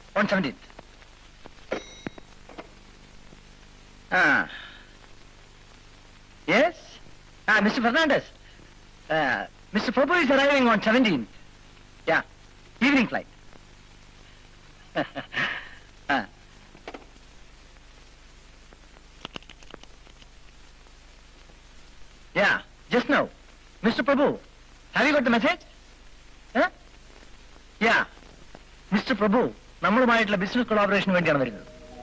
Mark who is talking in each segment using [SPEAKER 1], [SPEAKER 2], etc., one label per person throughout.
[SPEAKER 1] on 17th. Ah. Yes? Ah, Mr. Fernandez. Uh, Mr. Prabhu is arriving on 17th. Yeah. Evening flight. ah. Yeah, just now. Mr. Prabhu, have you got the message? Huh? Yeah. Mister Prabhu നമ്മളുമായിട്ടുള്ള business കൊളാബറേഷന് വേണ്ടിയാണ് വരുന്നത്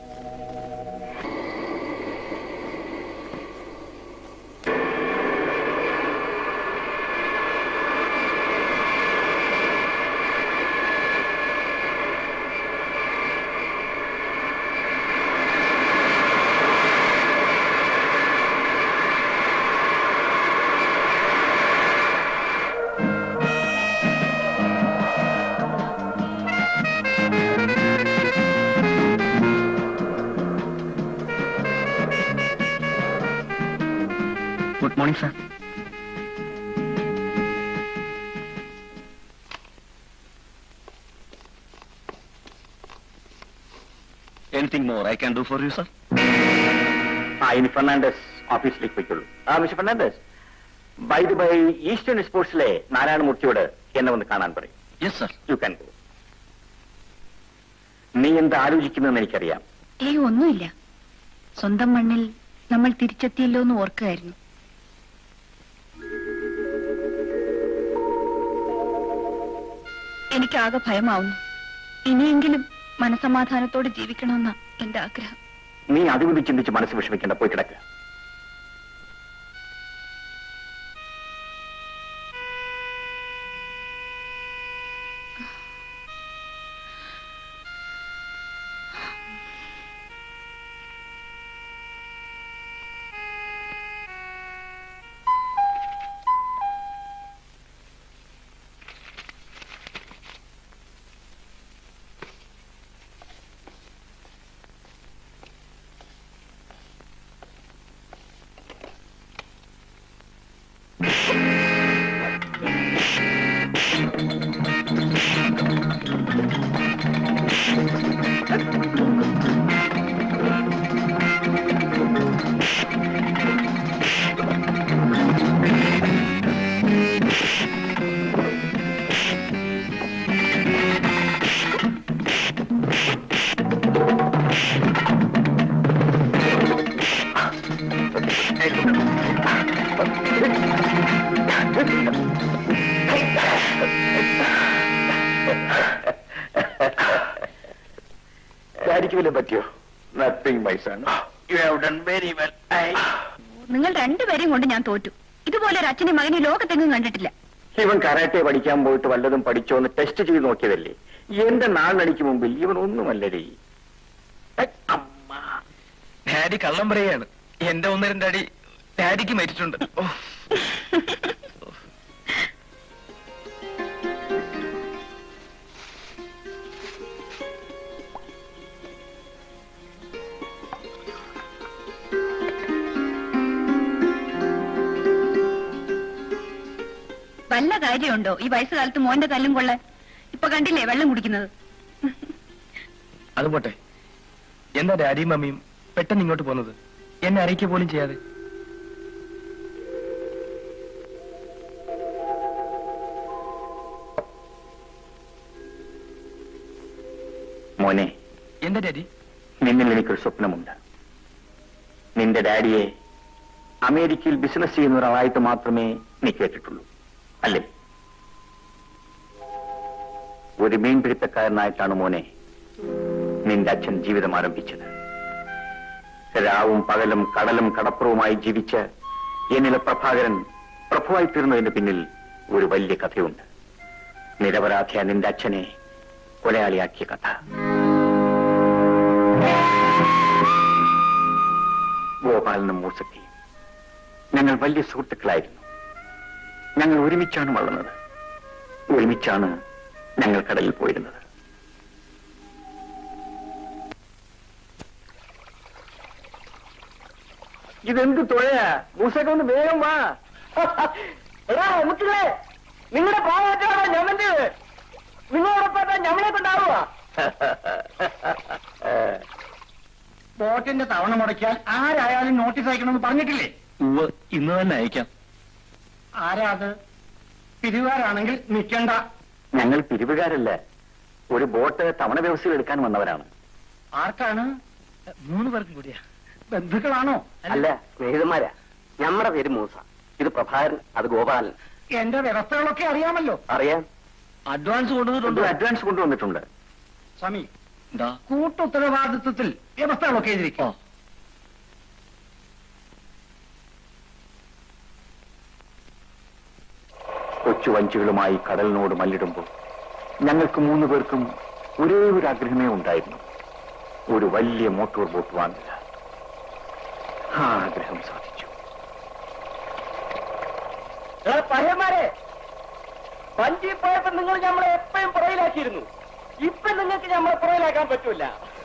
[SPEAKER 1] good morning sir anything more I can do for you sir
[SPEAKER 2] ആ ഇനി Fernandes ഓഫീസിലേക്ക് പോയിക്കൊള്ളൂ ആ mister Fernandes by the by eastern സ്പോർട്സിലെ നാരായണമൂർത്തിയോട് എന്നെ ഒന്ന് കാണാൻ പറയും
[SPEAKER 1] yes sir
[SPEAKER 2] you can go നീ എന്ത് ആലോചിക്കുന്നെന്ന് എനിക്കറിയാം
[SPEAKER 3] ഏയ് ഒന്നുമില്ല സ്വന്തം മണ്ണിൽ നമ്മൾ തിരിച്ചെത്തിയല്ലോ എന്ന് ഓർക്കുകയായിരുന്നു എനിക്കാകെ ഭയമാവുന്നു ഇനിയെങ്കിലും മനസമാധാനത്തോടെ ജീവിക്കണമെന്ന എന്റെ ആഗ്രഹം
[SPEAKER 2] നീ അതുകൊണ്ട് ചിന്തിച്ച് മനസ്സ് വിഷമിക്കേണ്ട പോയി കിടക്കുക ഡാഡിക്ക് വല്ലതും പറ്റിയോ nothing my son you have done very well I
[SPEAKER 3] നിങ്ങൾ രണ്ടുപേരെയും കൊണ്ട് ഞാൻ തോറ്റു ഇതുപോലെ ഒരു അച്ഛനെ മകനെ ലോകത്തെങ്ങും കണ്ടിട്ടില്ല
[SPEAKER 2] ഇവൻ കരാട്ടെ പഠിക്കാൻ പോയിട്ട് വല്ലതും പഠിച്ചോ എന്ന് ടെസ്റ്റ് ചെയ്ത് നോക്കിയതല്ലേ എന്റെ നാളിനടിക്ക് മുമ്പിൽ ഇവൻ ഒന്നുമല്ലടേ ഐ, അമ്മ
[SPEAKER 1] ഡാഡി കള്ളം പറയാണ് എന്റെ ഒന്ന് രണ്ടടി ഡാഡിക്ക് മരിച്ചിട്ടുണ്ട് ഓ
[SPEAKER 3] വല്ല കാര്യമുണ്ടോ ഈ വയസ്സുകാലത്ത് മോന്റെ തല്ലും കൊള്ളാൻ ഇപ്പൊ കണ്ടില്ലേ വെള്ളം കുടിക്കുന്നത്
[SPEAKER 1] അത് പോട്ടെ എന്താ ഡാഡിയും മമ്മിയും പെട്ടെന്ന് ഇങ്ങോട്ട് പോകുന്നത് എന്നെ അറിയിക്കുക പോലും ചെയ്യാതെ
[SPEAKER 2] മോനെ
[SPEAKER 1] എന്താ ഡാഡി
[SPEAKER 2] നിന്നിൽ എനിക്കൊരു സ്വപ്നമുണ്ട് നിന്റെ ഡാഡിയെ അമേരിക്കയിൽ ബിസിനസ് ചെയ്യുന്ന ഒരാളായിട്ട് മാത്രമേ നീ കേട്ടിട്ടുള്ളൂ അല്ലേ ഒരു മീൻപിടുത്തക്കാരനായിട്ടാണ് മോനെ നിന്റെ അച്ഛൻ ജീവിതം ആരംഭിച്ചത് രാവും പകലും കടലും കടപ്പുറവുമായി ജീവിച്ച് എന്നിലെ പ്രഭാകരൻ പ്രഭുവായി തീർന്നതിന് പിന്നിൽ ഒരു വലിയ കഥയുണ്ട് നിരപരാധിയ നിന്റെ അച്ഛനെ കൊലയാളിയാക്കിയ കഥ ഗോപാലനും മൂസത്തിയും ഞങ്ങൾ വലിയ സുഹൃത്തുക്കളായിരുന്നു ഞങ്ങൾ ഒരുമിച്ചാണ് വളർന്നത് ഒരുമിച്ചാണ് ഞങ്ങൾ കടലിൽ പോയിരുന്നത് ഇതെന്ത് തുഴയാ മൂസൊക്കെ ഒന്ന് വേഗം വാ എടാ മുട്ടില്ലേ നിങ്ങളുടെ പാവറ്റാണോ ഞമ്മന്റെ നിങ്ങളോടൊപ്പം ഞമ്മളെ കൊണ്ടാവുക
[SPEAKER 1] ബോട്ടിന്റെ തവണ മുടക്കിയാൽ ആരായാലും നോട്ടീസ് അയക്കണമെന്ന് പറഞ്ഞിട്ടില്ലേ
[SPEAKER 4] ഉവ്വ് ഇന്ന് തന്നെ അയക്കാം
[SPEAKER 1] ആരാ അത് പിരിവാരാണെങ്കിൽ നിൽക്കണ്ട
[SPEAKER 2] ഞങ്ങൾ പിരിവുകാരല്ല ഒരു ബോട്ട് തവണ വ്യവസ്ഥയിൽ എടുക്കാൻ വന്നവരാണ്
[SPEAKER 1] ആർക്കാണ്
[SPEAKER 4] മൂന്ന് പേർക്കും കൂടിയാ
[SPEAKER 1] ബന്ധുക്കളാണോ
[SPEAKER 2] അല്ല സ്നേഹിതന്മാരാ ഞമ്മടെ പേര് മൂസ ഇത് പ്രഭാകരൻ അത് ഗോപാലൻ
[SPEAKER 1] എന്റെ വ്യവസ്ഥകളൊക്കെ അറിയാമല്ലോ
[SPEAKER 2] അറിയാം
[SPEAKER 4] അഡ്വാൻസ് കൊണ്ടുവന്നിട്ടുണ്ട്
[SPEAKER 2] ഒരു അഡ്വാൻസ് കൊണ്ടുവന്നിട്ടുണ്ട്
[SPEAKER 1] സ്വാമി
[SPEAKER 4] എന്താ
[SPEAKER 1] കൂട്ടുത്തരവാദിത്വത്തിൽ വ്യവസ്ഥകളൊക്കെ എഴുതിയിരിക്കും
[SPEAKER 2] കൊച്ചു വഞ്ചികളുമായി കടലിനോട് മല്ലിടുമ്പോൾ ഞങ്ങൾക്ക് മൂന്ന് പേർക്കും ഒരേ ഒരു ആഗ്രഹമേ ഉണ്ടായിരുന്നു ഒരു വലിയ മോട്ടോർ ബോട്ട് വാങ്ങുക ആ ആഗ്രഹം സാധിച്ചു
[SPEAKER 5] പയ്യന്മാരെ വഞ്ചി പോയപ്പോ നിങ്ങൾ നമ്മളെ എപ്പോഴും പുറയിലാക്കിയിരുന്നു ഇപ്പൊ നിങ്ങൾക്ക് നമ്മളെ പുറയിലാക്കാൻ പറ്റൂല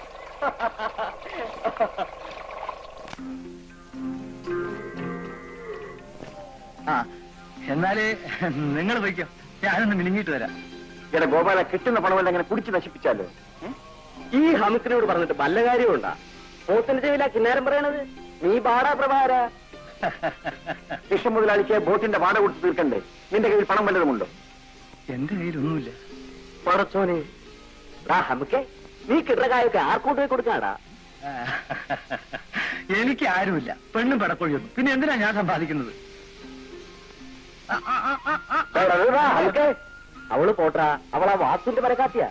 [SPEAKER 4] ആ എന്നാല് നിങ്ങൾ പോയിക്കോ ഞാനൊന്ന് മിനിങ്ങിട്ട് വരാം
[SPEAKER 2] എടാ ഗോപാല കിട്ടുന്ന പണമെല്ലാം അങ്ങനെ കുടിച്ച് നശിപ്പിച്ചാലോ
[SPEAKER 5] ഈ ഹമിക്കിനോട് പറഞ്ഞിട്ട് വല്ല കാര്യമുണ്ടാ പോത്തിന്റെ ചെവില കിന്നാരം പറയണത് നീ പാടാ പ്രഭാര
[SPEAKER 2] കൃഷ്ണ മുതലാളിക്ക് ബോട്ടിന്റെ വാട കൊടുത്ത് തീർക്കണ്ടേ നിന്റെ കയ്യിൽ പണം വല്ലതുമുണ്ടോ
[SPEAKER 4] എന്റെ കയ്യിലൊന്നുമില്ല
[SPEAKER 5] പടച്ചോനെ ആ ഹമിക്കെ നീ കിടകായൊക്കെ ആർക്കൂട്ട് പോയി കൊടുക്കാടാ
[SPEAKER 4] ആ, എനിക്ക് ആരുമില്ല പെണ്ണും പടക്കൊഴിയൊന്നും പിന്നെ എന്തിനാ ഞാൻ സമ്പാദിക്കുന്നത് ആ, ആ, ആ, ആ, ആ.
[SPEAKER 5] ഹമിക്കെ അവള് പോട്ടാ അവളാ വാക്കിന്റെ പരക്കാത്തിയാ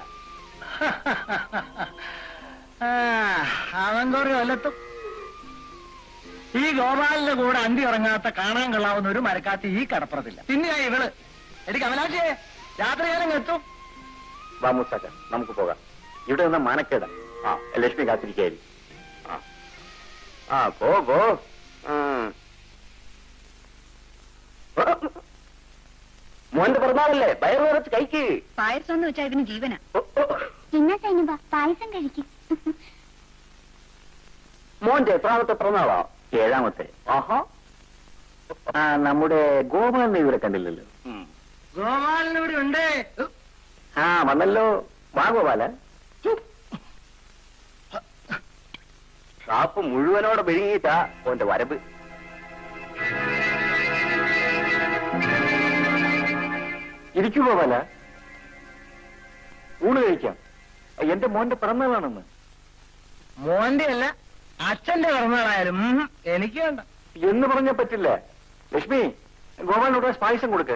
[SPEAKER 4] ആ, അവൻ കുറെ കൊല്ലത്തും ഈ ഗോപാലിന്റെ കൂടെ അന്തി ഇറങ്ങാത്ത കാണാൻ കൊള്ളാവുന്ന ഒരു മരക്കാത്തി ഈ കടപ്പുറത്തില്ല പിന്നെയാ ഇവള് എനിക്ക് കമലാക്ഷിയെ രാത്രി ഞാനും എത്തും
[SPEAKER 2] വാ മൂസാക്ക നമുക്ക് പോകാം ഇവിടെ നിന്ന മാനക്കേട ആ ലക്ഷ്മി കാത്തിരിക്കായിരിക്കും ആ ആ പോ പോ ഉം.
[SPEAKER 5] മോന്റെ പിറന്നാളല്ലേ വയറു നിറച്ച് കൈക്ക്
[SPEAKER 3] പായസം എന്ന് വെച്ചാൽ ഇതിന് ജീവന
[SPEAKER 5] ഓ, ഓ.
[SPEAKER 6] എന്നാ സൈനുബ പായസം കഴിക്കും
[SPEAKER 5] മോന്റെ എത്രാമത്തെ പിറന്നാളാ
[SPEAKER 2] ഏഴാമത്തെ
[SPEAKER 5] ആഹാ
[SPEAKER 2] ആ നമ്മുടെ ഗോപാലിനെ ഇവരെ കണ്ടില്ലല്ലോ
[SPEAKER 1] ഗോപാലിനൂടെ ഉണ്ട്
[SPEAKER 2] ആ വന്നല്ലോ വാ ഗോപാല
[SPEAKER 5] ഷാപ്പ് മുഴുവനോടെ വിഴുങ്ങിയിട്ടാ ഓന്റെ വരവ്
[SPEAKER 2] ഇരിക്കൂ ഗോപാല ഊണ് കഴിക്കാം എന്റെ മോന്റെ പിറന്നാളാണെന്ന്
[SPEAKER 1] മോന്റെ അല്ല അച്ഛന്റെ പിറന്നാളായാലും ഉം, എനിക്ക് വേണ്ട
[SPEAKER 2] എന്ന് പറഞ്ഞാ പറ്റില്ല ലക്ഷ്മി ഗോപാലിനോട് പായസം കൊടുക്ക്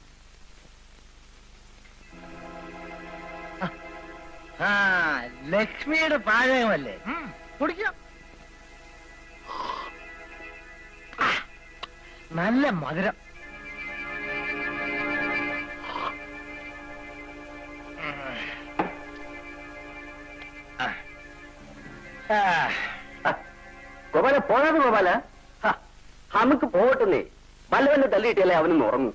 [SPEAKER 1] ആ ലക്ഷ്മിയുടെ പാചകമല്ലേ ഉം, കുടിക്കാം ആ, നല്ല മധുരം ആ. ആ.
[SPEAKER 2] ആ, ഗോപാല പോകാതെ ഗോപാല
[SPEAKER 5] ഹ, നമുക്ക് പോകട്ടെന്നേ വല്ലവന്റെ തല്ലിയിട്ടല്ലേ അവനും ഉറങ്ങും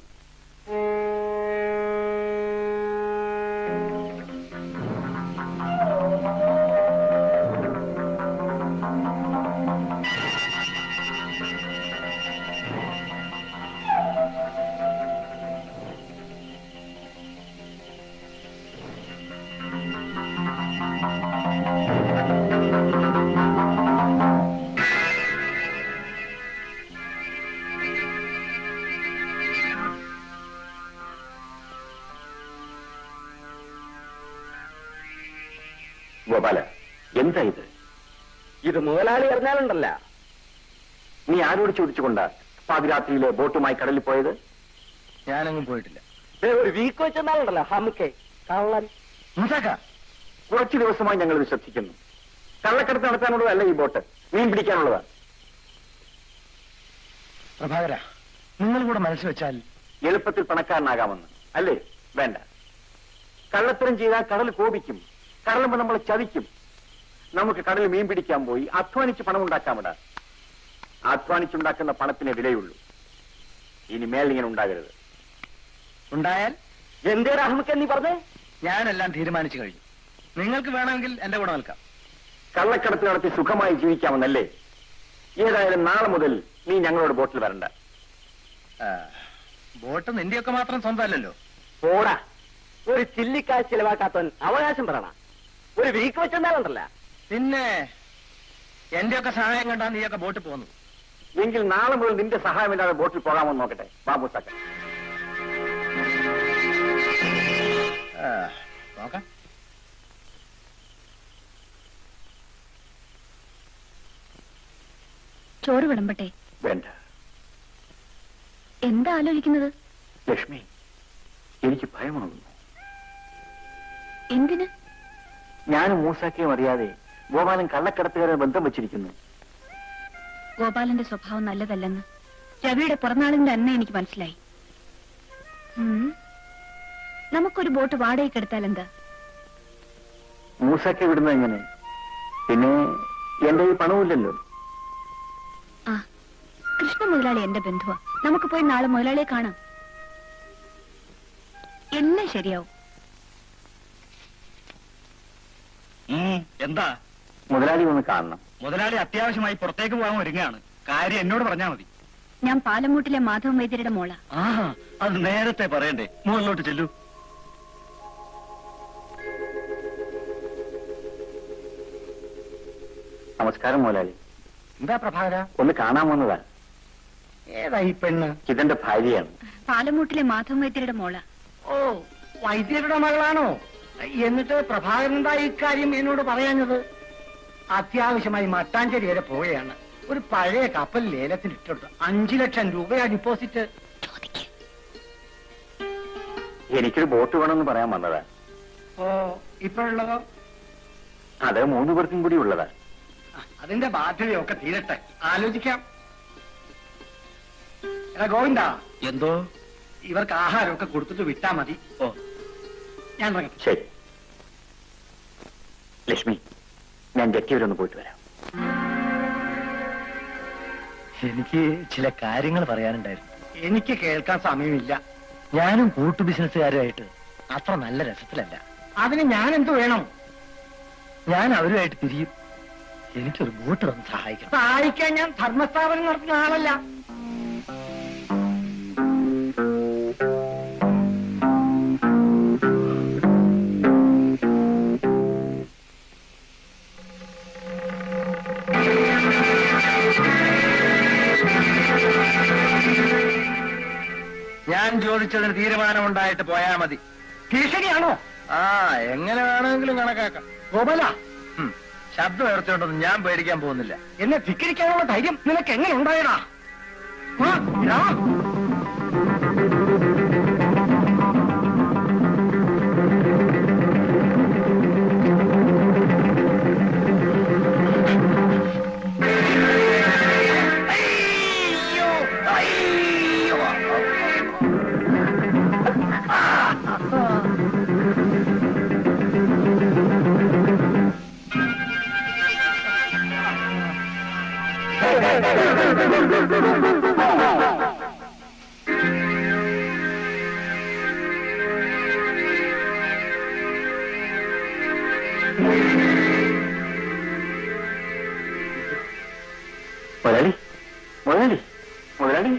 [SPEAKER 2] ഗോപാല എന്താ ഇത്
[SPEAKER 5] ഇത് മുതലാളി അറിഞ്ഞാലുണ്ടല്ല
[SPEAKER 2] നീ ആരോട് ചോദിച്ചുകൊണ്ടാ പാതിരാത്രിയിലെ ബോട്ടുമായി കടലിൽ പോയത്
[SPEAKER 4] ഞാനങ്ങും പോയിട്ടില്ല
[SPEAKER 5] ദേ ഒരു വീക്ക് വെച്ചെന്നാലുണ്ടല്ലോ ഹമുക്കെ കള്ളൻ
[SPEAKER 4] മുസാക്ക
[SPEAKER 2] കുറച്ചു ദിവസമായി ഞങ്ങൾ ഇത് ശ്രദ്ധിക്കുന്നു കള്ളക്കടത്ത് നടത്താനുള്ളതല്ല ഈ ബോട്ട് മീൻ പിടിക്കാനുള്ളതാ
[SPEAKER 4] പ്രഭാകര നിങ്ങൾ കൂടെ മനസ്സ് വെച്ചാൽ
[SPEAKER 2] എളുപ്പത്തിൽ പണക്കാരനാകാമെന്ന് അല്ലേ വേണ്ട കള്ളത്തരം ചെയ്താൽ കടൽ കോപിക്കും കടലുമ്പോ നമ്മളെ ചതിക്കും നമുക്ക് കടലിൽ മീൻ പിടിക്കാൻ പോയി അധ്വാനിച്ച് പണം ഉണ്ടാക്കാമിടാ അധ്വാനിച്ചുണ്ടാക്കുന്ന പണത്തിന് വിലയുള്ളൂ ഇനി മേലിങ്ങനെ ഉണ്ടാകരുത്
[SPEAKER 4] ഉണ്ടായാൽ
[SPEAKER 5] എന്തേരാ ഹമുക്കെ നീ പറഞ്ഞേ
[SPEAKER 4] ഞാനെല്ലാം തീരുമാനിച്ചു കഴിഞ്ഞു നിങ്ങൾക്ക് വേണമെങ്കിൽ എന്റെ കൂടെ നിൽക്കാം
[SPEAKER 2] കള്ളക്കടത്ത് നടത്തി സുഖമായി ജീവിക്കാമെന്നല്ലേ ഏതായാലും നാളെ മുതൽ നീ ഞങ്ങളോട് ബോട്ടിൽ വരണ്ട
[SPEAKER 4] ആ, ബോട്ട് നിന്റെയൊക്കെ മാത്രം സ്വന്തമല്ലല്ലോ
[SPEAKER 5] പോടാ ഒരു ചില്ലിക്കാശ് ചെലവാക്കാത്തവൻ അവകാശം പറയണ ഒരു വീക്ക് വെച്ചെന്നാലുണ്ടല്ല
[SPEAKER 4] പിന്നെ എന്റെയൊക്കെ സഹായം കണ്ടാ നീയൊക്കെ ബോട്ടിൽ പോകുന്നു
[SPEAKER 2] എങ്കിൽ നാളെ മുതൽ നിന്റെ സഹായമില്ലാതെ ബോട്ടിൽ പോകാമെന്ന് നോക്കട്ടെ ബാബൂസാക്ക
[SPEAKER 4] ആ, നോക്കാം
[SPEAKER 3] ചോറ് വിളമ്പട്ടെ
[SPEAKER 2] വേണ്ട
[SPEAKER 3] എന്താ ആലോചിക്കുന്നത്
[SPEAKER 2] ലക്ഷ്മി എനിക്ക് ഭയമാകുന്നു
[SPEAKER 3] എന്തിന്
[SPEAKER 2] ഞാനും മൂസാക്കയും അറിയാതെ ഗോപാലൻ കള്ളക്കടത്തുകാരെ ബന്ധം വെച്ചിരിക്കുന്നു
[SPEAKER 3] ഗോപാലന്റെ സ്വഭാവം നല്ലതല്ലെന്ന് രവിയുടെ പിറന്നാളിന്റെ അന്ന് എനിക്ക് മനസ്സിലായി ഉം. നമുക്കൊരു ബോട്ട് വാടകയ്ക്ക് എടുത്താൽ എന്താ
[SPEAKER 2] മൂസാക്ക വിടുന്നത് എങ്ങനെ പിന്നെ എന്റെ ഈ പണവുമില്ലല്ലോ
[SPEAKER 3] ആ കൃഷ്ണ മുതലാളി എന്റെ ബന്ധുവാ നമുക്ക് പോയി നാളെ മുതലാളിയെ കാണാം എല്ലാം ശരിയാവും
[SPEAKER 1] ഉം, എന്താ
[SPEAKER 2] മുതലാളി ഒന്ന് കാണണം
[SPEAKER 1] മുതലാളി അത്യാവശ്യമായി പുറത്തേക്ക് പോകാൻ ഒരുങ്ങാണ് കാര്യം എന്നോട് പറഞ്ഞാൽ മതി
[SPEAKER 3] ഞാൻ പാലമൂട്ടിലെ മാധവ വൈദ്യരുടെ മോള
[SPEAKER 1] ആ അത് നേരത്തെ പറയണ്ടേ മുകളിലോട്ട് ചെല്ലൂ
[SPEAKER 2] നമസ്കാരം മുതലാളി
[SPEAKER 4] എന്താ പ്രഭാകര
[SPEAKER 2] ഒന്ന് കാണാൻ വന്നതാ
[SPEAKER 4] ഏതാ ഈ പെണ്ണ്
[SPEAKER 2] ഇതെന്റെ ഭാര്യയാണ്
[SPEAKER 3] പാലമൂട്ടിലെ മാധവ വൈദ്യരുടെ മോള
[SPEAKER 4] ഓ വൈദ്യരുടെ മകളാണോ എന്നിട്ട് പ്രഭാകരൻ എന്താ ഇക്കാര്യം എന്നോട് പറയാഞ്ഞത് അത്യാവശ്യമായി മട്ടാഞ്ചേരി വരെ പോവുകയാണ് ഒരു പഴയ കപ്പൽ ലേലത്തിന് ഇട്ടെടുത്തു അഞ്ചു ലക്ഷം രൂപയാ ഡിപ്പോസിറ്റ്
[SPEAKER 2] എനിക്കൊരു ബോട്ട് വേണമെന്ന് പറയാൻ വന്നതാ
[SPEAKER 4] ഓ ഇപ്പോഴുള്ളതോ
[SPEAKER 2] അത് മൂന്ന് പേർക്കും കൂടി ഉള്ളതാ
[SPEAKER 4] ആ, അതിന്റെ ബാധ്യതയൊക്കെ തീരട്ടെ ആലോചിക്കാം എടാ ഗോവിന്ദ
[SPEAKER 1] എന്തോ
[SPEAKER 4] ഇവർക്ക് ആഹാരമൊക്കെ കൊടുത്തിട്ട് വിട്ടാ മതി
[SPEAKER 1] ഓ
[SPEAKER 4] ഞാൻ ഇറങ്ങട്ടെ
[SPEAKER 2] ശരി ലക്ഷ്മി ഞാൻ ജക്കി വരെ ഒന്ന് പോയിട്ട് വരാം
[SPEAKER 1] എനിക്ക് ചില കാര്യങ്ങൾ പറയാനുണ്ടായിരുന്നു
[SPEAKER 4] എനിക്ക് കേൾക്കാൻ സമയമില്ല
[SPEAKER 1] ഞാനും കൂട്ടു ബിസിനസ്സുകാരുമായിട്ട് അത്ര നല്ല രസത്തിലല്ല
[SPEAKER 4] അതിന് ഞാൻ എന്ത് വേണം
[SPEAKER 1] ഞാൻ അവരുമായിട്ട് തിരിയും എനിക്കൊരു ബോട്ട് തന്ന് സഹായിക്കണം
[SPEAKER 4] സഹായിക്കാൻ ഞാൻ ധർമ്മസ്ഥാപനം നടത്തുന്ന ആളല്ല
[SPEAKER 1] ഞാൻ ചോദിച്ചതിന് തീരുമാനമുണ്ടായിട്ട് പോയാ മതി
[SPEAKER 4] ഭീഷണിയാണോ
[SPEAKER 1] ആ എങ്ങനെ വേണമെങ്കിലും കണക്കാക്കാം
[SPEAKER 4] ഗോപാല
[SPEAKER 1] ഉം. ശബ്ദം ഉയർത്തിയോണ്ടൊന്നും ഞാൻ പേടിക്കാൻ പോകുന്നില്ല
[SPEAKER 4] എന്നെ ധിക്കരിക്കാനുള്ള ധൈര്യം നിനക്ക് എങ്ങനെ ഉണ്ടായടാ ആ, എടാ. അയ്യോ, അയ്യോ.
[SPEAKER 2] മുതലാളി മുതലാളി മുതലാളി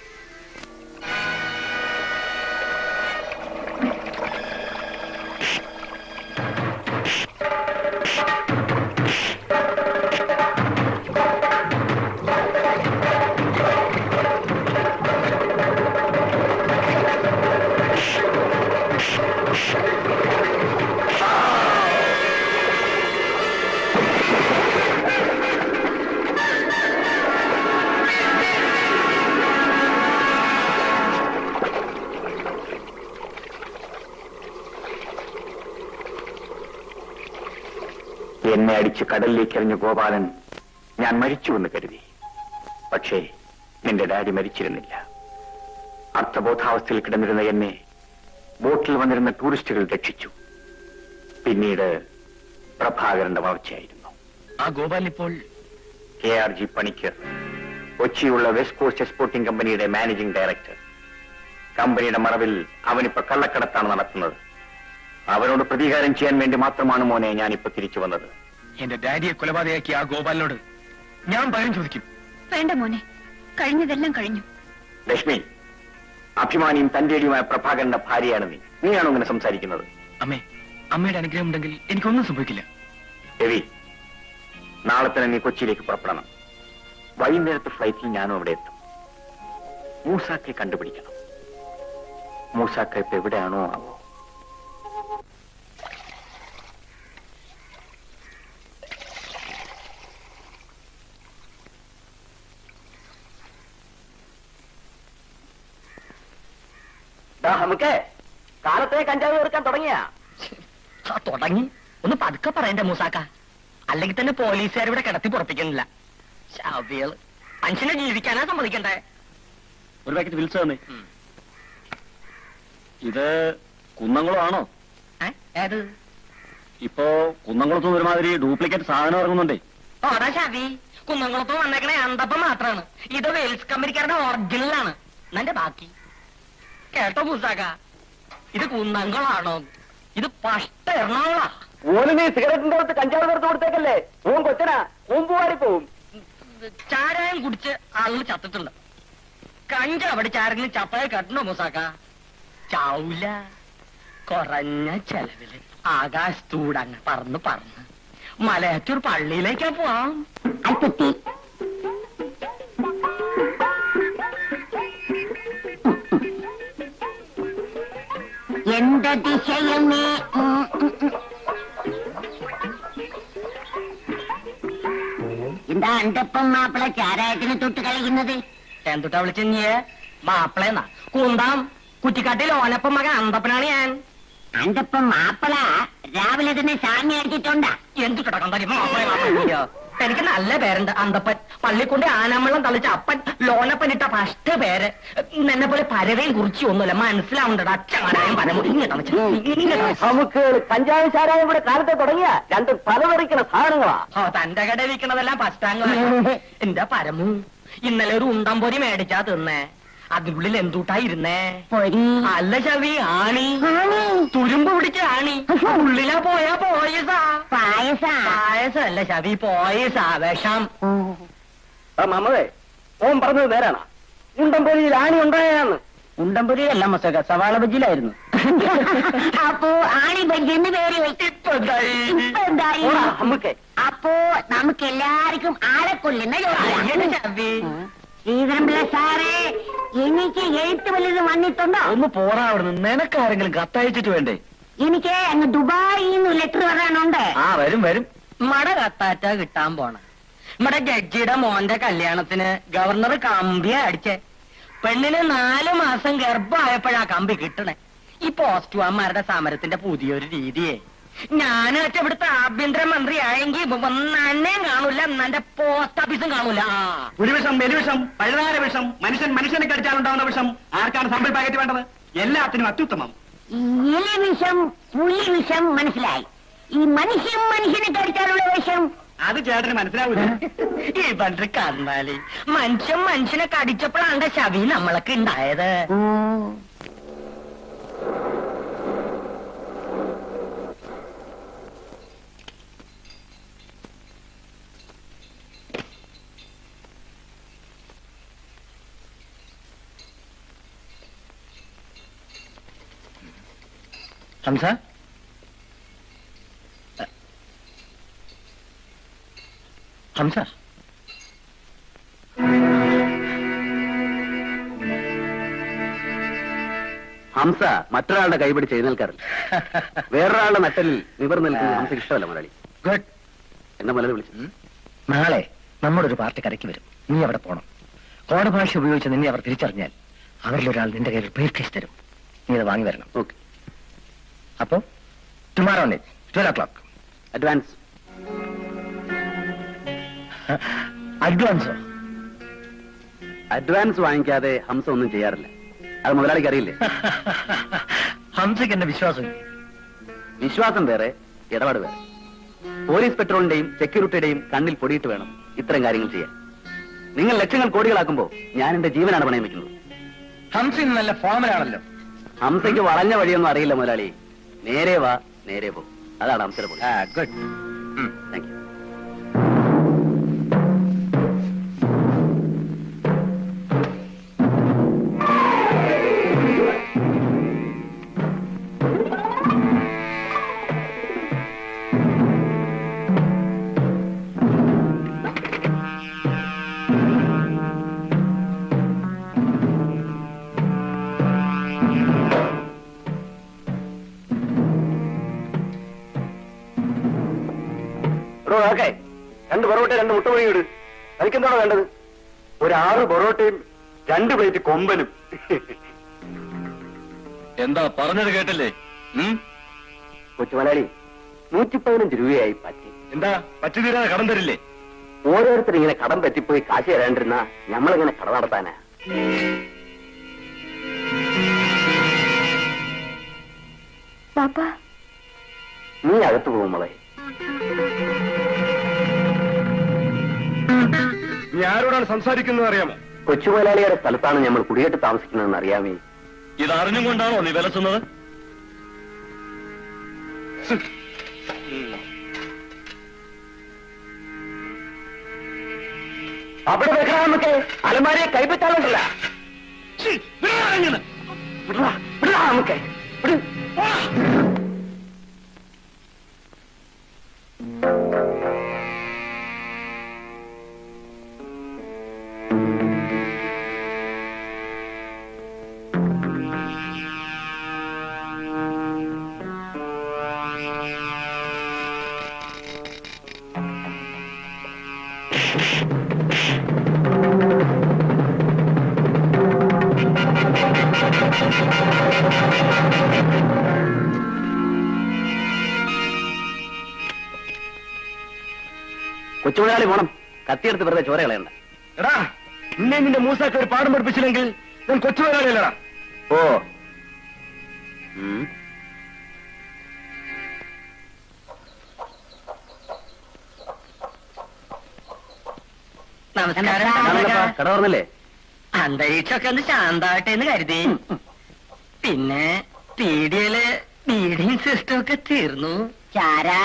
[SPEAKER 2] എന്നെ അടിച്ച് കടലിലേക്ക് എറിഞ്ഞ ഗോപാലൻ ഞാൻ മരിച്ചുവെന്ന് കരുതി പക്ഷേ നിന്റെ ഡാഡി മരിച്ചിരുന്നില്ല അർത്ഥബോധാവസ്ഥയിൽ കിടന്നിരുന്ന എന്നെ ബോട്ടിൽ വന്നിരുന്ന ടൂറിസ്റ്റുകൾ രക്ഷിച്ചു പിന്നീട് പ്രഭാകരന്റെ വളർച്ചയായിരുന്നു
[SPEAKER 1] ആ ഗോപാൽ ഇപ്പോൾ
[SPEAKER 2] കെ ആർ ജി പണിക്കർ കൊച്ചിയുള്ള വെസ്റ്റ് കോസ്റ്റ് എക്സ്പോർട്ടിംഗ് കമ്പനിയുടെ മാനേജിംഗ് ഡയറക്ടർ കമ്പനിയുടെ മറവിൽ അവനിപ്പോ കള്ളക്കടത്താണ് നടത്തുന്നത് അവനോട് പ്രതികാരം ചെയ്യാൻ വേണ്ടി മാത്രമാണ് മോനെ ഞാനിപ്പോ തിരിച്ചു വന്നത്
[SPEAKER 1] എന്റെ ഡാഡിയെ കൊലപാതകയാക്കിയ ആ ഗോപാലിനോട് ഞാൻ പകരം ചോദിക്കും
[SPEAKER 3] വേണ്ട മോനെ കഴിഞ്ഞതെല്ലാം കഴിഞ്ഞു
[SPEAKER 2] ലക്ഷ്മി അഭിമാനിയും തന്റേടിയുമായ പ്രഭാകരന്റെ ഭാര്യയാണ് നീ നീയാണോ ഇങ്ങനെ സംസാരിക്കുന്നത്
[SPEAKER 1] അമ്മേ അമ്മയുടെ അനുഗ്രഹം ഉണ്ടെങ്കിൽ എനിക്കൊന്നും സംഭവിക്കില്ല
[SPEAKER 2] രവി നാളെ തന്നെ നീ കൊച്ചിയിലേക്ക് പുറപ്പെടണം വൈകുന്നേരത്തെ ഫ്ലൈറ്റിൽ ഞാനും അവിടെ എത്തും മൂസാക്കെ കണ്ടുപിടിക്കണം മൂസാക്ക ഇപ്പൊ എവിടെയാണോ ആവോ
[SPEAKER 5] ദാ നമുക്ക് കാലത്തെ കഞ്ചാവ് തീർക്കാൻ തുടങ്ങിയ
[SPEAKER 4] ആ തുടങ്ങി ഒന്ന് പതുക്കെ പറയണ്ടേ മൂസാക്ക അല്ലെങ്കിൽ തന്നെ പോലീസുകാർ ഇവിടെ കിടത്തി പുറപ്പിക്കുന്നില്ല ശാവികള് മനുഷ്യനെ ജീവിക്കാനാ സമ്മതിക്കണ്ടേ
[SPEAKER 2] ഒരു പാക്കറ്റ് വിൽസ് തന്നെ ഇത് കുന്നംകുളമാണോ
[SPEAKER 4] ഏ? ഏത്
[SPEAKER 2] ഇപ്പോ കുന്നംകുളത്തും ഒരുമാതിരി ഡ്യൂപ്ലിക്കേറ്റ് സാധനം ഇറങ്ങുന്നുണ്ടേ
[SPEAKER 4] ഓടാ ശാവി കുന്നംകുളത്ത് വന്നേക്കണേ അന്തപ്പം മാത്രാണ് ഇത് വെയിൽസ് കമ്പനിക്കാരുടെ ഒറിജിനലാണ് എന്നെ ബാക്കി കേട്ടോ മൂസാക്ക ഇത് കുന്നംകുളാണോ ഇത് പഷ്ട എറണാകുളാ
[SPEAKER 5] ഓന് നീ സിഗരറ്റിന്റെ അടുത്ത് കഞ്ചാവ് തീർത്ത് കൊടുത്തേക്കല്ലേ ഓൻ കൊച്ചനാ ഓമ്പുവാരി പോവും
[SPEAKER 4] ചാരായം കുടിച്ച് ആളുകൾ ചത്തിട്ടുണ്ട് കഞ്ച അവിടെ ചാരെങ്കിലും ചപ്പായ കെട്ടണോ മൂസാക്ക ചാവൂല കുറഞ്ഞ ചെലവില് ആകാശത്തൂടങ്ങ് പറന്ന് പറന്ന് മലയാറ്റൂർ പള്ളിയിലേക്കാ പോവാം
[SPEAKER 7] എന്റെ ദിശയമേ ഉം, ഉം, ഉം. എന്താ അണ്ടപ്പം മാപ്പിള ചാരായത്തിന് തൊട്ട് കളിക്കുന്നത്
[SPEAKER 4] എന്തുട്ടാ വിളിച്ച നീയെ മാപ്പിളേന്നാ കുന്താം കുറ്റിക്കാട്ടിൽ ഓനപ്പം മകൻ അന്തപ്പനാണ് ഞാൻ
[SPEAKER 7] അണ്ടപ്പം മാപ്പിള രാവിലെ തന്നെ സാമി അടിച്ചിട്ടുണ്ടാ
[SPEAKER 4] എന്തു കിടക്കാൻ മാപ്പിളെ മാപ്പിളയോ എനിക്ക് നല്ല പേരുണ്ട് അന്തപ്പൻ പള്ളിക്കൊണ്ട് ആനാമ്പള്ളം തളിച്ച അപ്പൻ ലോനപ്പൻ ഇട്ട ഫസ്റ്റ് പേര് എന്നെ പോലെ പരവേയും കുറിച്ച് ഒന്നുമില്ല മനസ്സിലാവുന്നുണ്ട് അച്ഛനായും പരമുടി ഇങ്ങോട്ടാ വെച്ചേ. ഇങ്ങോട്ടാ വെച്ചേ.
[SPEAKER 5] നമുക്ക് കഞ്ചാവ് ചാരായം ഇവിടെ കാലത്തെ തുടങ്ങിയ രണ്ടും തലതെറിക്കണ സാധനങ്ങളാ
[SPEAKER 4] ഓ തന്റെ കട വിൽക്കണതെല്ലാം പസ്റ്റാങ് എന്റെ പരമു ഇന്നലെ ഒരു ഉണ്ടംപൊരി മേടിച്ചാ തിന്നേ അതിനുള്ളിൽ എന്തുട്ടായിരുന്നേ
[SPEAKER 7] പൊരി
[SPEAKER 4] അല്ല ചവി ആണി
[SPEAKER 7] ആണി.
[SPEAKER 4] തുരുമ്പ് പിടിച്ച ആണി ഉള്ളിലാ പോയാ പോയസാ
[SPEAKER 7] പായസ
[SPEAKER 4] പായസമല്ല ചവി പോയസാ വിഷം
[SPEAKER 5] ആ മമതേ ഓൻ പറഞ്ഞത് നേരാണ് ഉണ്ടംപൊരിയിൽ ആണി ഉണ്ടായാന്ന്
[SPEAKER 4] ഉണ്ടംപൊരിയല്ല മസക സവാള ബജിയിലായിരുന്നു
[SPEAKER 7] അപ്പോ ആണി ബജ്ജെന്ന് പേര് വെച്ചു
[SPEAKER 4] ഇപ്പൊ എന്തായി?
[SPEAKER 7] ഇപ്പൊ എന്തായി
[SPEAKER 5] ഓടാ, നമുക്ക്
[SPEAKER 7] അപ്പോ നമുക്ക് എല്ലാവർക്കും ആളെ കൊല്ലുന്ന
[SPEAKER 4] അയ്യടെ
[SPEAKER 7] ജോലിയാണ്
[SPEAKER 4] ചവി
[SPEAKER 7] ശ്രീധരൻപിള്ള സാറേ എനിക്ക് എഴുത്ത് വല്ലതും വന്നിട്ടുണ്ടോ
[SPEAKER 1] ഒന്ന് പോറാ അവിടുന്ന് നിനക്കാരെങ്കിലും കത്തയച്ചിട്ട് വേണ്ടേ
[SPEAKER 7] എനിക്ക് അങ്ങ് ദുബായിൽ നിന്ന് ലെറ്റർ വരാനുണ്ട്
[SPEAKER 1] ആ വരും വരും
[SPEAKER 4] മട കത്താറ്റ കിട്ടാൻ പോണ നമ്മുടെ ജഡ്ജിയുടെ മോന്റെ കല്യാണത്തിന് ഗവർണർ കമ്പിയാ അടിച്ചേ പെണ്ണിന് നാല് മാസം ഗർഭമായപ്പോഴാ കമ്പി കിട്ടണേ ഈ പോസ്റ്റ്മാന്മാരുടെ സമരത്തിന്റെ പുതിയൊരു രീതിയെ ഞാൻ ഇവിടുത്തെ ആഭ്യന്തരമന്ത്രി ആയെങ്കിൽ നന്നേം കാണൂല എന്നെ പോസ്റ്റ് ഓഫീസും കാണൂല ആ.
[SPEAKER 2] പുലിവിഷം മെലിവിഷം പഴുതാര വിഷം മനുഷ്യൻ മനുഷ്യനെ കടിച്ചാലുണ്ടാവുന്ന വിഷം ആർക്കാണ് സാമ്പിൾ പാക്കറ്റ് വേണ്ടത് എല്ലാത്തിനും അത്യുത്തമം
[SPEAKER 7] എലി വിഷം പുലി വിഷം മനസ്സിലായി ഈ മനുഷ്യൻ മനുഷ്യനെ കടിച്ചാലുള്ള വിഷം
[SPEAKER 2] അത് ചേട്ടന് മനസ്സിലാവൂല
[SPEAKER 4] ഈ പണ്ട് കന്നാലി മനുഷ്യൻ മനുഷ്യനെ കടിച്ചപ്പോഴാണ് ശവി നമ്മളൊക്കെ ഉണ്ടായത്
[SPEAKER 1] ഹംസ ഹംസ
[SPEAKER 2] ഹംസ മറ്റൊരാളുടെ കൈപിടിച്ച് എഴുന്നേൽക്കാറില്ല വേറൊരാളുടെ നട്ടലിൽ നിവർ നിൽക്കുന്നത് ഹംസയ്ക്ക് ഇഷ്ടമല്ല മുരളി
[SPEAKER 1] ഗുഡ്
[SPEAKER 2] എന്താ മുരളി വിളിച്ചു
[SPEAKER 1] നാളെ നമ്മുടെ ഒരു പാർട്ടി കരയ്ക്ക് വരും നീ അവിടെ പോണം കോടഭാഷ ഉപയോഗിച്ച് നിന്നെ അവർ തിരിച്ചറിഞ്ഞാൽ അവരിലൊരാൾ നിന്റെ കയ്യിൽ ബ്രീഫ് കേസ് തരും നീ അത് വാങ്ങി വരണം
[SPEAKER 2] ഓക്കെ
[SPEAKER 1] അപ്പോ tomorrow night twelve o'clock
[SPEAKER 2] advance
[SPEAKER 1] അഡ്വാൻസോ
[SPEAKER 2] അഡ്വാൻസ് വാങ്ങിക്കാതെ ഹംസ ഒന്നും ചെയ്യാറില്ല അത് മുതലാളിക്ക് അറിയില്ലേ
[SPEAKER 1] ഹംസയ്ക്ക് എന്നെ വിശ്വാസം
[SPEAKER 2] വിശ്വാസം വേറെ ഇടപാട് വേറെ പോലീസ് പെട്രോളിന്റെയും സെക്യൂരിറ്റിയുടെയും കണ്ണിൽ പൊടിയിട്ട് വേണം ഇത്തരം കാര്യങ്ങൾ ചെയ്യാൻ നിങ്ങൾ ലക്ഷങ്ങൾ കോടികളാക്കുമ്പോ ഞാൻ എന്റെ ജീവനാണ് പണയം വെക്കുന്നത്
[SPEAKER 1] ഹംസ ഇന്ന് നല്ല ഫോമിലാണല്ലോ
[SPEAKER 2] ഹംസയ്ക്ക് വളഞ്ഞ വഴിയൊന്നും അറിയില്ല മുതലാളി നേരെ വാ നേരെ പോ അതാണ് ഹംസയുടെ പൊളി
[SPEAKER 1] ഗുഡ്
[SPEAKER 2] താങ്ക് യു എടോ ഓക്കെ രണ്ട് പൊറോട്ട രണ്ട് മുട്ടമണി ഇട് എനിക്കെന്താണോ വേണ്ടത് ഒരു ആറ് പൊറോട്ടയും രണ്ട് പ്ലേറ്റ് കൊമ്പനും
[SPEAKER 1] എന്താ പറഞ്ഞത് കേട്ടല്ലേ ഉം?
[SPEAKER 2] കൊച്ചുമലയാളി നൂറ്റി പതിനഞ്ച് രൂപയായി പറ്റി
[SPEAKER 1] എന്താ പറ്റി തീരാതെ കടം തരില്ലേ
[SPEAKER 2] ഓരോരുത്തർ ഇങ്ങനെ കടം പറ്റിപ്പോയി കാശ് തരാണ്ടിരുന്ന നമ്മളിങ്ങനെ കട നടത്താനാ
[SPEAKER 6] പാപ്പ
[SPEAKER 2] നീ അകത്ത് പോകും മോളെ
[SPEAKER 1] നീ ആരോടാണ് സംസാരിക്കുന്നത് അറിയാമോ
[SPEAKER 2] കൊച്ചുമുതലാളിയുടെ സ്ഥലത്താണ് നമ്മൾ കുടിയേറ്റ് താമസിക്കുന്നതെന്ന് അറിയാമേ
[SPEAKER 1] ഇത് അറിഞ്ഞും കൊണ്ടാണോ നീ വിലസുന്നത്
[SPEAKER 2] അവിടെ വെക്കണം നമുക്ക് അലമാരിയെ കൈപ്പറ്റാറുണ്ടല്ല നമുക്ക് വിട്. കൊച്ചുമുതലാളി പോണം കത്തിയെടുത്ത് വെറുതെ ചോര കളയണ്ട
[SPEAKER 1] എടാ നിന്നെ നിന്റെ മൂസാക്ക് ഒരു പാഠം പഠിപ്പിച്ചില്ലെങ്കിൽ ഞാൻ കൊച്ചു വരാനില്ലടാ
[SPEAKER 2] ഓ ഉം. ആണല്ലപ്പാ, കട തുറന്നില്ലേ
[SPEAKER 5] അന്തരീക്ഷമൊക്കെ ഒന്ന് ശാന്താവട്ടെ എന്ന് കരുതി പിന്നെ പീഡിയയില് ബീഡിങ് സിസ്റ്റം ഒക്കെ തീർന്നു
[SPEAKER 7] ചാരാ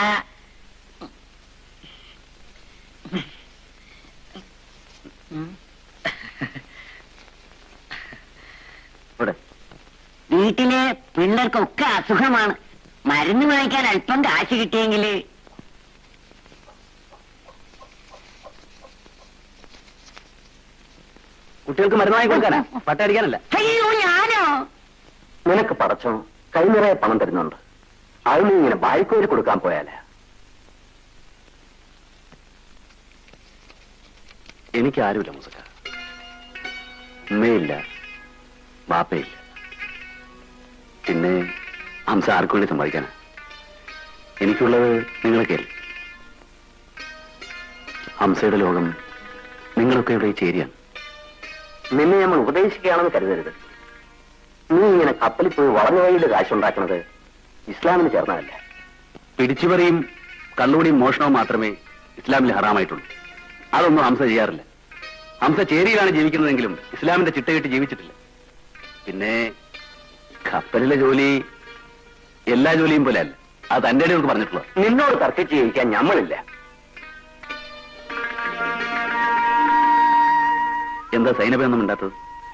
[SPEAKER 2] ഇവിടെ
[SPEAKER 7] വീട്ടിലെ പിള്ളേർക്കൊക്കെ അസുഖമാണ് മരുന്ന് വാങ്ങിക്കാൻ അല്പം കാശ് കിട്ടിയെങ്കിൽ
[SPEAKER 2] കുട്ടികൾക്ക് മരുന്ന് വാങ്ങി കൊടുക്കാനാ പട്ടടിക്കാനല്ല
[SPEAKER 7] അയ്യോ ഞാനോ
[SPEAKER 2] നിനക്ക് പടച്ചോ കൈ നിറയെ പണം തരുന്നുണ്ട് അത് നീ ഇങ്ങനെ വായ്ക്കോരി കൊടുക്കാൻ പോയാലേ എനിക്ക് ആരുമില്ല മുസക്ക ഉമ്മയില്ല ബാപ്പയില്ല പിന്നെ ഹംസ ആർക്കു വേണ്ടി സമ്പാദിക്കാനാ എനിക്കുള്ളത് നിങ്ങളൊക്കെ ഹംസയുടെ ലോകം നിങ്ങളൊക്കെ ഇവിടെ ചേരിയാണ് നിന്നെ നമ്മൾ ഉപദേശിക്കുകയാണെന്ന് കരുതരുത് നീ ഇങ്ങനെ കപ്പലിൽ പോയി വളഞ്ഞ വഴിയിൽ കാശുണ്ടാക്കുന്നത് ഇസ്ലാമിന് ചേർന്നതല്ല പിടിച്ചുപറിയും കള്ളുകൂടിയും മോഷണവും മാത്രമേ ഇസ്ലാമിൽ ഹറാമായിട്ടുള്ളൂ അതൊന്നും ഹംസ ചെയ്യാറില്ല ഹംസ ചേരിയിലാണ് ജീവിക്കുന്നതെങ്കിലും ഇസ്ലാമിന്റെ ചിട്ടയിട്ട് ജീവിച്ചിട്ടില്ല പിന്നെ കപ്പലിലെ ജോലി എല്ലാ ജോലിയും പോലെ അല്ല അത് തന്റെ ഇടയിൽ പറഞ്ഞിട്ടുള്ളത് നിന്നോട് തർക്കിച്ച് ജയിക്കാൻ ഞമ്മളില്ല എന്താ സൈനബൊന്നും ഉണ്ടാത്തത്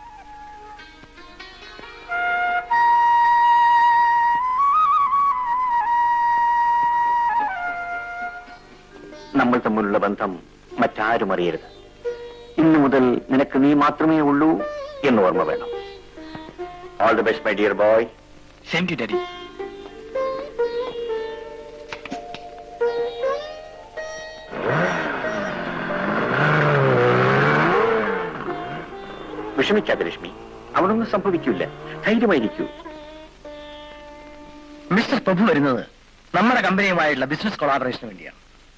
[SPEAKER 2] നമ്മൾ തമ്മിലുള്ള ബന്ധം മറ്റാരും അറിയരുത് ഇന്നു മുതൽ നിനക്ക് നീ മാത്രമേ ഉള്ളൂ എന്ന് ഓർമ്മ വേണം all the best my dear boy
[SPEAKER 1] same to daddy
[SPEAKER 2] വിഷമിക്കാതെ ലക്ഷ്മി അവനൊന്നും സംഭവിക്കില്ല ധൈര്യമായിരിക്കൂ
[SPEAKER 1] മിസ്റ്റർ പ്രഭു വരുന്നത് നമ്മുടെ കമ്പനിയുമായുള്ള ബിസിനസ് കൊളാബറേഷന് വേണ്ടിയാണ്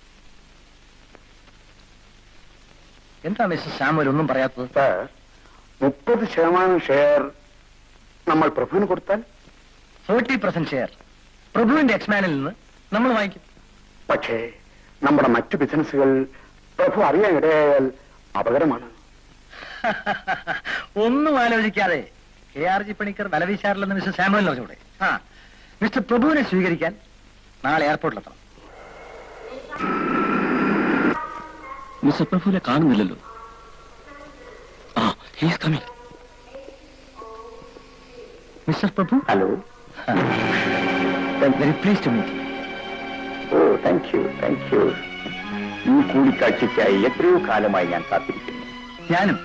[SPEAKER 1] എന്താ മിസ്റ്റർ സാമുവൽ ഒന്നും പറയാത്തത്
[SPEAKER 2] സാർ മുപ്പത് ശതമാനം ഷെയർ നമ്മൾ പ്രഭുവിന് കൊടുത്താൽ
[SPEAKER 1] ഫോർട്ടി പെർസെന്റ് ഷെയർ പ്രഭുവിന്റെ എക്സ്മാനിൽ നിന്ന് നമ്മൾ വാങ്ങിക്കും
[SPEAKER 2] പക്ഷേ നമ്മുടെ മറ്റു ബിസിനസ്സുകൾ പ്രഭു അറിയാൻ ഇടയായാൽ അപകടമാണ്
[SPEAKER 1] ഒന്നും ആലോചിക്കാതെ കെ ആർ ജി പണിക്കർ വിലവീശാറില്ലെന്ന് മിസ്റ്റർ സാമുവൽ അറിഞ്ഞൂടെ ആ മിസ്റ്റർ പ്രഭുവിനെ സ്വീകരിക്കാൻ നാളെ എയർപോർട്ടിലെത്തണം
[SPEAKER 8] മിസ്റ്റർ പ്രഭുവിനെ കാണുന്നില്ലല്ലോ ആ he's coming
[SPEAKER 1] mister Prabhu
[SPEAKER 2] hello
[SPEAKER 1] very please to meet
[SPEAKER 2] oh thank you thank you ഈ കൂടിക്കാഴ്ചയ്ക്കായി എത്രയോ കാലമായി ഞാൻ കാത്തിരിക്കുന്നു
[SPEAKER 1] ഞാനും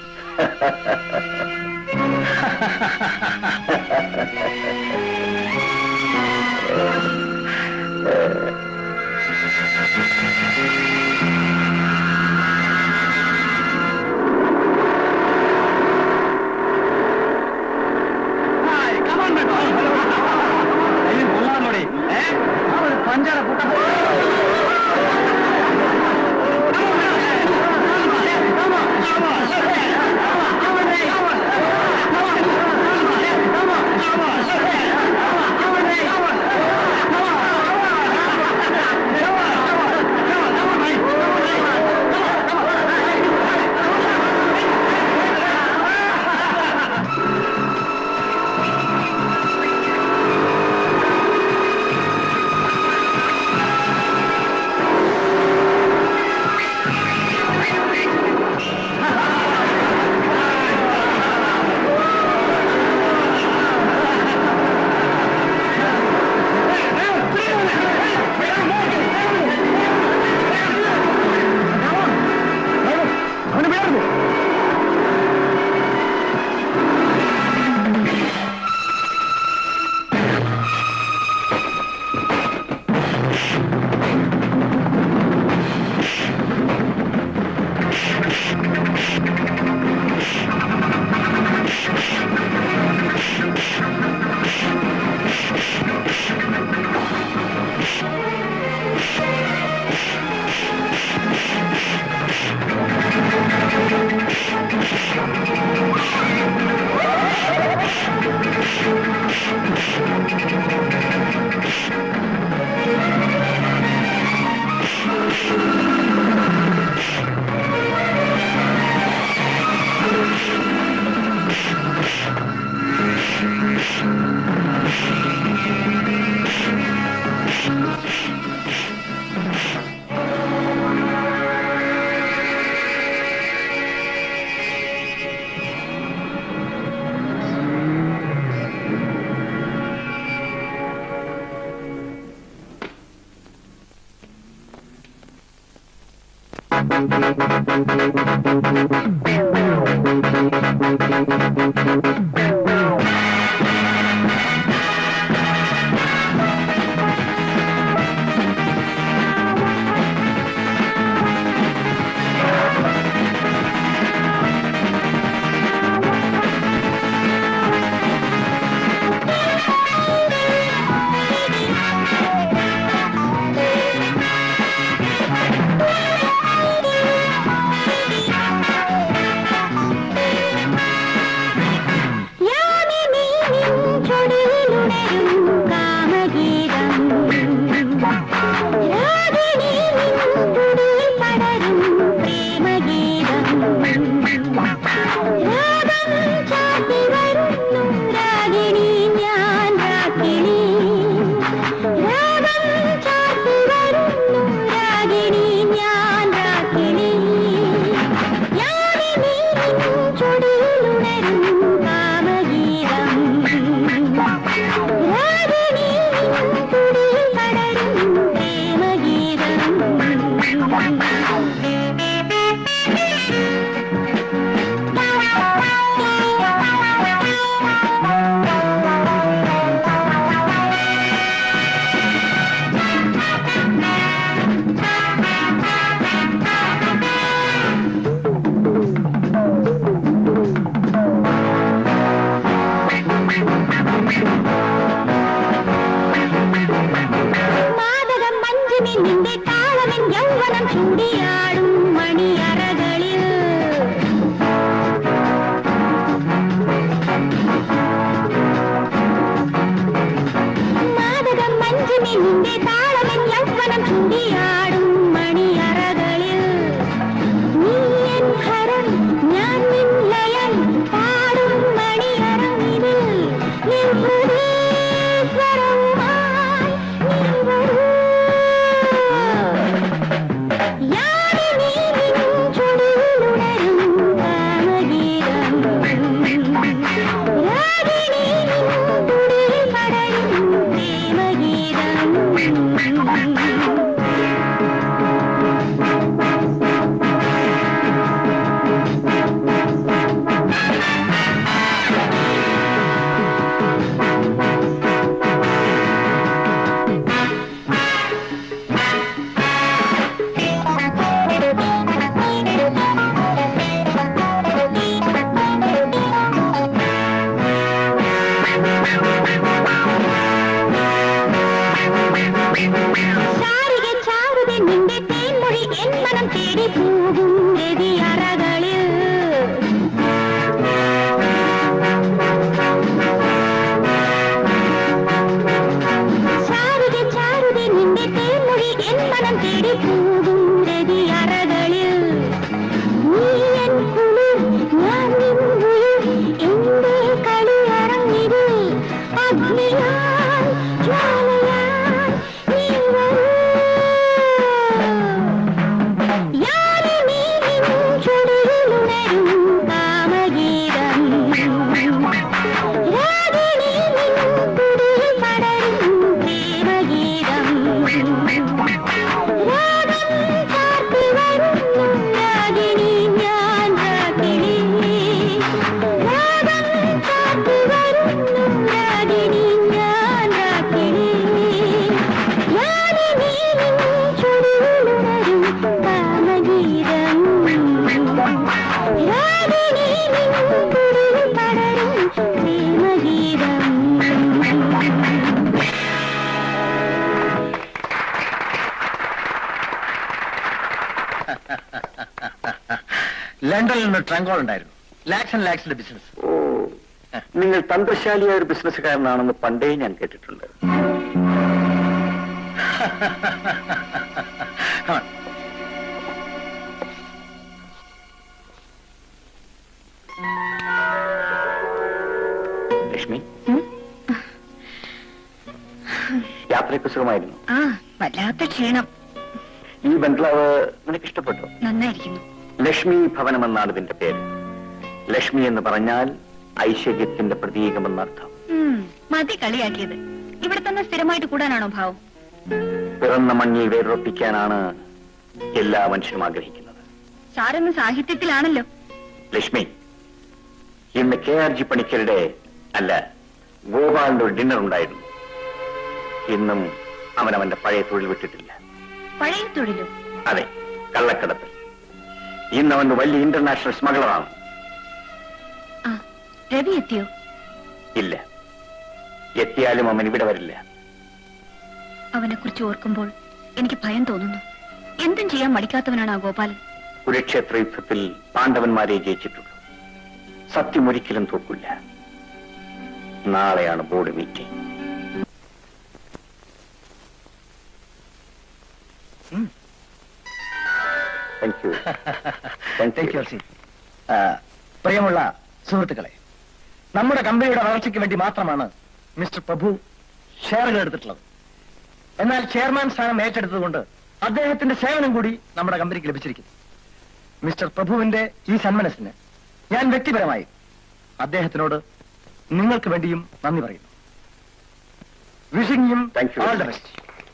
[SPEAKER 9] മാതകം മഞ്ജുമി നിന്റെ താളമൻ യൗവനം ചൂടിയാടും മണിയറകളിൽ മാതകം മഞ്ജുമി നിന്റെ താളമൻ യൗവനം ചൂടിയാടും മണിയറകളിൽ നീ എൻ ഹരം ഞാൻ നിൻ ലയം പാടും മണിയറങ്ങിതിൽ നിൻ ഹൃദയസ്വരവുമായി നീ വരൂ യാമിനി നിൻ ചുടിയിലുണരും കാമഗീതം രാഗിണി നിൻ തുടിയിൽ പടരും പ്രേമഗീതം ശാരിക ചാരുത നിന്റെ തേൻമൊഴി എൻ മനം തേടി പോകും രതിയറകളിൽ ശാരിക ചാരുത നിന്റെ തേൻമൊഴി എൻ മനം തേടി പോകും രതിയറകളിൽ നീ എൻ കുളിർ ഞാൻ നിൻ ഉയിർ എന്റെ കളിയറങ്ങിതിൽ അഗ്നിയാൽ ജ്വാലയാൽ നീ വരൂ യാമിനി നിൻ ചുടിയിലുണരും കാമഗീതം രാഗിണി നിൻ തുടിയിൽ പടരും പ്രേമഗീതം രാഗം ചാർത്തി വരുന്നു രാഗിണി ഞാൻ രാഗിണി രാഗം ചാർത്തി വരുന്നു രാഗിണി ഞാൻ രാഗിണി യാമിനി നിൻ ചുടിയിലുണരും കാമഗീതം രാഗിണി നിൻ തുടിയിൽ പടരും പ്രേമഗീതം
[SPEAKER 1] ലണ്ടനിൽ നിന്ന് ട്രങ്കോൾ ഉണ്ടായിരുന്നു ലാക്സ് ആൻഡ് ലാക്സിന്റെ ബിസിനസ്
[SPEAKER 2] ഓ നിങ്ങൾ തന്ത്രശാലിയായ ഒരു ബിസിനസ്സുകാരനാണെന്ന് പണ്ടേ ഞാൻ കേട്ടിട്ടുണ്ട് ലക്ഷ്മി യാത്രയൊക്കെ സുഖമായിരുന്നു
[SPEAKER 3] ആ വല്ലാത്ത ക്ഷീണം
[SPEAKER 2] ഈ ബംഗ്ലാവ് നിനക്ക് ഇഷ്ടപ്പെട്ടു
[SPEAKER 3] നന്നായിരിക്കുന്നു
[SPEAKER 2] ലക്ഷ്മി ഭവനം എന്നാണ് ഇതിന്റെ പേര് ലക്ഷ്മി എന്ന് പറഞ്ഞാൽ ഐശ്വര്യത്തിന്റെ പ്രതീകമെന്നർത്ഥം
[SPEAKER 3] ഉം, മതി കളിയാക്കിയത് ഇവിടെ തന്നെ സ്ഥിരമായിട്ട് കൂടാനാണോ ഭാവം
[SPEAKER 2] പിറന്ന മണ്ണിൽ വേരൊപ്പിക്കാനാണ് എല്ലാ മനുഷ്യരും ആഗ്രഹിക്കുന്നത്
[SPEAKER 3] സാറൊന്ന് സാഹിത്യത്തിലാണല്ലോ
[SPEAKER 2] ലക്ഷ്മി ഇന്ന് കെ ആർ ജി പണിക്കരുടെ അല്ല ഗോപാലിന്റെ ഒരു ഡിന്നർ ഉണ്ടായിരുന്നു ഇന്നും അവൻ അവന്റെ പഴയ തൊഴിൽ വിട്ടിട്ടില്ല
[SPEAKER 3] പഴയ തൊഴിലോ
[SPEAKER 2] അതെ കള്ളക്കടത്ത് ഇന്ന് അവൻ വലിയ ഇന്റർനാഷണൽ സ്മഗ്ലറാണ്
[SPEAKER 3] ആ രവി എത്തിയോ
[SPEAKER 2] ഇല്ല എത്തിയാലും അവൻ ഇവിടെ വരില്ല
[SPEAKER 3] അവനെ കുറിച്ച് ഓർക്കുമ്പോൾ എനിക്ക് ഭയം തോന്നുന്നു എന്തും ചെയ്യാൻ മടിക്കാത്തവനാണ് ആ ഗോപാലൻ
[SPEAKER 2] കുരുക്ഷേത്ര യുദ്ധത്തിൽ പാണ്ഡവന്മാരെ ജയിച്ചിട്ടുള്ളൂ സത്യം ഒരിക്കലും തോക്കില്ല നാളെയാണ് board meeting thank you
[SPEAKER 1] Thank you, Elsie. ആ, പ്രിയമുള്ള സുഹൃത്തുക്കളെ നമ്മുടെ കമ്പനിയുടെ വളർച്ചയ്ക്ക് വേണ്ടി മാത്രമാണ് മിസ്റ്റർ പ്രഭു ഷെയറുകൾ എടുത്തിട്ടുള്ളത് എന്നാൽ ചെയർമാൻ സ്ഥാനം ഏറ്റെടുത്തതുകൊണ്ട് അദ്ദേഹത്തിന്റെ സേവനം കൂടി നമ്മുടെ കമ്പനിക്ക് ലഭിച്ചിരിക്കുന്നു മിസ്റ്റർ പ്രഭുവിന്റെ ഈ സന്മനസ്സിന് ഞാൻ വ്യക്തിപരമായി അദ്ദേഹത്തിനോട് നിങ്ങൾക്ക് വേണ്ടിയും നന്ദി പറയുന്നു വിഷിംഗ് യും
[SPEAKER 2] Thank you.
[SPEAKER 1] All the best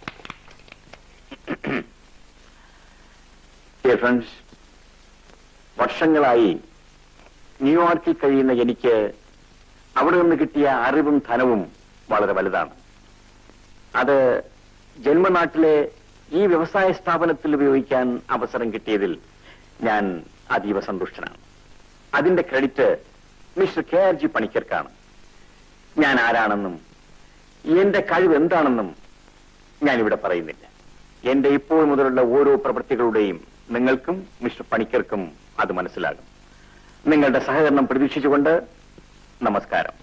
[SPEAKER 2] dear friends വർഷങ്ങളായി ന്യൂയോർക്കിൽ കഴിയുന്ന എനിക്ക് അവിടെ നിന്ന് കിട്ടിയ അറിവും ധനവും വളരെ വലുതാണ് അത് ജന്മനാട്ടിലെ ഈ വ്യവസായ സ്ഥാപനത്തിൽ ഉപയോഗിക്കാൻ അവസരം കിട്ടിയതിൽ ഞാൻ അതീവ സന്തുഷ്ടനാണ് അതിന്റെ credit mister K R G പണിക്കർക്കാണ് ഞാൻ ആരാണെന്നും എന്റെ കഴിവ് എന്താണെന്നും ഞാനിവിടെ പറയുന്നില്ല എന്റെ ഇപ്പോൾ മുതലുള്ള ഓരോ പ്രവൃത്തികളുടെയും നിങ്ങൾക്കും മിസ്റ്റർ പണിക്കർക്കും അത് മനസ്സിലാകും നിങ്ങളുടെ സഹകരണം പ്രതീക്ഷിച്ചുകൊണ്ട് നമസ്കാരം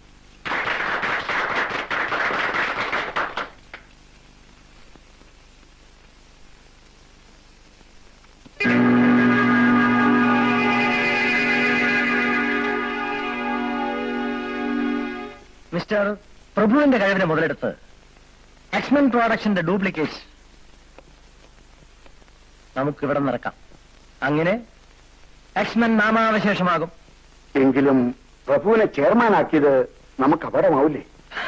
[SPEAKER 1] മിസ്റ്റർ പ്രഭുവിന്റെ കഴിവിനെ മുതലെടുത്ത് എക്സ്മെൻ പ്രോഡക്ഷന്റെ ഡ്യൂപ്ലിക്കേറ്റ് നമുക്ക് ഇവിടെ നിറക്കാം അങ്ങനെ എക്സ്മെൻ നാമാവശേഷമാകും
[SPEAKER 2] എങ്കിലും പ്രഭുവിനെ ചെയർമാനാക്കിയത് നമുക്ക് അപകടമാവില്ലേ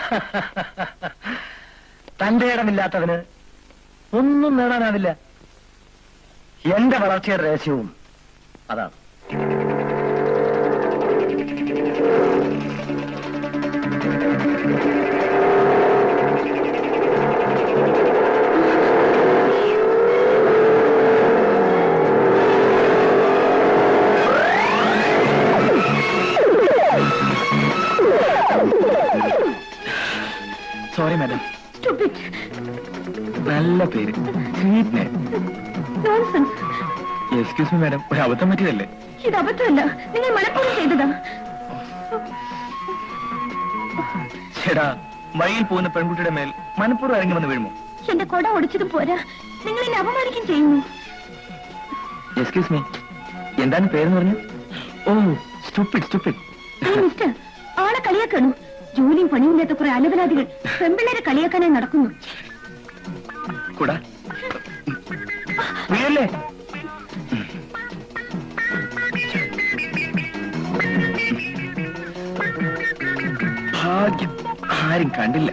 [SPEAKER 1] തന്റെ ഇടമില്ലാത്തവന് ഒന്നും നേടാനാവില്ല എന്റെ വളർച്ചയുടെ രഹസ്യവും അതാണ്
[SPEAKER 8] സോറി മാഡം നല്ല പേര് sweet name
[SPEAKER 3] nonsense
[SPEAKER 8] excuse me madam ഒരു അബദ്ധം പറ്റിയതല്ലേ
[SPEAKER 3] ഇത് അബദ്ധമല്ല നിങ്ങൾ മനഃപൂർവ്വം ചെയ്തതാ
[SPEAKER 8] ചേടാ വഴിയിൽ പോകുന്ന പെൺകുട്ടിയുടെ മേൽ മനഃപൂർവ്വം ഇറങ്ങി വന്ന് വീഴുമോ
[SPEAKER 3] എന്റെ കൊട ഒടിച്ചത് പോരാ നിങ്ങൾ എന്നെ അപമാനിക്കും ചെയ്യുന്നു
[SPEAKER 8] എക്സ്ക്യൂസ് മീ എന്താണ് പേരെന്ന് പറഞ്ഞു ഓ സ്റ്റുപ്പിഡ് സ്റ്റുപ്പിഡ്
[SPEAKER 3] ഏയ് മിസ്റ്റർ ആളെ കളിയാക്കണു ജോലിയും പണിയില്ലാത്ത കുറെ അലവലാദികൾ പെമ്പിള്ളേരെ കളിയാക്കാനായി നടക്കുന്നു
[SPEAKER 8] കൂടാ വീഴല്ലേ ഭാഗ്യം ആരും കണ്ടില്ല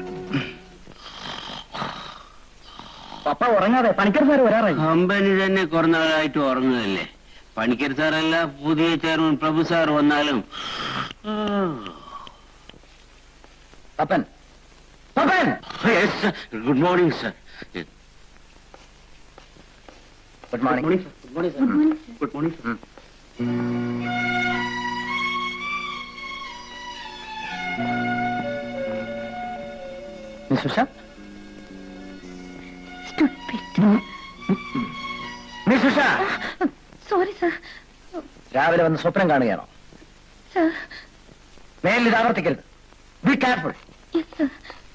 [SPEAKER 1] പപ്പ ഉറങ്ങാതെ പണിക്കർ സാർ വരാറായി
[SPEAKER 10] കമ്പനി തന്നെ കുറഞ്ഞ നാളായിട്ട് ഉറങ്ങുകയല്ലേ പണിക്കർ സാറല്ല പുതിയ ചെയർമാൻ പ്രഭു സാർ വന്നാലും
[SPEAKER 1] Pappan Pappan
[SPEAKER 10] good morning sir
[SPEAKER 1] good morning
[SPEAKER 10] good morning sir
[SPEAKER 1] miss Usha miss Usha
[SPEAKER 3] sorry sir
[SPEAKER 1] രാവിലെ വന്ന് സ്വപ്നം കാണുകയാണോ
[SPEAKER 3] സർ
[SPEAKER 1] മേലിൽ ഇത് ആവർത്തിക്കരുത് be careful
[SPEAKER 3] yes sir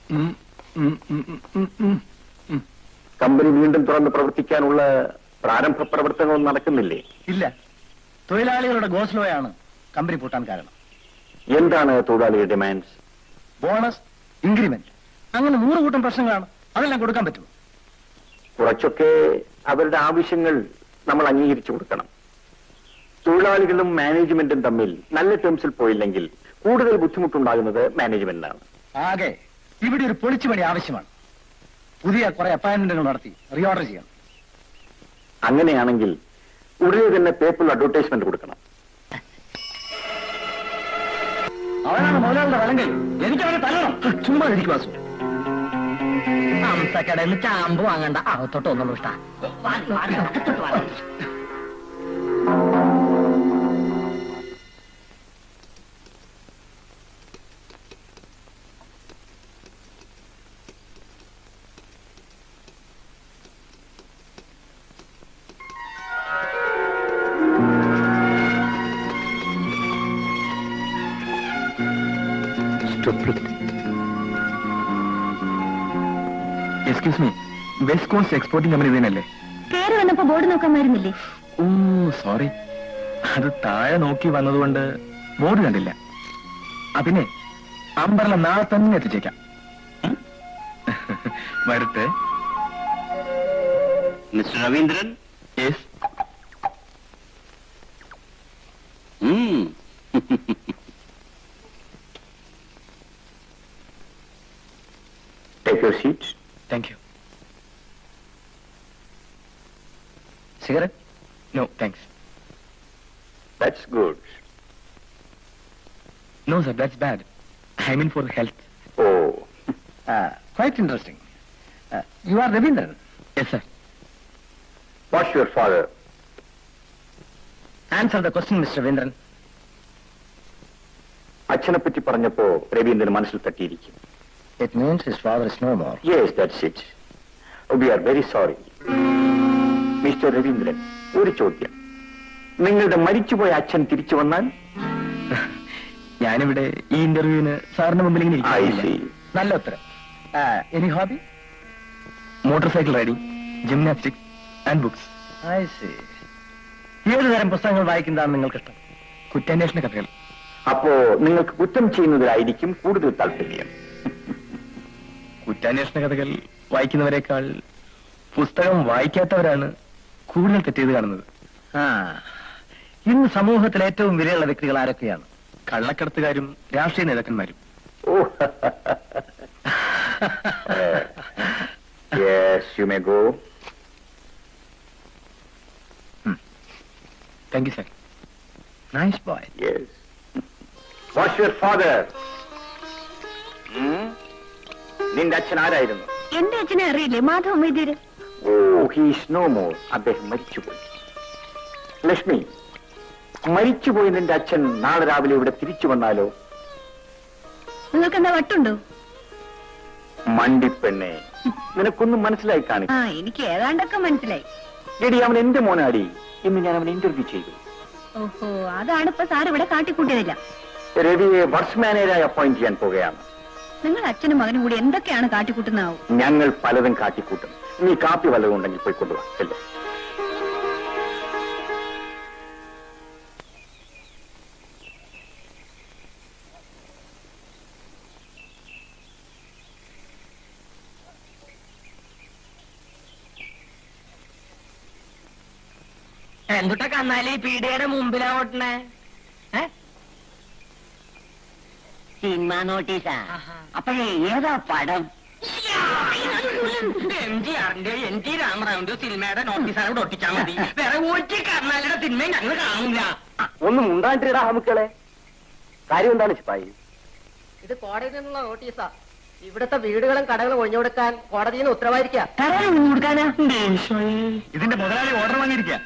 [SPEAKER 2] company വീണ്ടും തുറന്ന് പ്രവർത്തിക്കാനുള്ള പ്രാരംഭ പ്രവർത്തനങ്ങൾ നടക്കുന്നില്ലേ
[SPEAKER 1] ഇല്ല തൊഴിലാളികളുടെ ഗോസ്ലോയാണ് കമ്പനി പൂട്ടാൻ കാരണം
[SPEAKER 2] എന്താണ് തൊഴിലാളിയുടെ ഡിമാൻഡ്സ്
[SPEAKER 1] ബോണസ് ഇൻക്രിമെന്റ് അങ്ങനെ നൂറ് കൂട്ടം പ്രശ്നങ്ങളാണ് അതെല്ലാം കൊടുക്കാൻ പറ്റുമോ
[SPEAKER 2] കുറച്ചൊക്കെ അവരുടെ ആവശ്യങ്ങൾ നമ്മൾ അംഗീകരിച്ചു കൊടുക്കണം തൊഴിലാളികളും മാനേജ്മെന്റും തമ്മിൽ നല്ല ടേംസിൽ പോയില്ലെങ്കിൽ കൂടുതൽ ബുദ്ധിമുട്ടുണ്ടാകുന്നത് മാനേജ്മെന്റിനാണ്
[SPEAKER 1] ആകെ ഇവിടെ ഒരു പൊളിച്ചുപണി ആവശ്യമാണ് പുതിയ കുറെ അപ്പോയിന്റ്മെന്റുകൾ നടത്തി റീഓർഡർ ചെയ്യണം
[SPEAKER 2] അങ്ങനെയാണെങ്കിൽ ഉടനെ തന്നെ പേപ്പറിൽ അഡ്വർടൈസ്മെന്റ് കൊടുക്കണം
[SPEAKER 1] അവനാണ് മുതലാളിയുടെ വലങ്കൽ എനിക്ക് അവനെ തല്ലണം ചുമ്മാ ഇരിക്കും വാസു
[SPEAKER 4] ഹംസക്കടയിൽ നിന്ന് ചാമ്പ് വാങ്ങണ്ട അകത്തോട്ട് ഒന്നും ഇഷ്ട
[SPEAKER 8] excuse me west coast exporting company ഇതിനല്ലേ
[SPEAKER 3] കയറി വന്നപ്പോ ബോർഡ് നോക്കാൻ വരുന്നില്ലേ
[SPEAKER 8] ഓ സോറി അത് താഴെ നോക്കി വന്നതുകൊണ്ട് ബോർഡ് കണ്ടില്ല അതിനെ അമ്പർല നാളെ തന്നെ എത്തിച്ചേക്കാം ഉം? വരട്ടെ
[SPEAKER 10] മിസ്റ്റർ രവീന്ദ്രൻ
[SPEAKER 8] യെസ്
[SPEAKER 10] ഉം.
[SPEAKER 2] Take your seat
[SPEAKER 8] thank you
[SPEAKER 1] cigarette
[SPEAKER 8] no thanks
[SPEAKER 2] that's good
[SPEAKER 8] no sir that's bad I mean for health
[SPEAKER 2] oh
[SPEAKER 1] quite interesting you are Raveendran
[SPEAKER 8] yes sir
[SPEAKER 2] what's your father
[SPEAKER 1] answer the question mister Raveendran
[SPEAKER 2] അച്ഛനെ പറ്റി പറഞ്ഞപ്പോ രവീന്ദ്രൻ മനസ്സിൽ തട്ടിയിരിക്കും
[SPEAKER 1] it means his father is no more
[SPEAKER 2] yes that's it we are very sorry mister Raveendran ഒരു ചോദ്യം നിങ്ങളുടെ മരിച്ചുപോയ അച്ഛൻ തിരിച്ചു വന്നാൽ
[SPEAKER 8] ഞാനിവിടെ ഈ ഇന്റർവ്യൂവിന് സാറിന്റെ മുമ്പിൽ ഇങ്ങനെ
[SPEAKER 2] ഐ
[SPEAKER 8] ഇരിക്കുകയില്ല.
[SPEAKER 2] സി
[SPEAKER 1] നല്ല ഉത്തരം any hobby
[SPEAKER 8] motorcycle riding gymnastics and books
[SPEAKER 1] I see ഏത് തരം പുസ്തകങ്ങൾ വായിക്കുന്നതാണ് നിങ്ങൾക്ക് ഇഷ്ടം
[SPEAKER 8] കുറ്റാന്വേഷണ കഥകൾ
[SPEAKER 2] അപ്പോ നിങ്ങൾക്ക് കുറ്റം ചെയ്യുന്നതിലായിരിക്കും കൂടുതൽ താല്പര്യം
[SPEAKER 8] കുറ്റാന്വേഷണ കഥകൾ വായിക്കുന്നവരെക്കാൾ പുസ്തകം വായിക്കാത്തവരാണ് കൂടുതൽ തെറ്റെയ്ത് കാണുന്നത്
[SPEAKER 1] ആ ഇന്ന് സമൂഹത്തിൽ ഏറ്റവും വിലയുള്ള വ്യക്തികൾ ആരൊക്കെയാണ്
[SPEAKER 8] കള്ളക്കടത്തുകാരും രാഷ്ട്രീയ നേതാക്കന്മാരും
[SPEAKER 2] oh yes you may go
[SPEAKER 8] thank you sir
[SPEAKER 1] nice boy
[SPEAKER 2] yes what's your father നിന്റെ അച്ഛൻ ആരായിരുന്നു
[SPEAKER 3] എന്റെ അച്ഛനെ അറിയില്ലേ Madhava Vaidyar
[SPEAKER 2] oh he's no more അദ്ദേഹം മരിച്ചുപോയി ലക്ഷ്മി മരിച്ചുപോയി നിന്റെ അച്ഛൻ നാളെ രാവിലെ ഇവിടെ തിരിച്ചു വന്നാലോ
[SPEAKER 3] നിങ്ങൾക്ക് എന്താ വട്ടുണ്ടോ
[SPEAKER 2] മണ്ടിപ്പെണ്ണെ നിനക്കൊന്നും മനസ്സിലായി
[SPEAKER 3] ആ
[SPEAKER 2] കാണിക്കും
[SPEAKER 3] എനിക്ക് ഏതാണ്ടൊക്കെ മനസ്സിലായി
[SPEAKER 2] എടി അവൻ എന്റെ മോനാടി ഇന്ന് ഞാൻ അവൻ ഇന്റർവ്യൂ ചെയ്തു
[SPEAKER 3] ഓഹോ അതാണ് ഇപ്പൊ സാർ ഇവിടെ കാട്ടിക്കൂട്ടിയതില്ല
[SPEAKER 2] രവിയെ വർക്സ് മാനേജറായി അപ്പോയിന്റ് ചെയ്യാൻ പോകുകയാണ്
[SPEAKER 3] നിങ്ങൾ അച്ഛനും മകനും കൂടി എന്തൊക്കെയാണ് കാട്ടിക്കൂട്ടുന്നാവും
[SPEAKER 2] ഞങ്ങൾ പലതും കാട്ടിക്കൂട്ടും നീ കാപ്പി വല്ലതും ഉണ്ടെങ്കിൽ പോയി കൊണ്ടുവാ അല്ലേ
[SPEAKER 4] എന്തുട്ട കന്നാലി പീഡിയുടെ മുമ്പിലാ ഓട്ടണേ
[SPEAKER 7] സിനിമ നോട്ടീസാ അപ്പോഴേ ഏതാ പടം
[SPEAKER 4] എം ജി ആറിന്റെ എൻ ടി രാമറാവിന്റെ സിനിമയുടെ നോട്ടീസാണ് ഇവിടെ ഒട്ടിച്ചാൽ മതി വേറെ ഒരു കർണാലയുടെ സിനിമയും ഞങ്ങൾ കാണില്ല
[SPEAKER 5] ഒന്നും ഉണ്ടാണ്ടിടാ നമുക്കളെ കാര്യം എന്താണ് ചിപ്പായി
[SPEAKER 11] ഇത് കോടതിയിൽ നിന്നുള്ള നോട്ടീസാ ഇവിടുത്തെ വീടുകളും കടകളും ഒഴിഞ്ഞു കൊടുക്കാൻ കോടതിയിൽ നിന്ന് ഉത്തരവായിരിക്കാം
[SPEAKER 7] കൊടുക്കാനാ
[SPEAKER 8] ഇതിന്റെ മുതലാളി ഓർഡർ വാങ്ങിയിരിക്കുക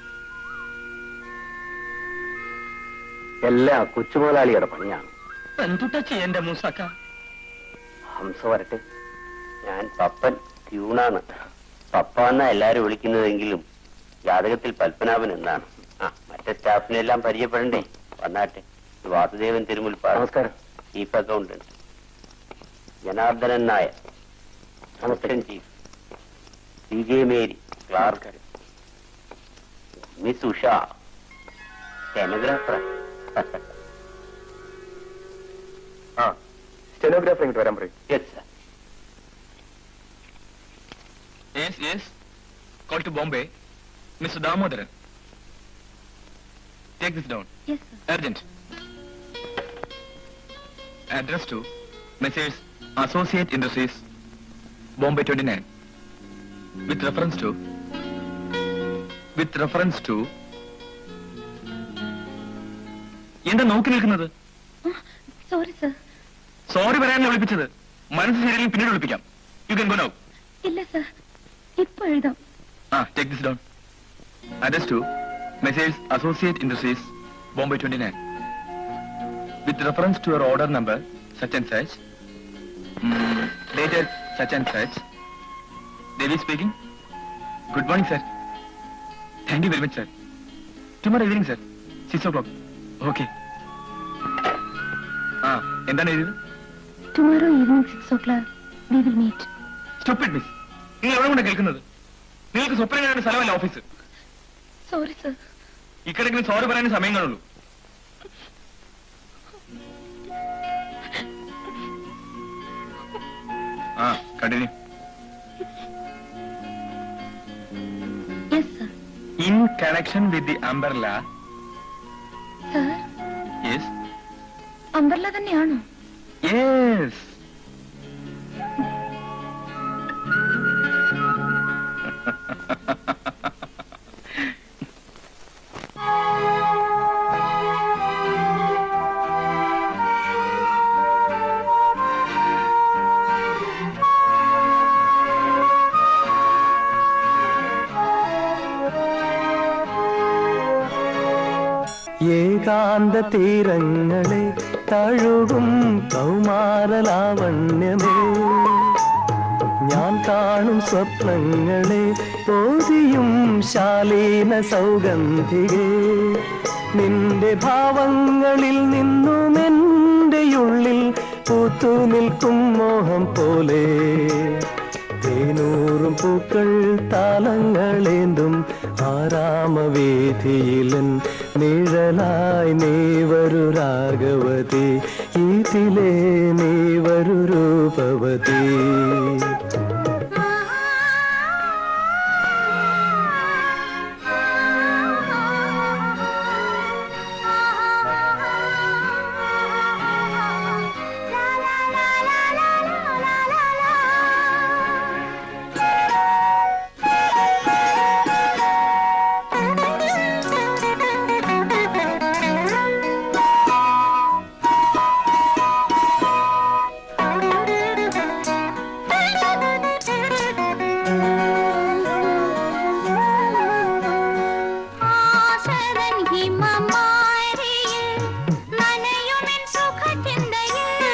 [SPEAKER 2] എല്ലാം കൊച്ചുമുതലാളിയുടെ പണിയാണ്
[SPEAKER 4] എന്തുട്ട ചെയ്യന്റെ മൂസക്ക
[SPEAKER 2] ഹംസ വരട്ടെ
[SPEAKER 10] ഞാൻ പപ്പൻ ട്യൂണാണ് പപ്പ എന്നാ എല്ലാരും വിളിക്കുന്നതെങ്കിലും ജാതകത്തിൽ പത്മനാഭൻ എന്നാണ് ആ മറ്റേ സ്റ്റാഫിനെല്ലാം പരിചയപ്പെടണ്ടേ വന്നാട്ടെ ഇത് വാസുദേവൻ തിരുമുൽപ്പാട്
[SPEAKER 2] നമസ്കാരം
[SPEAKER 10] chief accountant Janardhanan Nair assistant chief C J Mary clerk miss Usha stenographer
[SPEAKER 2] ആ സ്റ്റെനോഗ്രാഫർ ഇങ്ങോട്ട് വരാൻ പറയും
[SPEAKER 10] yes sir
[SPEAKER 8] Yes, yes. Call to Bombay. Mr. Damodaran. Take this down.
[SPEAKER 3] Yes
[SPEAKER 8] Urgent. Address to Messrs. Associate Industries, Bombay 29. With reference to with reference to എന്താ നോക്കി നിൽക്കുന്നത്
[SPEAKER 3] sorry sir
[SPEAKER 8] sorry പറയാനാണ് വിളിപ്പിച്ചത് മനസ്സ് ശരിയെങ്കിൽ പിന്നീട് വിളിപ്പിക്കാം യു കൻ ഗോ നൗ
[SPEAKER 3] ഇല്ല sir ഇപ്പൊ എഴുതാം
[SPEAKER 8] ആ take this down address to message associate industries Bombay twenty nine with reference to your order number such and such dated such and such Devi speaking good morning sir thank you very much sir tomorrow evening sir six o'clock okay ആ എന്താണ് എഴുതിയത്
[SPEAKER 3] tomorrow evening six o'clock we will meet
[SPEAKER 8] stupid miss നിങ്ങൾ എവിടെ കൊണ്ട് കേൾക്കുന്നത് നിങ്ങൾക്ക് സ്വപ്നം കാണേണ്ട സ്ഥലമല്ല ഓഫീസ്
[SPEAKER 3] സോറി സർ
[SPEAKER 8] ഇക്കടെങ്കിലും സോറി പറയാൻ സമയം കാണുള്ളൂ ആ continue
[SPEAKER 3] yes sir
[SPEAKER 8] in connection with the umbrella
[SPEAKER 3] sir
[SPEAKER 8] yes
[SPEAKER 3] umbrella തന്നെയാണോ
[SPEAKER 8] യെസ്
[SPEAKER 12] ഏകാന്ത തീരങ്ങളെ തഴുകും കൗമാരലാവണ്യമേ ഞാൻ കാണും സ്വപ്നങ്ങളെ പോതിയും ശാലീന സൗഗന്ധികേ നിന്റെ ഭാവങ്ങളിൽ നിന്നും എൻ്റെ ഉള്ളിൽ പൂത്തു നിൽക്കും മോഹം പോലെ തേനൂറും പൂക്കൾ താളങ്ങളേന്തും ആരാമവേദിയിലൻ നിഴലായി നീ വരു രാഘവതി ഇതിലേ നീ വരു രൂപവതി
[SPEAKER 9] ആശരൻ ഹിമമാരിയിൽ നനയുമെൻ സുഖചിന്തയിൽ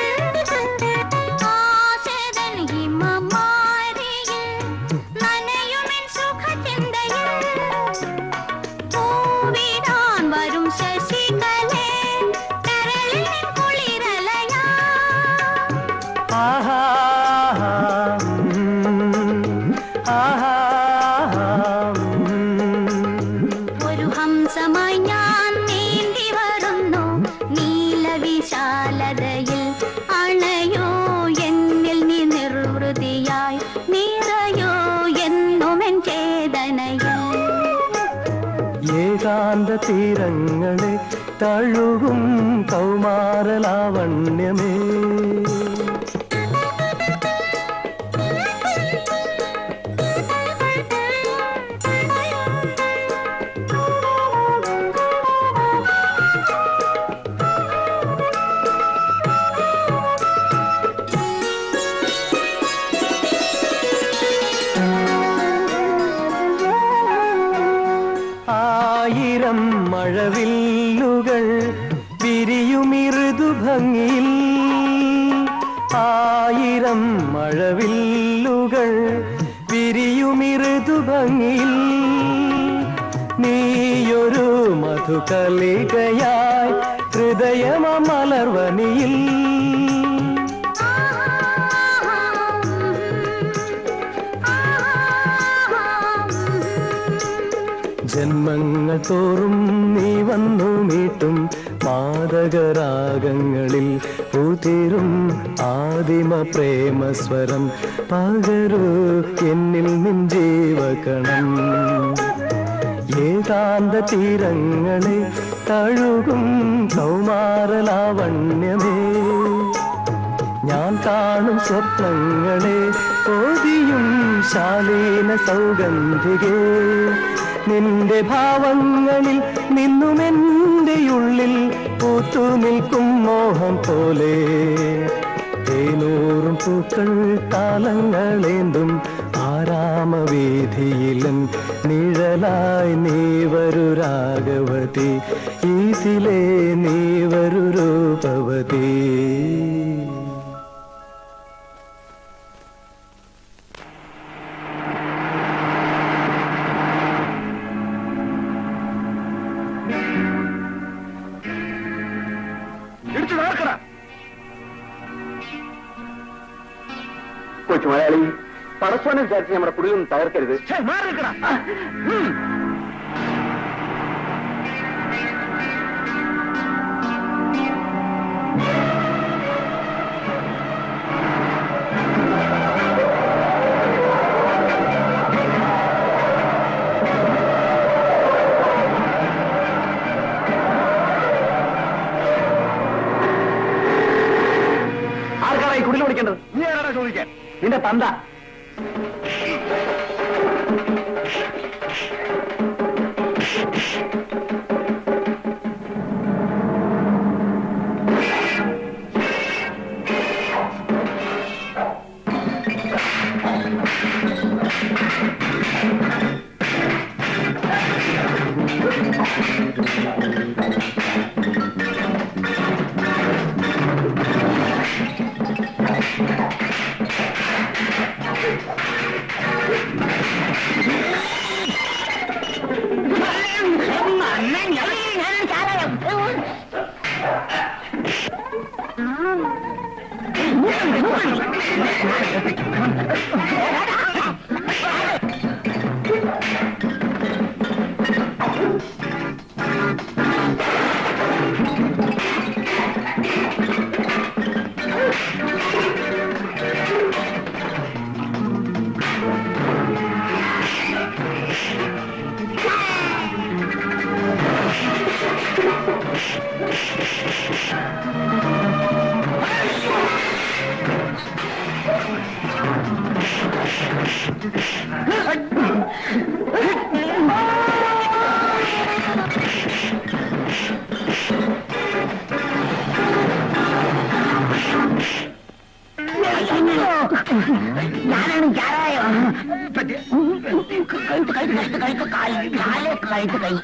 [SPEAKER 9] ആശരൻ ഹിമമാരിയിൽ നനയുമെൻ സുഖചിന്തയിൽ പൂവിടാൻ വരും ശശികലേ കരളിൽ നിൻ കുളിരലയാ
[SPEAKER 12] ആഹാ ഉം, ആഹാ ഉം.
[SPEAKER 9] ഒരു ഹംസമായി ഞാൻ നീന്തി വരുന്നു നീലവിശാലതയിൽ അണയോ എന്നിൽ നീ നിർവൃതിയായി നിറയോ എന്നുമെൻ ചേതനയിൽ
[SPEAKER 12] ഏകാന്ത തീരങ്ങളെ തഴുകും കൗമാരലാവണ്യമേ ആയിരം മഴവില്ലുകൾ വിരിയുമിറുതു ഭംഗിയിൽ ആയിരം മഴവില്ലുകൾ വിരിയുമിറുതു ഭംഗിയിൽ നീയൊരു മധുകലികയായി ഹൃദയമലർവനിയിൽ ജന്മങ്ങൾ തോറും നീ വന്നു മീട്ടും മാതകരാഗങ്ങളിൽ പൂതീരും ആദിമ പ്രേമസ്വരം പകരൂ എന്നിൽ നിൻ ജീവകണം ഏകാന്ത തീരങ്ങളെ തഴുകും കൗമാരലാവണ്യമേ ഞാൻ കാണും സ്വപ്നങ്ങളെ ഓതിയും ശാലീന സൗഗന്ധികേ നിന്റെ ഭാവങ്ങളിൽ നിന്നുമെന്റെ ഉള്ളിൽ പൂത്തു നിൽക്കും മോഹം പോലെ തേനൂറും പൂക്കൾ താളങ്ങളേന്തും ആരാമവേദിയിലൻ നിഴലായി നീ വരു രാഘവതി ഈസിലേ നീ വരു രൂപവതി
[SPEAKER 1] ഇടിച്ചു നോക്കണ
[SPEAKER 2] കൊച്ചു മലയാളി പടച്ചോനെ വിചാരിച്ച് നമ്മുടെ കുടിലൊന്നും തകർക്കരുത്
[SPEAKER 1] മാറി നിൽക്കണ
[SPEAKER 2] ആർക്കാണ് ഈ കുടിൽ വിളിക്കേണ്ടത്
[SPEAKER 1] നീ ആരാടാ ചോദിക്കാൻ
[SPEAKER 2] നിന്റെ തന്ത
[SPEAKER 7] ഞാനാണ് ചാരായോ കഴിച്ച് കഴിച്ച് കഴിച്ച് കഴിച്ച് കാല് കാല് കഴിച്ച് കഴി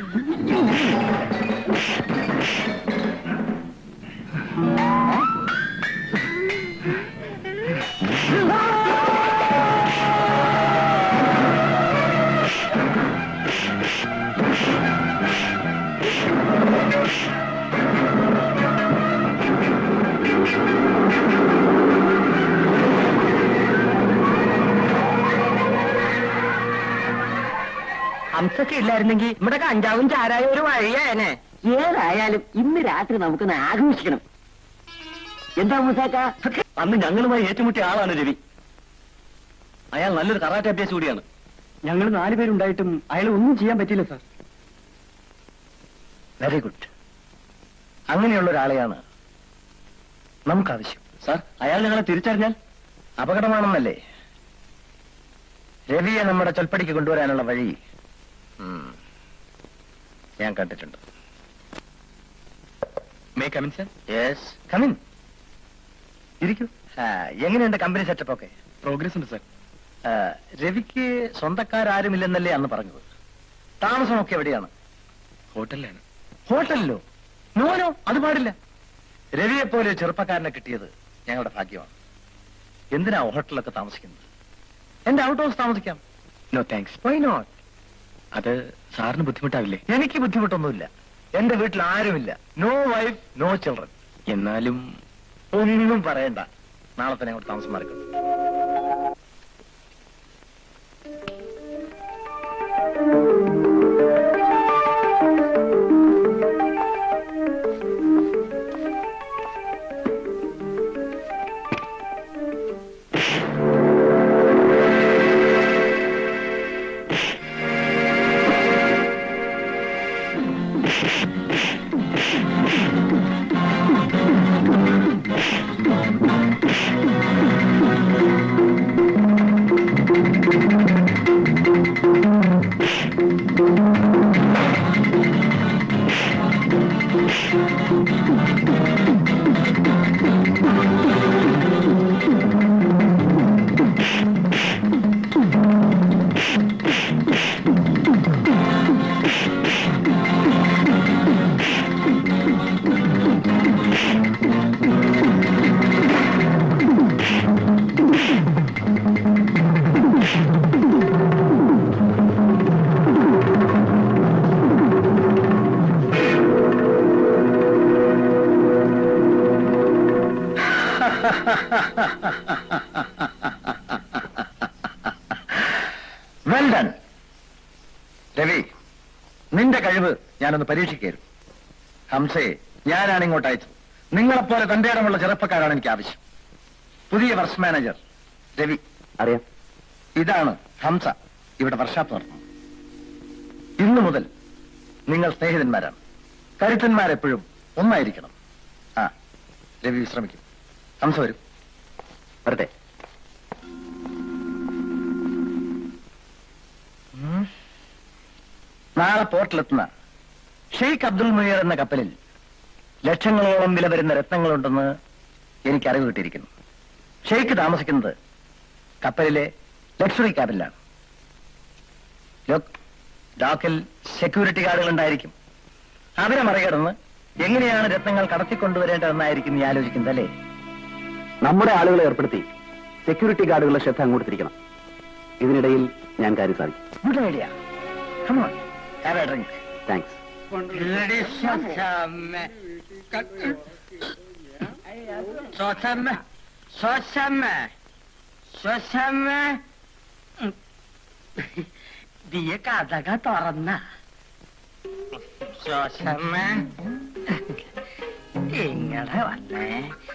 [SPEAKER 5] ഹംസൊക്കെ ഇല്ലായിരുന്നെങ്കിൽ ഇവിടെ കഞ്ചാവും ചാരായ ഒരു വഴിയായനെ
[SPEAKER 7] ഏതായാലും ഇന്ന് രാത്രി നമുക്കൊന്ന് ആഘോഷിക്കണം എന്താ മൂസാക്ക
[SPEAKER 1] അന്ന് ഞങ്ങളുമായി ഏറ്റുമുട്ടിയ ആളാണ് രവി അയാൾ നല്ലൊരു കറാട്ടെ അഭ്യാസം കൂടിയാണ്
[SPEAKER 5] ഞങ്ങൾ നാലുപേരുണ്ടായിട്ടും അയാൾ ഒന്നും ചെയ്യാൻ പറ്റില്ല സാർ
[SPEAKER 1] വെരി ഗുഡ് അങ്ങനെയുള്ള ഒരാളെയാണ് നമുക്ക് ആവശ്യം സാർ അയാൾ ഞങ്ങളെ തിരിച്ചറിഞ്ഞാൽ അപകടമാണെന്നല്ലേ രവിയെ നമ്മുടെ ചൊൽപ്പടിക്ക് കൊണ്ടുവരാനുള്ള വഴി ഉം, ഞാൻ കണ്ടിട്ടുണ്ട്
[SPEAKER 8] may come in sir
[SPEAKER 1] yes come in ഇരിക്കൂ ആ, എങ്ങനെയുണ്ട് കമ്പനി സെറ്റപ്പ് ഒക്കെ
[SPEAKER 8] പ്രോഗ്രസ് ഉണ്ട് സർ
[SPEAKER 1] ആ, രവിക്ക് സ്വന്തക്കാരാരുമില്ലെന്നല്ലേ അന്ന് പറഞ്ഞത് താമസമൊക്കെ എവിടെയാണ്
[SPEAKER 8] ഹോട്ടലിലാണ്
[SPEAKER 1] ഹോട്ടലിലോ നോനോ അത് പാടില്ല രവിയെ പോലെ ഒരു ചെറുപ്പക്കാരനെ കിട്ടിയത് ഞങ്ങളുടെ ഭാഗ്യമാണ് എന്തിനാ ഹോട്ടലൊക്കെ താമസിക്കുന്നത് എന്റെ ഔട്ട് ഹൗസ് താമസിക്കാം
[SPEAKER 8] നോ താങ്ക്സ്
[SPEAKER 1] വൈ നോട്ട്
[SPEAKER 8] അത് സാറിന് ബുദ്ധിമുട്ടാവില്ലേ
[SPEAKER 1] എനിക്ക് ബുദ്ധിമുട്ടൊന്നുമില്ല എന്റെ വീട്ടിൽ ആരുമില്ല നോ വൈഫ് നോ ചിൽഡ്രൻ
[SPEAKER 8] എന്നാലും
[SPEAKER 1] ഒന്നും പറയണ്ട നാളെ തന്നെ അങ്ങോട്ട് താമസം മാറിക്കും
[SPEAKER 9] Thank you.
[SPEAKER 1] Well done Ravi നിന്റെ കഴിവ് ഞാനൊന്ന് പരീക്ഷിക്കായിരുന്നു ഹംസയെ ഞാനാണ് ഇങ്ങോട്ട് അയച്ചത് നിങ്ങളെപ്പോലെ തന്റെ ഇടമുള്ള ചെറുപ്പക്കാരാണ് എനിക്ക് ആവശ്യം പുതിയ വർക്സ് മാനേജർ രവി
[SPEAKER 2] അറിയാം
[SPEAKER 1] ഇതാണ് ഹംസ ഇവിടെ വർഷാപ്പ് നടത്തുന്നത് ഇന്നു മുതൽ നിങ്ങൾ സ്നേഹിതന്മാരാണ് കരുത്തന്മാരെപ്പോഴും ഒന്നായിരിക്കണം ആ രവി വിശ്രമിക്കും ഹംസ വരും
[SPEAKER 2] വരട്ടെ
[SPEAKER 1] ഉം. നാളെ പോർട്ടിലെത്തുന്ന ഷെയ്ഖ് അബ്ദുൽ മുനീർ എന്ന കപ്പലിൽ ലക്ഷങ്ങളോളം വില വരുന്ന രത്നങ്ങളുണ്ടെന്ന് എനിക്ക് അറിവ് കിട്ടിയിരിക്കുന്നു ഷെയ്ഖ് താമസിക്കുന്നത് കപ്പലിലെ ലക്ഷറി ക്യാബിലാണ് ലോക്ക് ഡോക്കിൽ സെക്യൂരിറ്റി ഗാർഡുകൾ ഉണ്ടായിരിക്കും അവരെ മറികടന്ന് എങ്ങനെയാണ് രത്നങ്ങൾ കടത്തിക്കൊണ്ടുവരേണ്ടതെന്നായിരിക്കും നീ ആലോചിക്കുന്നത് അല്ലേ
[SPEAKER 2] നമ്മുടെ ആളുകളെ ഏർപ്പെടുത്തി സെക്യൂരിറ്റി ഗാർഡുകളുടെ ശ്രദ്ധ അങ്ങോട്ട് തിരിക്കണം ഇതിനിടയിൽ ഞാൻ കാര്യം സാധിക്കും
[SPEAKER 1] good idea come on have a drink
[SPEAKER 2] thanks
[SPEAKER 4] ശ്വാസമ്മ ശ്വാസമ്മ ശ്വാസമ്മ ദിയ കഥക തുറന്ന ശ്വാസമ്മ ഇങ്ങനെ വന്നേ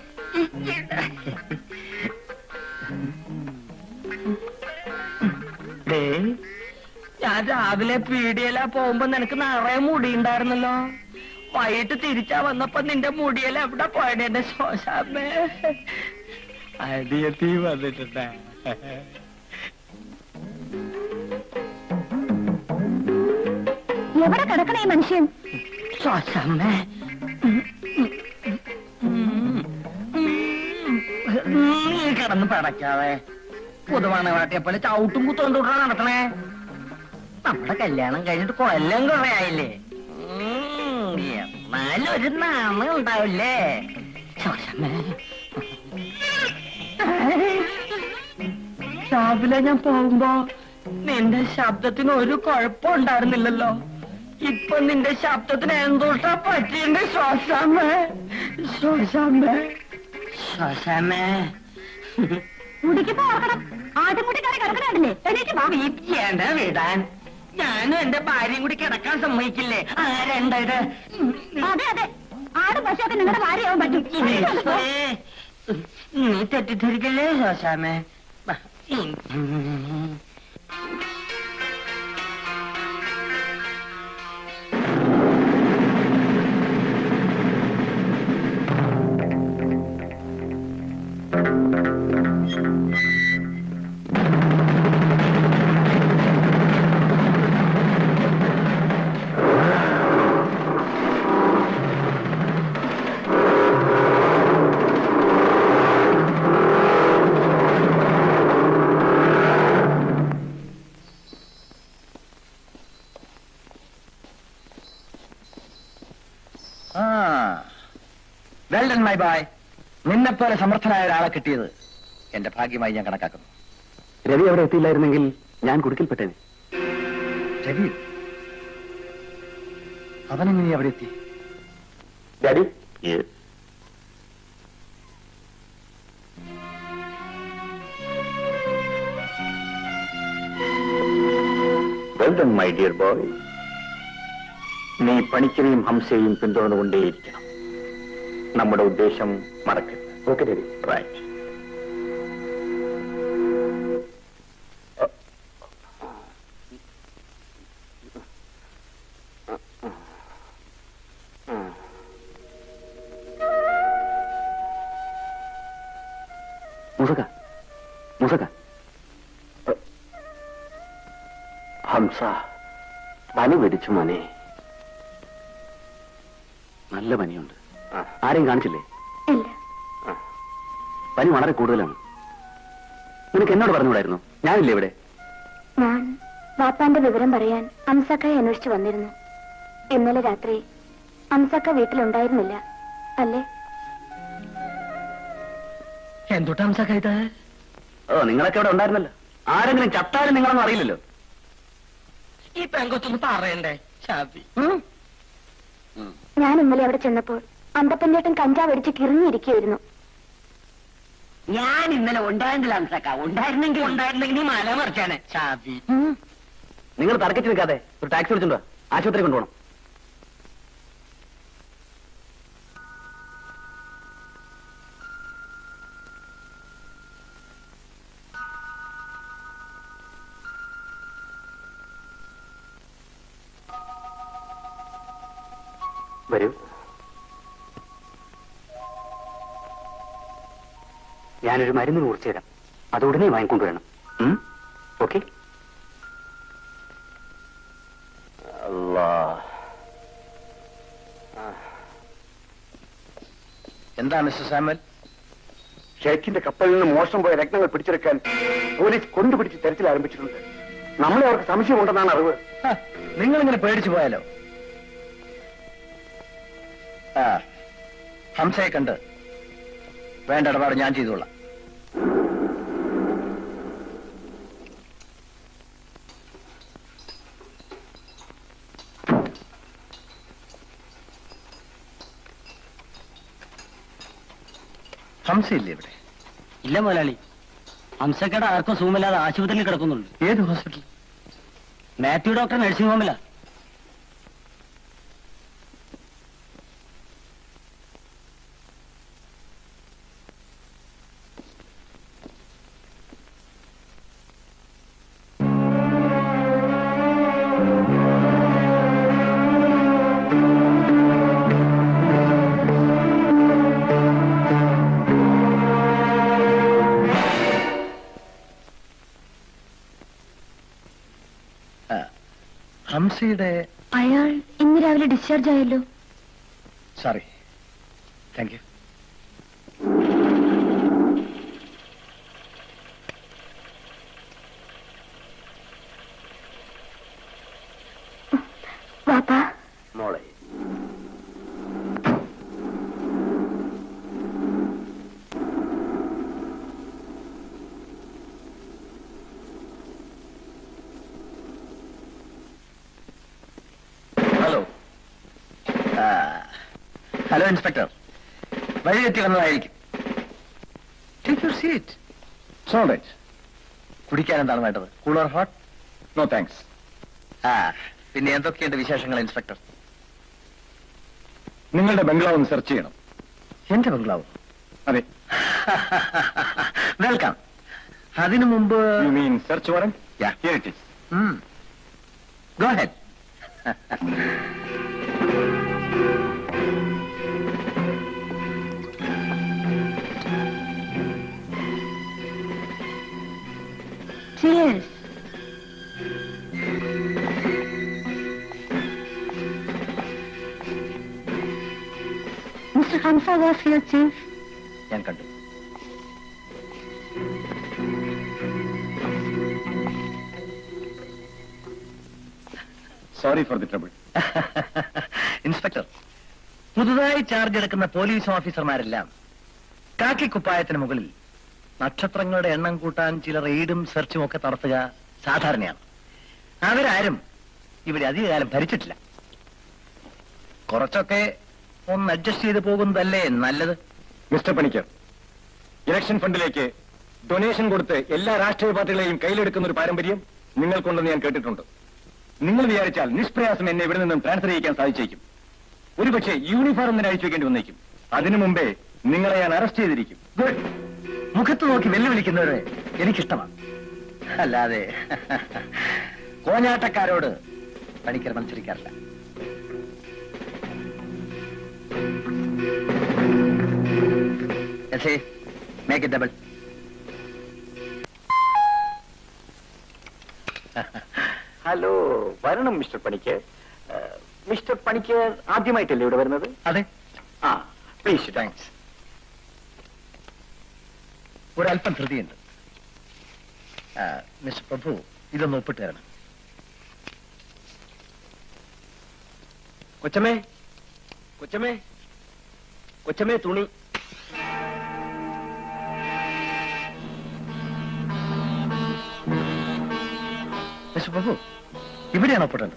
[SPEAKER 4] ഡേ ഞാൻ രാവിലെ പീടിയല പോകുമ്പോ നിനക്ക് നിറയെ മുടി ഉണ്ടായിരുന്നല്ലോ വൈകിട്ട് തിരിച്ചാ വന്നപ്പോ നിന്റെ മുടിയല എവിടെ പോയത് എന്റെ ശോശാമ്മേ അടിയത്തി വന്നിട്ടുണ്ട്
[SPEAKER 3] എവിടെ കിടക്കണേ മനുഷ്യൻ
[SPEAKER 4] ശോശാമ്മേ നീ കിടന്ന് പടക്കാതെ പുതുവാണ് കാട്ടിയെ പോലെ ചവിട്ടും കുത്തോണ്ടൂട്ടാ നടക്കണേ നമ്മുടെ കല്യാണം കഴിഞ്ഞിട്ട് കൊല്ലം കുറെ ആയില്ലേ ഉം, എന്നാലും ഒരു നാമം ഉണ്ടാവില്ലേ ശോശമ്മേ രാവിലെ ഞാൻ പോകുമ്പോ നിന്റെ ശബ്ദത്തിന് ഒരു കുഴപ്പം ഉണ്ടായിരുന്നില്ലല്ലോ ഇപ്പൊ നിന്റെ ശബ്ദത്തിന് എന്തോട്ടാ പറ്റിയുണ്ട് ശ്വാസമ്മേ ശ്വാസമ്മേ ശ്വാസമ്മേ
[SPEAKER 3] മുടിക്കുമ്പോ ഓർക്കണം ആദ്യം കൂടി കയറി കിടക്കണല്ലേ എണീറ്റ് വാ
[SPEAKER 4] ചെയ്യേണ്ട വിടാൻ ഞാനും എന്റെ ഭാര്യയും കൂടി കിടക്കാൻ സമ്മതിക്കില്ലേ ആരണ്ടത്
[SPEAKER 3] അതെ അതെ ആടും പശുവൊക്കെ നിങ്ങളുടെ ഭാര്യയാവാൻ പറ്റും എണീറ്റ് പോ.
[SPEAKER 4] നീ തെറ്റിദ്ധരിക്കല്ലേ ശ്വാസമ്മേ
[SPEAKER 1] ആ വെൽ ഡൺ മൈ ബായ് നിന്നെപ്പോലെ സമർത്ഥനായ ഒരാളെ കിട്ടിയത് എന്റെ ഭാഗ്യമായി ഞാൻ കണക്കാക്കുന്നു
[SPEAKER 2] രവി അവിടെ എത്തിയില്ലായിരുന്നെങ്കിൽ ഞാൻ കുടുക്കിൽപ്പെട്ടേനെ
[SPEAKER 1] രവി അവനെങ്ങനെ അവിടെ എത്തി
[SPEAKER 2] daddy well done my dear boy നീ പണിക്കരെയും ഹംസയെയും പിന്തുടർന്നുകൊണ്ടേയിരിക്കണം നമ്മുടെ ഉദ്ദേശം മറക്കരുത് ഓക്കെ ഡാഡി റൈറ്റ് മുസക മുസക ഹംസ പനി പിടിച്ചു മോനെ നല്ല പനിയുണ്ട് ആരെയും കാണിച്ചില്ലേ
[SPEAKER 6] ഇല്ല
[SPEAKER 2] പനി വളരെ കൂടുതലാണ് നിനക്ക് എന്നോട് പറഞ്ഞുകൂടായിരുന്നു ഞാനില്ലേ ഇവിടെ
[SPEAKER 6] ഞാൻ വാപ്പാന്റെ വിവരം പറയാൻ അംസക്കയെ അന്വേഷിച്ചു വന്നിരുന്നു ഇന്നലെ രാത്രി അംസക്ക വീട്ടിലുണ്ടായിരുന്നില്ല അല്ലേ
[SPEAKER 1] എന്തുട്ടാ ഹംസക്ക ഇത്
[SPEAKER 2] ഓ നിങ്ങളൊക്കെ ഇവിടെ ഉണ്ടായിരുന്നല്ലോ ആരെങ്കിലും ചത്താലും നിങ്ങളൊന്നും അറിയില്ലല്ലോ
[SPEAKER 1] ഈ പെങ്കൊത്തൊന്ന് പറയണ്ടേ ഷാഫി
[SPEAKER 6] ഞാൻ ഇന്നലെ അവിടെ ചെന്നപ്പോൾ അന്തപ്പഞ്ചേട്ടൻ കഞ്ചാവ് അടിച്ച് കിറിഞ്ഞിരിക്കുകയായിരുന്നു
[SPEAKER 7] ഞാൻ ഇന്നലെ ഉണ്ടായിരുന്നില്ല അംസക്ക ഉണ്ടായിരുന്നെങ്കിൽ
[SPEAKER 1] ഉണ്ടായിരുന്നെങ്കിൽ നീ മല മറിച്ചാണ് ഷാഫി
[SPEAKER 2] നിങ്ങൾ തർക്കിച്ച് നിൽക്കാതെ ഒരു ടാക്സി വിളിച്ചിട്ടുണ്ടോ ആശുപത്രി കൊണ്ടുപോകണം വരൂ ഞാനൊരു മരുന്ന് കുറിച്ച് തരാം അത് ഉടനെ വാങ്ങിക്കൊണ്ടുവരണം ഓക്കെ
[SPEAKER 1] എന്താ മിസ്റ്റർ സാമുവൽ
[SPEAKER 2] ഷെയ്ഖിന്റെ കപ്പലിൽ നിന്ന് മോശം പോയ രത്നങ്ങൾ പിടിച്ചെടുക്കാൻ പോലീസ് കൊണ്ടുപിടിച്ച് തെരച്ചിൽ ആരംഭിച്ചിട്ടുണ്ട് നമ്മളെ അവർക്ക് സംശയമുണ്ടെന്നാണ് അറിവ്
[SPEAKER 1] നിങ്ങൾ ഇങ്ങനെ പേടിച്ചു പോയാലോ ആ ഹംസയെ കണ്ട് വേണ്ട ഇടപാട് ഞാൻ ചെയ്തോളാം ഹംസയില്ലേ ഇവിടെ
[SPEAKER 5] ഇല്ല മുതലാളി ഹംസക്കട ആർക്കും സുഖമില്ലാതെ ആശുപത്രിയിൽ കിടക്കുന്നുണ്ട്
[SPEAKER 1] ഏത് ഹോസ്പിറ്റൽ
[SPEAKER 5] മാത്യു ഡോക്ടർ നഴ്സിംഗ് ഹോമിലാ
[SPEAKER 1] ഹംസയുടെ
[SPEAKER 6] അയാൾ ഇന്ന് രാവിലെ ഡിസ്ചാർജ് ആയല്ലോ
[SPEAKER 1] സോറി താങ്ക് യു
[SPEAKER 6] വാപ്പാ
[SPEAKER 2] മോളെ
[SPEAKER 1] ഹലോ ഹലോ ഇൻസ്പെക്ടർ വഴി തെറ്റി വന്നതായിരിക്കും ടേക്ക് യുവർ സീറ്റ് സോളൈറ്റ് കുടിക്കാൻ എന്താണ് വേണ്ടത് കൂളർ ഹോട്ട് നോ താങ്ക്സ് ആ പിന്നെ എന്തൊക്കെയുണ്ട് വിശേഷങ്ങൾ ഇൻസ്പെക്ടർ
[SPEAKER 2] നിങ്ങളുടെ ബംഗ്ലാവ് ഒന്ന് സെർച്ച് ചെയ്യണം
[SPEAKER 1] എന്റെ ബംഗ്ലാവ്
[SPEAKER 2] അതെ
[SPEAKER 1] വെൽക്കം അതിനു മുമ്പ്
[SPEAKER 2] you mean search warrant
[SPEAKER 1] Yeah.
[SPEAKER 2] Here it is
[SPEAKER 1] go ahead
[SPEAKER 6] Cheers. Mr. Hamza was here, Chief.
[SPEAKER 1] ഞാൻ കണ്ടു
[SPEAKER 2] sorry for the trouble
[SPEAKER 1] inspector പുതുതായി ചാർജ് എടുക്കുന്ന പോലീസ് ഓഫീസർമാരെല്ലാം കാക്കി കുപ്പായത്തിന് മുകളിൽ നക്ഷത്രങ്ങളുടെ എണ്ണം കൂട്ടാൻ ചില റെയ്ഡും സെർച്ചും ഒക്കെ നടത്തുക സാധാരണയാണ് അവരാരും ഇവിടെ അധികകാലം ഭരിച്ചിട്ടില്ല കുറച്ചൊക്കെ ഒന്ന് അഡ്ജസ്റ്റ് ചെയ്ത് പോകുന്നതല്ലേ നല്ലത്
[SPEAKER 2] മിസ്റ്റർ പണിക്കർ ഇലക്ഷൻ ഫണ്ടിലേക്ക് ഡൊണേഷൻ കൊടുത്ത് എല്ലാ രാഷ്ട്രീയ പാർട്ടികളെയും കയ്യിലെടുക്കുന്ന ഒരു പാരമ്പര്യം നിങ്ങൾക്കുണ്ടെന്ന് ഞാൻ കേട്ടിട്ടുണ്ട് നിങ്ങൾ വിചാരിച്ചാൽ നിഷ്പ്രയാസം എന്നെ ഇവിടെ നിന്നും ട്രാൻസ്ഫർ ചെയ്യിക്കാൻ സാധിച്ചേക്കും ഒരുപക്ഷെ യൂണിഫോം തന്നെ അഴിച്ചു വെക്കേണ്ടി വന്നേക്കും അതിനു മുമ്പേ നിങ്ങളെ ഞാൻ അറസ്റ്റ് ചെയ്തിരിക്കും
[SPEAKER 1] ഗുഡ് മുഖത്ത് നോക്കി വെല്ലുവിളിക്കുന്നവരെ എനിക്കിഷ്ടമാണ് അല്ലാതെ കോഞ്ഞാട്ടക്കാരോട് പണിക്കർ മത്സരിക്കാറില്ല മേക്ക് ഇറ്റ് ഡബിൾ
[SPEAKER 2] ഹലോ വരണം മിസ്റ്റർ പണിക്കർ മിസ്റ്റർ പണിക്കർ ആദ്യമായിട്ടല്ലേ ഇവിടെ വരുന്നത്
[SPEAKER 1] അതെ
[SPEAKER 2] ആ പ്ലീസ് താങ്ക്സ്
[SPEAKER 1] ഒരല്പം ധൃതിയുണ്ട് ആ, മിസ്റ്റർ പ്രഭു ഇതൊന്ന് ഒപ്പിട്ട് തരണം
[SPEAKER 5] കൊച്ചമ്മേ കൊച്ചമ്മേ കൊച്ചമ്മേ തുണി
[SPEAKER 1] മിസ്റ്റർ പ്രഭു ഇവിടെയാണ് ഒപ്പിടേണ്ടത്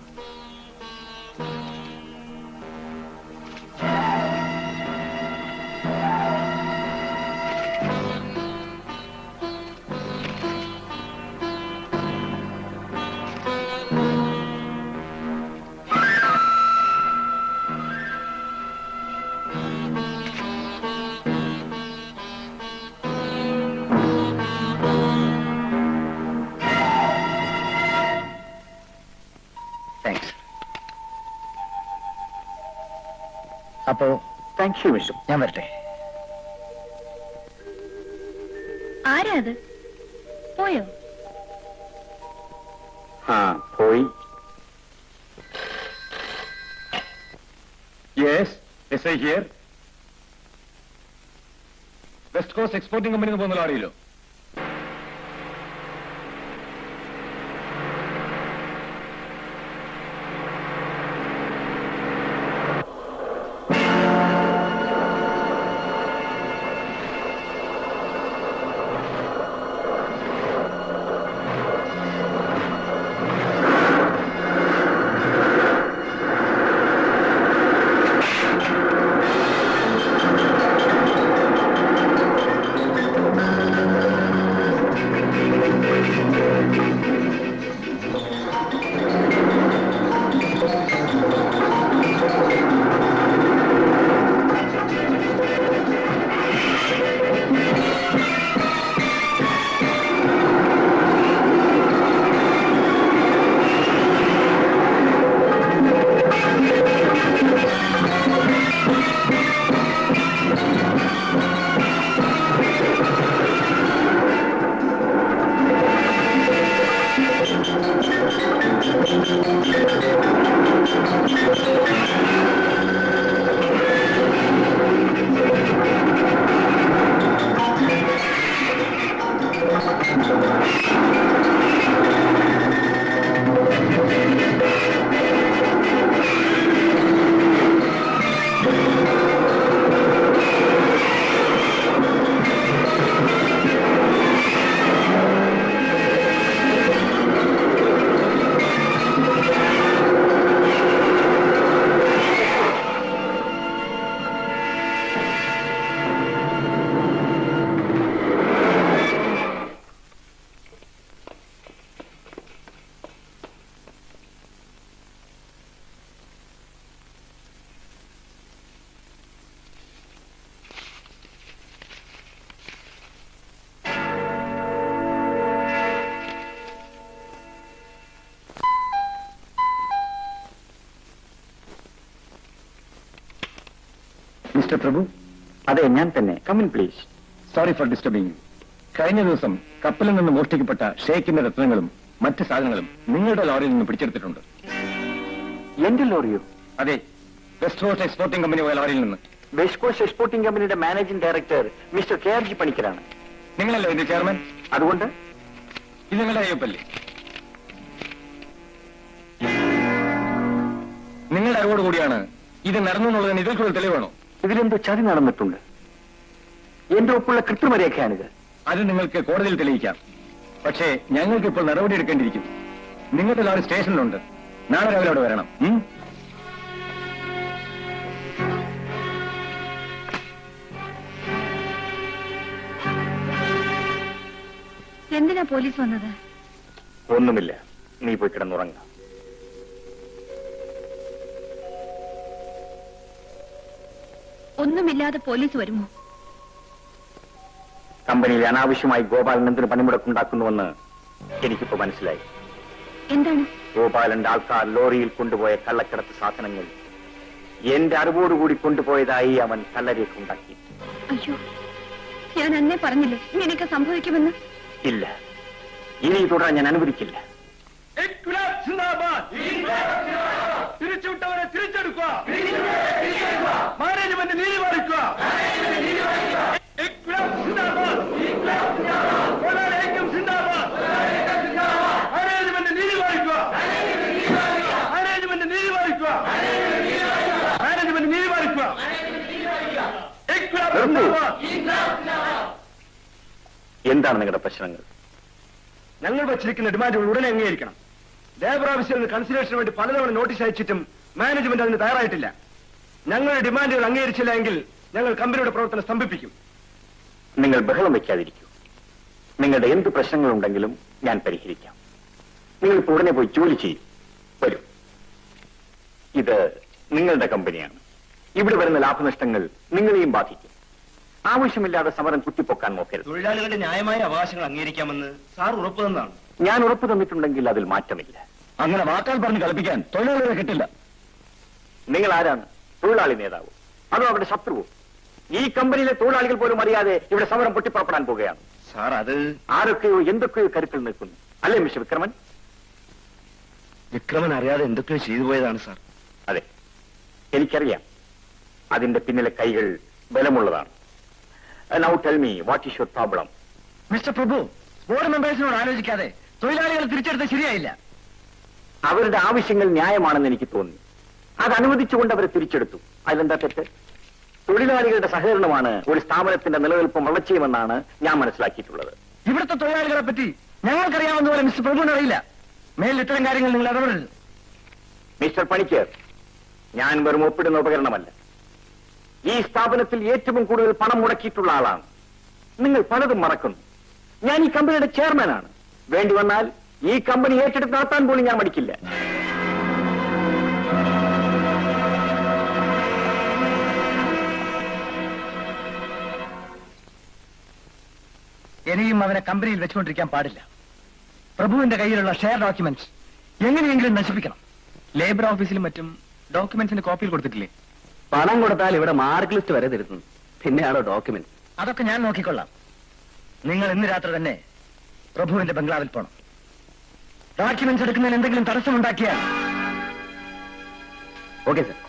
[SPEAKER 1] താങ്ക്സ് അപ്പോ
[SPEAKER 2] താങ്ക് യു മിസ്റ്റർ
[SPEAKER 1] ഞാൻ വരട്ടെ
[SPEAKER 3] ആരാ അത് പോയോ
[SPEAKER 2] ആ പോയി
[SPEAKER 8] yes yes I here west coast exporting company പോകുന്ന ലോറിയിലോ
[SPEAKER 2] മിസ്റ്റർ പ്രഭു അതെ ഞാൻ തന്നെ come in please
[SPEAKER 8] sorry for disturbing കഴിഞ്ഞ ദിവസം കപ്പലിൽ നിന്ന് മോഷ്ടിക്കപ്പെട്ട ഷേക്കിന്റെ രത്നങ്ങളും മറ്റ് സാധനങ്ങളും നിങ്ങളുടെ ലോറിയിൽ നിന്ന് പിടിച്ചെടുത്തിട്ടുണ്ട്
[SPEAKER 2] എന്റെ ലോറിയോ
[SPEAKER 8] അതെ വെസ്റ്റ് കോസ്റ്റ് എക്സ്പോർട്ടിംഗ് കമ്പനി പോയ ലോറിയിൽ നിന്ന്
[SPEAKER 2] വെസ്റ്റ് കോസ്റ്റ് എക്സ്പോർട്ടിംഗ് കമ്പനിയുടെ managing director mister K R G പണിക്കരാണ്
[SPEAKER 8] നിങ്ങളല്ലേ ഇതിന്റെ ചെയർമാൻ
[SPEAKER 2] അതുകൊണ്ട്
[SPEAKER 8] ഇത് നിങ്ങളുടെ അയ്യപ്പല്ലേ നിങ്ങളുടെ അറിവോട് കൂടിയാണ് ഇത് നടന്നു എന്നുള്ളതിന് ഇതിൽ കൂടുതൽ തെളിവാണോ
[SPEAKER 2] ഇതിലെന്തോ ചതി നടന്നിട്ടുണ്ട് എന്റെ ഒപ്പുള്ള കൃത്രിമരേഖയാണിത്
[SPEAKER 8] അത് നിങ്ങൾക്ക് കോടതിയിൽ തെളിയിക്കാം പക്ഷേ ഞങ്ങൾക്ക് ഇപ്പോൾ നടപടി എടുക്കേണ്ടിയിരിക്കും നിങ്ങളുടെ ലോറി സ്റ്റേഷനിലുണ്ട് നാളെ രാവിലെ അവിടെ വരണം ഉം?
[SPEAKER 3] എന്തിനാ പോലീസ് വന്നത്
[SPEAKER 2] ഒന്നുമില്ല നീ പോയി കിടന്നുറങ്ങ
[SPEAKER 3] ഒന്നുമില്ലാതെ പോലീസ് വരുമോ
[SPEAKER 2] കമ്പനിയിൽ അനാവശ്യമായി ഗോപാലൻ എന്തിന് പണിമുടക്കുണ്ടാക്കുന്നുവെന്ന് എനിക്കിപ്പോ മനസ്സിലായി
[SPEAKER 3] എന്താണ്
[SPEAKER 2] ഗോപാലന്റെ ആൾക്കാർ ലോറിയിൽ കൊണ്ടുപോയ കള്ളക്കടത്ത് സാധനങ്ങൾ എന്റെ അറിവോടുകൂടി കൊണ്ടുപോയതായി അവൻ കള്ളരേഖ ഉണ്ടാക്കി
[SPEAKER 3] അയ്യോ ഞാൻ അന്നേ പറഞ്ഞില്ലേ ഇങ്ങനെയൊക്കെ സംഭവിക്കുമെന്ന്
[SPEAKER 2] ഇല്ല ഇനി തുടരാൻ ഞാൻ അനുവദിക്കില്ല
[SPEAKER 4] തിരിച്ചുവിട്ടവരെ തിരിച്ചു
[SPEAKER 13] മാനേജ്മെന്റ് നീതി പാലിക്കുക ഇൻക്ലാബ് സിന്ദാബാദ്. തൊഴിലാളി ഐക്യം സിന്ദാബാദ്. മാനേജ്മെന്റ് നീതി പാലിക്കുക മാനേജ്മെന്റ് നീതി പാലിക്കുക മാനേജ്മെന്റ് നീതി പാലിക്കുക ഇൻക്ലാബ്
[SPEAKER 2] നിർത്തൂ.
[SPEAKER 13] സിന്ദാബാദ്.
[SPEAKER 2] എന്താണ് നിങ്ങളുടെ പ്രശ്നങ്ങൾ
[SPEAKER 1] ഞങ്ങൾ വച്ചിരിക്കുന്ന ഡിമാൻഡുകൾ ഉടനെ അംഗീകരിക്കണം ലേബർ ഓഫീസിൽ നിന്ന് കൺസിഡറേഷന് വേണ്ടി പലതവണ നോട്ടീസ് അയച്ചിട്ടും മാനേജ്മെന്റ് അതിന് തയ്യാറായിട്ടില്ല ഞങ്ങളുടെ ഡിമാൻഡുകൾ അംഗീകരിച്ചില്ല എങ്കിൽ ഞങ്ങൾ കമ്പനിയുടെ പ്രവർത്തനം സ്തംഭിപ്പിക്കും
[SPEAKER 2] നിങ്ങൾ ബഹളം വയ്ക്കാതിരിക്കൂ നിങ്ങളുടെ എന്ത് പ്രശ്നങ്ങളുണ്ടെങ്കിലും ഞാൻ പരിഹരിക്കാം നിങ്ങൾ ഇപ്പോൾ ഉടനെ പോയി ജോലി ചെയ്യും വരൂ ഇത് നിങ്ങളുടെ കമ്പനിയാണ് ഇവിടെ വരുന്ന ലാഭനഷ്ടങ്ങൾ നിങ്ങളെയും ബാധിക്കും ആവശ്യമില്ലാതെ സമരം കുത്തിപ്പൊക്കാൻ നോക്കരുത്
[SPEAKER 1] തൊഴിലാളികളുടെ ന്യായമായ അവകാശങ്ങൾ അംഗീകരിക്കാമെന്ന് സാർ ഉറപ്പു തന്നാണ്
[SPEAKER 2] ഞാൻ ഉറപ്പ് തന്നിട്ടുണ്ടെങ്കിൽ അതിൽ മാറ്റമില്ല
[SPEAKER 1] അങ്ങനെ വാക്കാൽ പറഞ്ഞ് കളിപ്പിക്കാൻ തൊഴിലാളികളെ കിട്ടില്ല
[SPEAKER 2] നിങ്ങൾ ആരാണ് തൊഴിലാളി നേതാവ് അതോ അവരുടെ ശത്രുവോ ഈ കമ്പനിയിലെ തൊഴിലാളികൾ പോലും അറിയാതെ ഇവിടെ സമരം പൊട്ടിപ്പുറപ്പെടാൻ പോകുകയാണ്
[SPEAKER 1] സാർ അത്
[SPEAKER 2] ആരൊക്കെയോ എന്തൊക്കെയോ കരുക്കൾ നിൽക്കുന്നു അല്ലേ മിസ്റ്റർ വിക്രമൻ
[SPEAKER 1] വിക്രമൻ അറിയാതെ എന്തൊക്കെയോ ചെയ്തു പോയതാണ് സാർ
[SPEAKER 2] അതെ എനിക്കറിയാം അതിന്റെ പിന്നിലെ കൈകൾ ബലമുള്ളതാണ് now tell me what is your problem
[SPEAKER 1] mister Prabhu board മെമ്പേഴ്സിനോട് ആലോചിക്കാതെ തൊഴിലാളികൾ തിരിച്ചെടുത്ത് ശരിയായില്ല
[SPEAKER 2] അവരുടെ ആവശ്യങ്ങൾ ന്യായമാണെന്ന് എനിക്ക് തോന്നി അത് അനുവദിച്ചുകൊണ്ട് അവരെ തിരിച്ചെടുത്തു അതിലെന്താ തെറ്റ് തൊഴിലാളികളുടെ സഹകരണമാണ് ഒരു സ്ഥാപനത്തിന്റെ നിലനിൽപ്പും വളർച്ചയുമെന്നാണ് ഞാൻ മനസ്സിലാക്കിയിട്ടുള്ളത്
[SPEAKER 1] ഇവിടുത്തെ തൊഴിലാളികളെ പറ്റി ഞങ്ങൾക്കറിയാവുന്ന പോലെ മിസ്റ്റർ പ്രഭുവിന് അറിയില്ല മേലിൽ ഇത്തരം കാര്യങ്ങൾ നിങ്ങൾ ഇടപെടരുത്
[SPEAKER 2] മിസ്റ്റർ പണിക്കർ ഞാൻ വെറും ഒപ്പിടുന്ന ഉപകരണമല്ല ഈ സ്ഥാപനത്തിൽ ഏറ്റവും കൂടുതൽ പണം മുടക്കിയിട്ടുള്ള ആളാണ് നിങ്ങൾ പലതും മറക്കുന്നു ഞാൻ ഈ കമ്പനിയുടെ ചെയർമാനാണ് വേണ്ടി വന്നാൽ ഈ കമ്പനി ഏറ്റെടുത്ത് നടത്താൻ പോലും ഞാൻ മടിക്കില്ല
[SPEAKER 1] ഇനിയും അവനെ കമ്പനിയിൽ വെച്ചുകൊണ്ടിരിക്കാൻ പാടില്ല പ്രഭുവിന്റെ കയ്യിലുള്ള ഷെയർ ഡോക്യുമെന്റ്സ് എങ്ങനെയെങ്കിലും നശിപ്പിക്കണം
[SPEAKER 8] ലേബർ ഓഫീസിലും മറ്റും ഡോക്യുമെന്റ്സിന്റെ കോപ്പിയിൽ കൊടുത്തിട്ടില്ലേ
[SPEAKER 5] പണം കൊടുത്താൽ ഇവിടെ മാർക്ക് ലിസ്റ്റ് വരെ തരുന്നു പിന്നെയാണോ ഡോക്യുമെന്റ്
[SPEAKER 1] അതൊക്കെ ഞാൻ നോക്കിക്കൊള്ളാം നിങ്ങൾ ഇന്ന് രാത്രി തന്നെ പ്രഭുവിന്റെ ബംഗ്ലാവിൽ പോണം ഡോക്യുമെന്റ്സ് എടുക്കുന്നതിന് എന്തെങ്കിലും തടസ്സമുണ്ടാക്കിയാൽ
[SPEAKER 5] ഓക്കെ സർ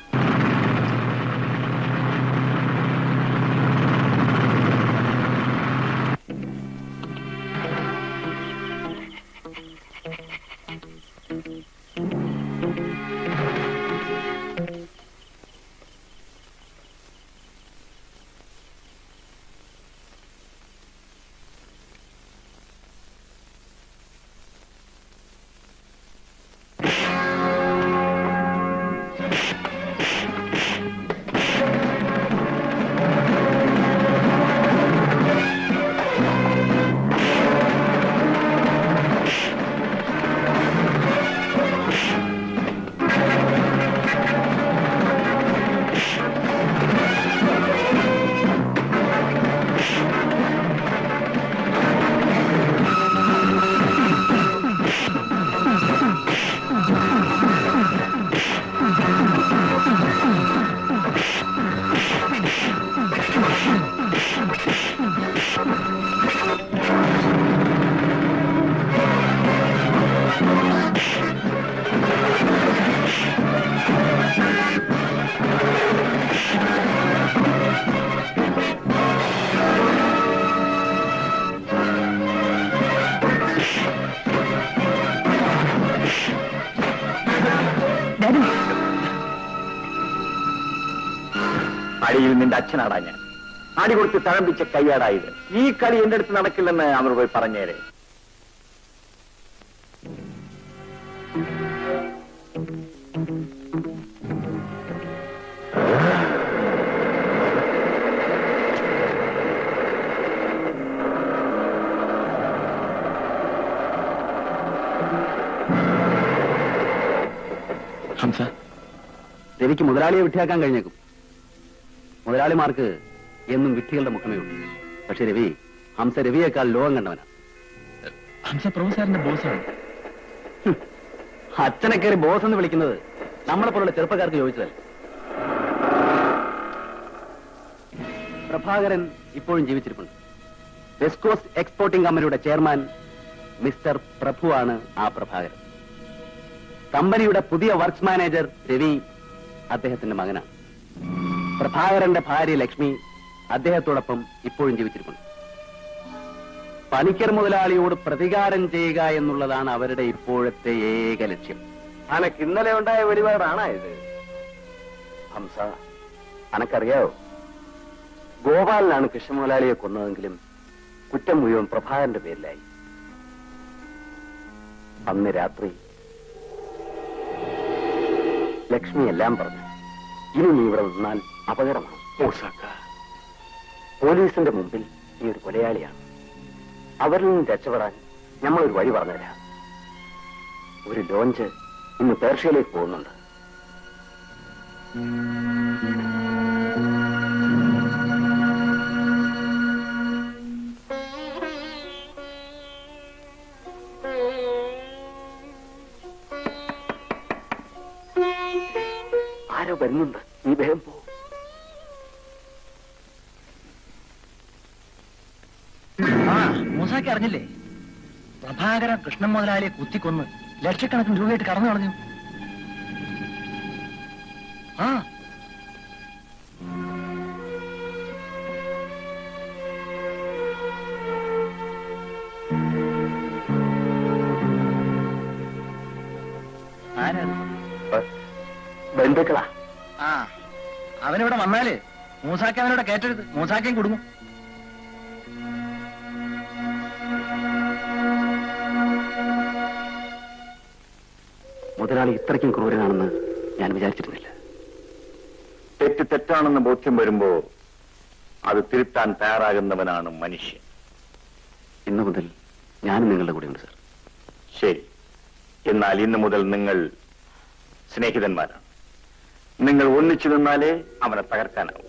[SPEAKER 2] അടിയിൽ നിന്റെ അച്ഛനാടാ ഞാൻ അടി കൊടുത്ത് തഴമ്പിച്ച കൈയാടായത് ഈ കളി എന്റെ അടുത്ത് നടക്കില്ലെന്ന് അവർ പോയി പറഞ്ഞേരെ
[SPEAKER 8] ഹംസ
[SPEAKER 5] രവിക്ക് മുതലാളിയെ വിട്ടിയാക്കാൻ കഴിഞ്ഞേക്കും മുതലാളിമാർക്ക് എന്നും വിട്ടികളുടെ മുഖമേ ഉള്ളൂ പക്ഷെ രവി ഹംസ രവിയേക്കാൾ ലോകം കണ്ടവനാ
[SPEAKER 8] ഹംസ പ്രഭു സാറിന്റെ ബോസാണ്
[SPEAKER 5] അച്ഛനെ കയറി ബോസ് എന്ന് വിളിക്കുന്നത് നമ്മളെ പോലുള്ള ചെറുപ്പക്കാർക്ക് ചോദിച്ചതല്ല പ്രഭാകരൻ ഇപ്പോഴും ജീവിച്ചിരിപ്പുണ്ട് വെസ്റ്റ് കോസ്റ്റ് എക്സ്പോർട്ടിംഗ് കമ്പനിയുടെ ചെയർമാൻ മിസ്റ്റർ പ്രഭു ആണ് ആ പ്രഭാകരൻ കമ്പനിയുടെ പുതിയ വർക്ക്സ് മാനേജർ രവി അദ്ദേഹത്തിന്റെ മകനാണ് പ്രഭാകരന്റെ ഭാര്യ ലക്ഷ്മി അദ്ദേഹത്തോടൊപ്പം ഇപ്പോഴും ജീവിച്ചിരിക്കുന്നു പണിക്കർ മുതലാളിയോട് പ്രതികാരം ചെയ്യുക എന്നുള്ളതാണ് അവരുടെ ഇപ്പോഴത്തെ ഏക ലക്ഷ്യം
[SPEAKER 2] അനക്ക് ഇന്നലെ ഉണ്ടായ വെളിപാടാണോ ഇത്
[SPEAKER 5] ഹംസ അനക്കറിയാവോ ഗോപാലനാണ് കൃഷ്ണമുതലാളിയെ കൊന്നതെങ്കിലും കുറ്റം മുഴുവൻ പ്രഭാകരന്റെ പേരിലായി അന്ന് രാത്രി ലക്ഷ്മി എല്ലാം പറഞ്ഞു ഇനി നീ ഇവിടെ നിന്നാൽ അപകടമാണ് മൂസാക്ക പോലീസിന്റെ മുമ്പിൽ നീ ഒരു കൊലയാളിയാണ് അവരിൽ നിന്ന് രക്ഷപ്പെടാൻ നമ്മൾ ഒരു വഴി പറഞ്ഞുതരാം ഒരു ലോഞ്ച് ഇന്ന് പേർഷ്യയിലേക്ക് പോകുന്നുണ്ട് ആരോ വരുന്നുണ്ട് നീ വേഗം പോ
[SPEAKER 4] ആ മൂസാക്കി അറിഞ്ഞില്ലേ പ്രഭാകര കൃഷ്ണൻ മുതലാളിയെ കുത്തിക്കൊന്ന് ലക്ഷക്കണക്കിന് രൂപയായിട്ട് കടന്നു കളഞ്ഞു ആ ആരാ
[SPEAKER 5] ബന്ധുക്കളാ
[SPEAKER 4] ആ അവനിവിടെ വന്നാല് മൂസാക്കി അവനോട് കേറ്റരുത് മൂസാക്കിയും കുടുങ്ങും
[SPEAKER 5] മുതലാളി ഇത്രയ്ക്കും ക്രൂരനാണെന്ന് ഞാൻ വിചാരിച്ചിരുന്നില്ല
[SPEAKER 2] തെറ്റ് തെറ്റാണെന്ന് ബോധ്യം വരുമ്പോ അത് തിരുത്താൻ തയ്യാറാകുന്നവനാണ് മനുഷ്യൻ
[SPEAKER 5] ഇന്നു മുതൽ ഞാനും നിങ്ങളുടെ കൂടെയുണ്ട് സാർ
[SPEAKER 2] ശരി എന്നാൽ ഇന്നു മുതൽ നിങ്ങൾ സ്നേഹിതന്മാരാണ് നിങ്ങൾ ഒന്നിച്ചു നിന്നാലേ അവനെ തകർക്കാനാവും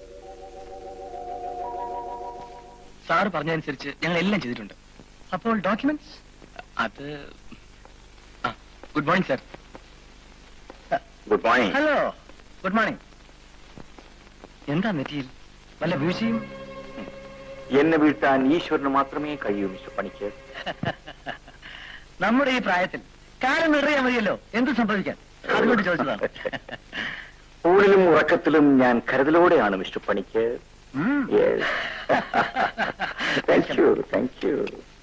[SPEAKER 8] സാറ് പറഞ്ഞതനുസരിച്ച് ഞങ്ങൾ എല്ലാം ചെയ്തിട്ടുണ്ട്
[SPEAKER 4] അപ്പോൾ ഡോക്യുമെന്റ്സ്
[SPEAKER 8] അത് good morning sir
[SPEAKER 2] good morning
[SPEAKER 4] hello good morning എന്താ നെറ്റിയിൽ വല്ല വീഴ്ചയും
[SPEAKER 2] എന്നെ വീഴ്ത്താൻ ഈശ്വരന് മാത്രമേ കഴിയൂ മിസ്റ്റർ പണിക്ക്
[SPEAKER 4] നമ്മുടെ ഈ പ്രായത്തിൽ കാലം നിറയാൻ മതിയല്ലോ എന്ത് സംഭവിക്കാൻ അതുകൊണ്ട് ചോദിച്ചതാണ്
[SPEAKER 2] ഊഴിലും ഉറക്കത്തിലും ഞാൻ കരുതലോടെയാണ് മിസ്റ്റർ പണിക്ക്
[SPEAKER 4] ഉം.
[SPEAKER 2] താങ്ക് യു താങ്ക് യു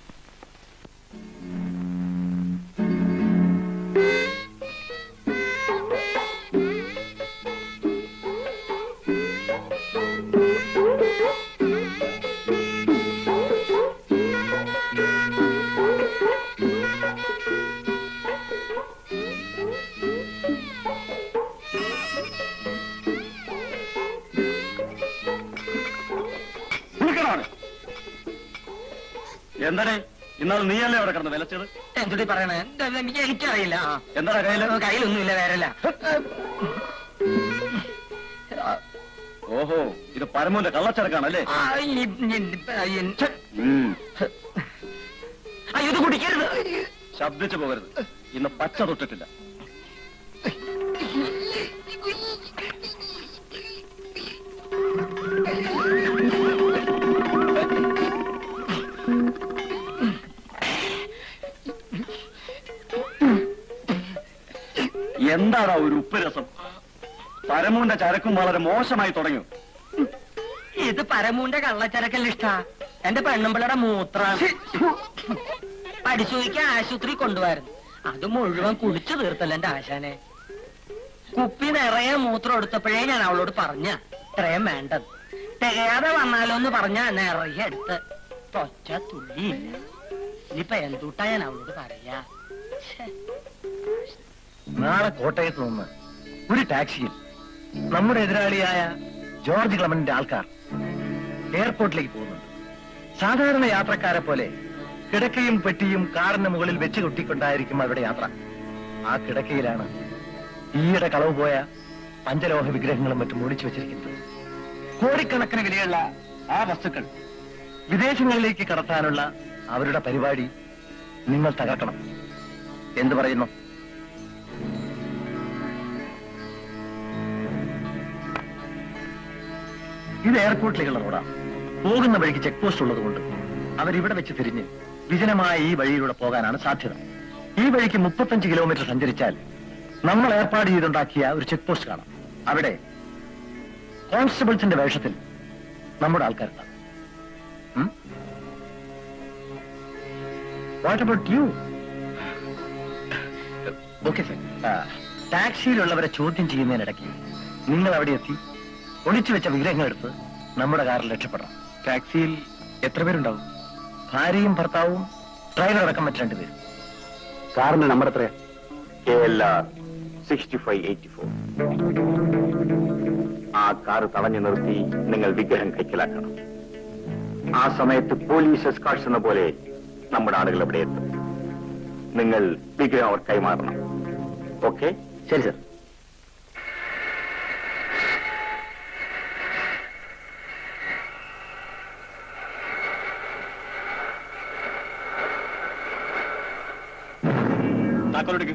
[SPEAKER 5] എന്താണ് ഇന്നാൾ നീയല്ലേ അവിടെ കിടന്ന് വിലച്ചത്
[SPEAKER 4] എന്തുടി പറയണേ എനിക്ക് എനിക്കറിയില്ല
[SPEAKER 5] എന്താണ് കയ്യില്
[SPEAKER 4] കയ്യിലൊന്നുമില്ല വേറല്ല
[SPEAKER 5] ഓഹോ ഇത് പരമൂന്റെ കള്ളച്ചരക്കാണല്ലേ
[SPEAKER 4] അയ്യോ ഇത് കുടിക്കരുത്
[SPEAKER 5] ശബ്ദിച്ചു പോകരുത് ഇന്ന് പച്ച തൊട്ടിട്ടില്ല എന്താടാ ഒരു ഉപ്പ് രസം പരമൂന്റെ ചരക്കും വളരെ മോശമായി തുടങ്ങി
[SPEAKER 4] ഇത് പരമൂന്റെ കള്ളച്ചരക്കല്ല ഇഷ്ട എന്റെ പെണ്ണുമ്പിളയുടെ മൂത്ര പരിശോധിക്കാൻ ആശുപത്രി കൊണ്ടുപോയിരുന്നു അത് മുഴുവൻ കുടിച്ചു തീർത്തല്ല എന്റെ ആശാനെ കുപ്പി നിറയെ മൂത്രം എടുത്തപ്പോഴേ ഞാൻ അവളോട് പറഞ്ഞ ഇത്രയും വേണ്ടത് തികയാതെ വന്നാലോ എന്ന് പറഞ്ഞ നിറയെ എടുത്ത് തൊച്ച തുള്ളിയില്ല ഇനിയിപ്പൊ എന്തുട്ടാ ഞാൻ അവളോട് പറയാ നാളെ കോട്ടയത്ത് നിന്ന് ഒരു ടാക്സിയിൽ നമ്മുടെ എതിരാളിയായ ജോർജ് ക്ലമന്റിന്റെ ആൾക്കാർ എയർപോർട്ടിലേക്ക് പോകുന്നുണ്ട് സാധാരണ യാത്രക്കാരെ പോലെ കിടക്കയും പെട്ടിയും കാറിന് മുകളിൽ വെച്ച് കൊട്ടിക്കൊണ്ടായിരിക്കും അവരുടെ യാത്ര ആ കിടക്കയിലാണ് ഈയിടെ കളവ് പോയ പഞ്ചലോഹ വിഗ്രഹങ്ങളും മറ്റും ഒളിച്ചു വെച്ചിരിക്കുന്നത് കോടിക്കണക്കിന് വിലയുള്ള ആ വസ്തുക്കൾ വിദേശങ്ങളിലേക്ക് കടത്താനുള്ള അവരുടെ പരിപാടി നിങ്ങൾ തകർക്കണം എന്തു പറയുന്നു ഇത് എയർപോർട്ടിലേക്കുള്ള റോഡാണ് പോകുന്ന വഴിക്ക് ചെക്ക് പോസ്റ്റ് ഉള്ളതുകൊണ്ട് അവരിവിടെ വെച്ച് തിരിഞ്ഞ് വിജനമായ ഈ വഴിയിലൂടെ പോകാനാണ് സാധ്യത ഈ വഴിക്ക് മുപ്പത്തഞ്ച് കിലോമീറ്റർ സഞ്ചരിച്ചാൽ നമ്മൾ ഏർപ്പാട് ചെയ്തുണ്ടാക്കിയ ഒരു ചെക്ക് പോസ്റ്റ് കാണാം അവിടെ
[SPEAKER 1] കോൺസ്റ്റബിൾസിന്റെ വേഷത്തിൽ നമ്മുടെ ആൾക്കാരുണ്ടാവും what about you okay sir ടാക്സിയിലുള്ളവരെ ചോദ്യം ചെയ്യുന്നതിനിടയ്ക്ക് നിങ്ങൾ അവിടെ എത്തി ഒളിച്ചു വെച്ച വിഗ്രഹങ്ങൾ എടുത്ത് നമ്മുടെ കാറിൽ രക്ഷപ്പെടണം
[SPEAKER 8] ടാക്സിയിൽ എത്ര പേരുണ്ടാവും
[SPEAKER 1] ഭാര്യയും ഭർത്താവും ഡ്രൈവർ അടക്കം മറ്റു രണ്ടുപേരും
[SPEAKER 2] കാറിന്റെ നമ്പർ എത്രയാ K L R sixty five eighty four ആ കാർ തടഞ്ഞു നിർത്തി നിങ്ങൾ വിഗ്രഹം കൈക്കലാക്കണം ആ സമയത്ത് പോലീസ് എസ്കാർട്സ് എന്ന പോലെ നമ്മുടെ ആളുകൾ ഇവിടെ എത്തും നിങ്ങൾ വിഗ്രഹം അവർ കൈമാറണം ഓക്കെ
[SPEAKER 5] ശരി സർ
[SPEAKER 8] താക്കോലെടുക്ക്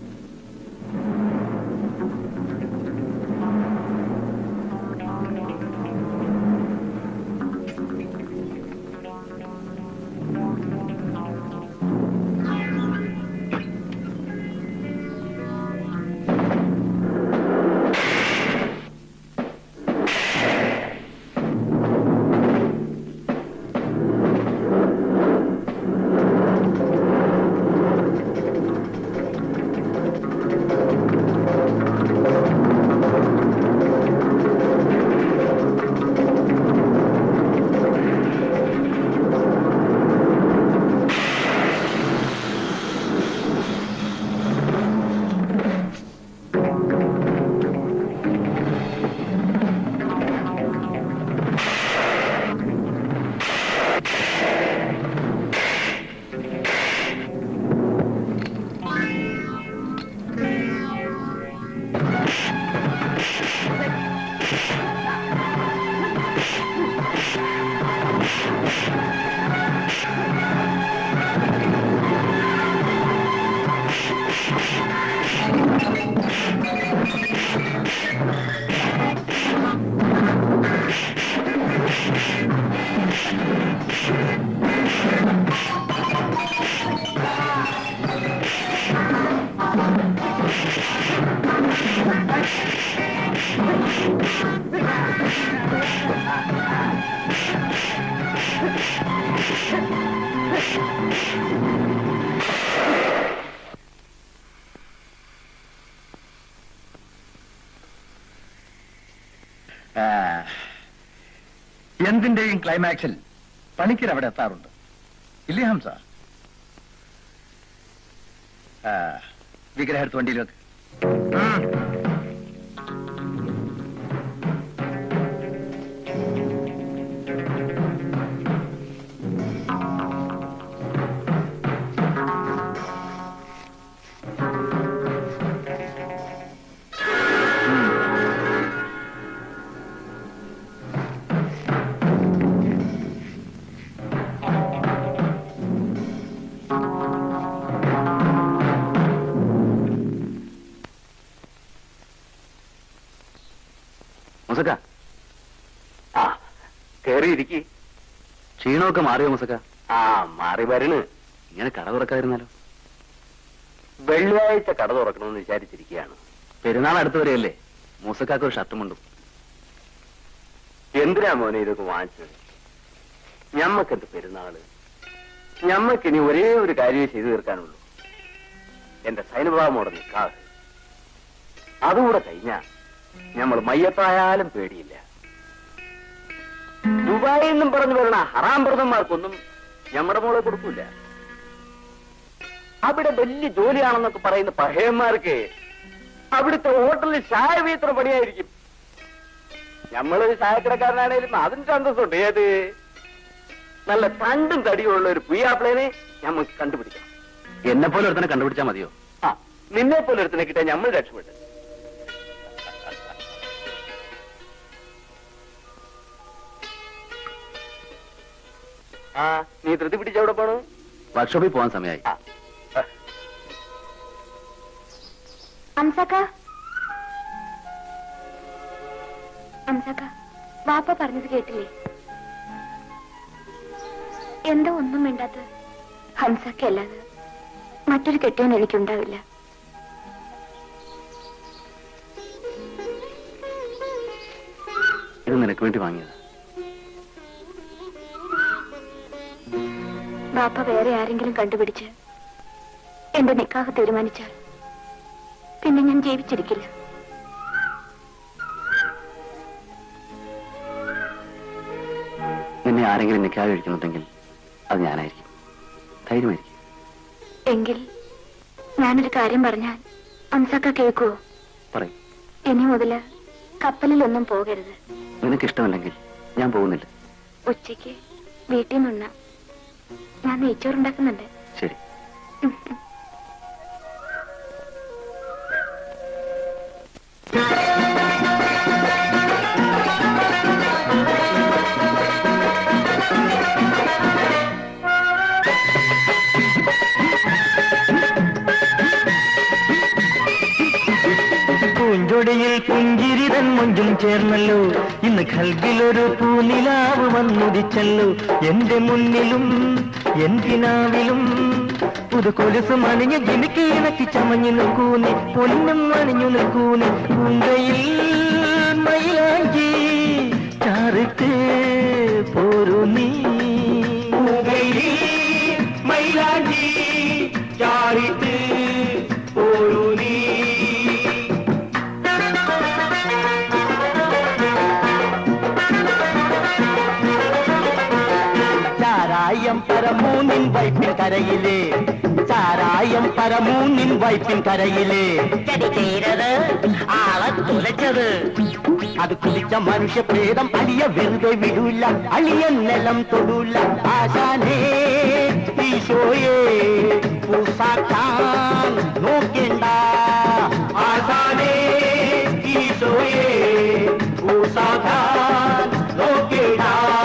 [SPEAKER 1] ആ, എന്തിന്റെയും ക്ലൈമാക്സിൽ പണിക്കർ അവിടെ എത്താറുണ്ട് ഇല്ലേ ഹംസ ആ, വിഗ്രഹം എടുത്ത് വണ്ടിയിൽ വെക്ക് ഉം.
[SPEAKER 5] മുസക്ക ആ കേറിയിരിക്കി ക്ഷീണമൊക്കെ മാറിയോ മുസക്ക ആ മാറി വരണ് ഇങ്ങനെ കട തുറക്കാതിരുന്നാലോ വെള്ളിയാഴ്ച കട തുറക്കണമെന്ന് വിചാരിച്ചിരിക്കുകയാണ് പെരുന്നാൾ അടുത്ത് വരെയല്ലേ മൂസക്കാക്ക് ഒരു ഷർട്ടും മുണ്ടും എന്തിനാ മോനെ ഇതൊക്കെ വാങ്ങിച്ചത് ഞമ്മക്കെന്ത് പെരുന്നാള് ഞമ്മക്കിനി ഒരേ ഒരു കാര്യമേ ചെയ്തു തീർക്കാനുള്ളൂ എന്റെ സൈനഭാവമോടെ നിൽക്കാതെ അതുകൂടെ കഴിഞ്ഞാ നമ്മൾ മയ്യത്തായാലും പേടിയില്ല ദുബായിൽ നിന്നും പറഞ്ഞു വരണ ഹറാം വ്രതന്മാർക്കൊന്നും നമ്മുടെ മോളെ കൊടുക്കൂല അവിടെ വലിയ ജോലിയാണെന്നൊക്കെ പറയുന്ന പഹയന്മാർക്ക് അവിടുത്തെ ഹോട്ടലിൽ ചായ വീത്ര പണിയായിരിക്കും നമ്മളൊരു ചായക്കടക്കാരനാണേലും അതിന് സന്തോഷമുണ്ട് ഏത് നല്ല തണ്ടും തടിയുള്ള ഒരു പുയ്യാപ്പിളേനെ നമുക്ക് കണ്ടുപിടിക്കണം എന്നെ പോലെ ഒരുത്തനെ കണ്ടുപിടിച്ചാൽ മതിയോ ആ നിന്നെ പോലെ ഒരുത്തനെ കിട്ടാൻ നമ്മൾ രക്ഷപ്പെട്ടു ആ നീ ധൃതി പിടിച്ച് എവിടെ പോണു വർക്ക്ഷോപ്പിൽ പോകാൻ സമയമായി
[SPEAKER 6] അംസക്ക അംസക്ക വാപ്പ പറഞ്ഞത് കേട്ടില്ലേ എന്താ ഒന്നും വേണ്ടാത്ത ഹംസക്ക അല്ലാതെ മറ്റൊരു കെട്ടിയവൻ എനിക്കുണ്ടാവില്ല
[SPEAKER 5] ഇത് നിനക്ക് വേണ്ടി വാങ്ങിയത്
[SPEAKER 6] ബാപ്പ വേറെ ആരെങ്കിലും കണ്ടുപിടിച്ച് എന്റെ നിക്കാഹ് തീരുമാനിച്ചാൽ പിന്നെ ഞാൻ ജീവിച്ചിരിക്കില്ല
[SPEAKER 5] നിന്നെ ആരെങ്കിലും നിൽക്കാതെ കഴിക്കുന്നുണ്ടെങ്കിൽ അത് ഞാനായിരിക്കും ധൈര്യമായിരിക്കും
[SPEAKER 6] എങ്കിൽ ഞാനൊരു കാര്യം പറഞ്ഞാൽ അംസക്ക കേൾക്കുവോ
[SPEAKER 5] പറയും
[SPEAKER 6] ഇനി മുതല് കപ്പലിലൊന്നും പോകരുത്
[SPEAKER 5] നിനക്ക് ഇഷ്ടമല്ലെങ്കിൽ ഞാൻ പോകുന്നില്ല
[SPEAKER 6] ഉച്ചയ്ക്ക് വീട്ടിൽ നിന്നുണ്ണ ഞാൻ നെയ്ച്ചോറുണ്ടാക്കുന്നുണ്ട്
[SPEAKER 5] ശരി
[SPEAKER 12] പൂഞ്ചൊടിയിൽ പുഞ്ചിരിതൻ മൊഞ്ചും ചേർന്നല്ലോ ഇന്ന് ഖൽബിലൊരു പൂനിലാവ് വന്നുദിച്ചല്ലോ എന്റെ മുന്നിലും എൻ കിനാവിലും പുതു കൊലുസ് മണിഞ്ഞ് ജിമിക്ക് ഇണക്കി ചമഞ്ഞു നിൽക്കൂനി പൊന്നും മണിഞ്ഞു നിൽക്കൂനി പൂങ്കയിൽ മയിലാഞ്ചി ചാറിട്ട് പോരു നീ പൂങ്കയിൽ മയിലാഞ്ചി ചാറിട്ട് പോരു നീ ചാരായം പരമൂന്നിൻ വൈപ്പിൻ കരയിലേ ചാരായം പരമൂന്നിൻ വൈപ്പിൻ കരയിലേ ചെടി ചെയ്തത് ആളെ തുലച്ചത് അത് കുടിച്ച മനുഷ്യ പ്രേതം അലിയ വെറുതെ വിടൂല അളിയൻ നിലം തൊടൂല ആശാനേ ഈശോയെ പൂസാക്കാൻ നോക്കേണ്ട ആശാനേ ഈശോയെ പൂസാക്കാൻ നോക്കേണ്ട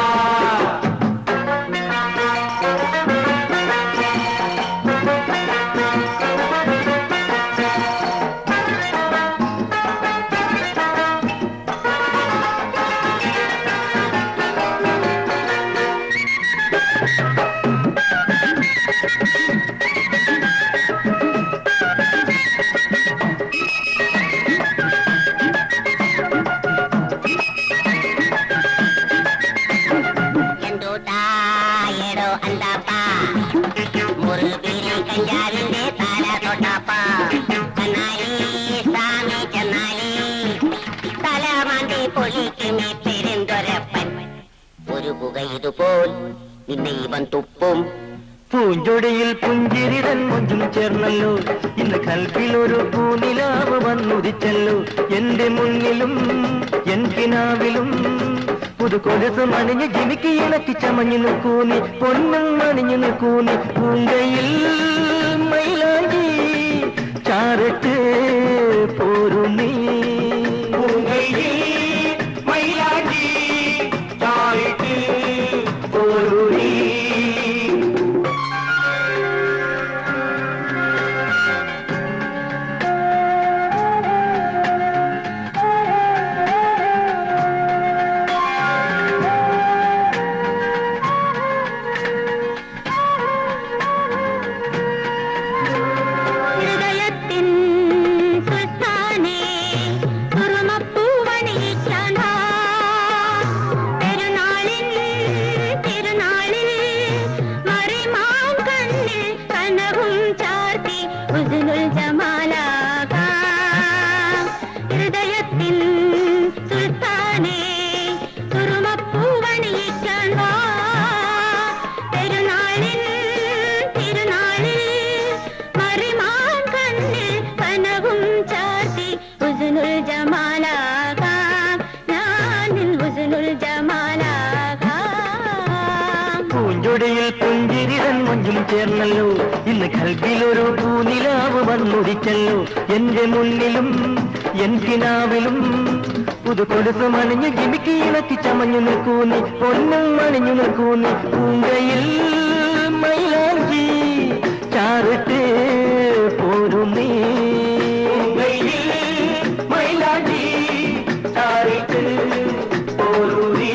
[SPEAKER 7] എന്തുട്ടാ ഏടോ അല്ലാപ്പ മുറുകിലെ കഞ്ചാവിന്റെ തല തൊട്ടാപ്പ ചെന്നാലി സ്വാമി ചെന്നാലി തല മാന്തി പൊളിക്കുമേ പെരുന്തൊരപ്പൻ ഒരു പുക ഇതുപോൽ നിന്നെ ഇവൻ തുപ്പും
[SPEAKER 12] പൂഞ്ചൊടിയിൽ പുഞ്ചിരിതൻ മൊഞ്ചും ചേർന്നല്ലോ ഇന്ന് കൽപ്പിലൊരു പൂനിലാവ് വന്നുദിച്ചല്ലോ എന്റെ മുന്നിലും എൻ കിനാവിലും പുതു കൊലസ് മണിഞ്ഞ് ജിമിക്ക് ഇണക്കി ചമഞ്ഞു നിൽക്കൂനി പൊന്നും മണിഞ്ഞു നിൽക്കൂനി പൂങ്കയിൽ മൈലാഞ്ചി ചാരട്ട് പോരു നീ പൂങ്കയിൽ മൈലാഞ്ചി ചാരട്ട് പോരു നീ
[SPEAKER 9] ഹൃദയത്തിൻ സുൽത്താനേ തുറമപ്പൂവണിയിക്കാൻ വാ. പെരുന്നാളിൻ തിരുനാളിൽ മറിമാം കണ്ണിൽ കനവും ചാർത്തി ഉസ്നുൽ ജമാലാകാം. ഹൃദയത്തിൻ സുൽത്താനേ തുറമപ്പൂവണിയിക്കാൻ വാ. പെരുന്നാളിൻ തിരുനാളിൽ മറിമാൻ കണ്ണിൽ കനവും ചാർത്തി ഉസ്നുൽ ജമാലാകാം ഞാനിൽ ഉസ്നുൽ ജമാലാകാം
[SPEAKER 12] പൂഞ്ചൊടിയിൽ പുഞ്ചിരിതൻ മൊഞ്ചും ചേർന്നല്ലോ ഇന്ന് കൽബിലൊരു പൂനിലാവ് വന്നുദിച്ചല്ലോ എന്റെ മുന്നിലും എൻ കിനാവിലും പുതു കൊലുസ് മണിഞ്ഞ് ജിമിക്ക് ഇണക്കി ചമഞ്ഞു നിൽക്കൂനി പൊന്നും മണിഞ്ഞു നിൽക്കൂനി പൂങ്കയിൽ മൈലാഞ്ചി ചാറിട്ട് പോരു നീ മൈലാഞ്ചി ചാറിട്ട് പോരു നീ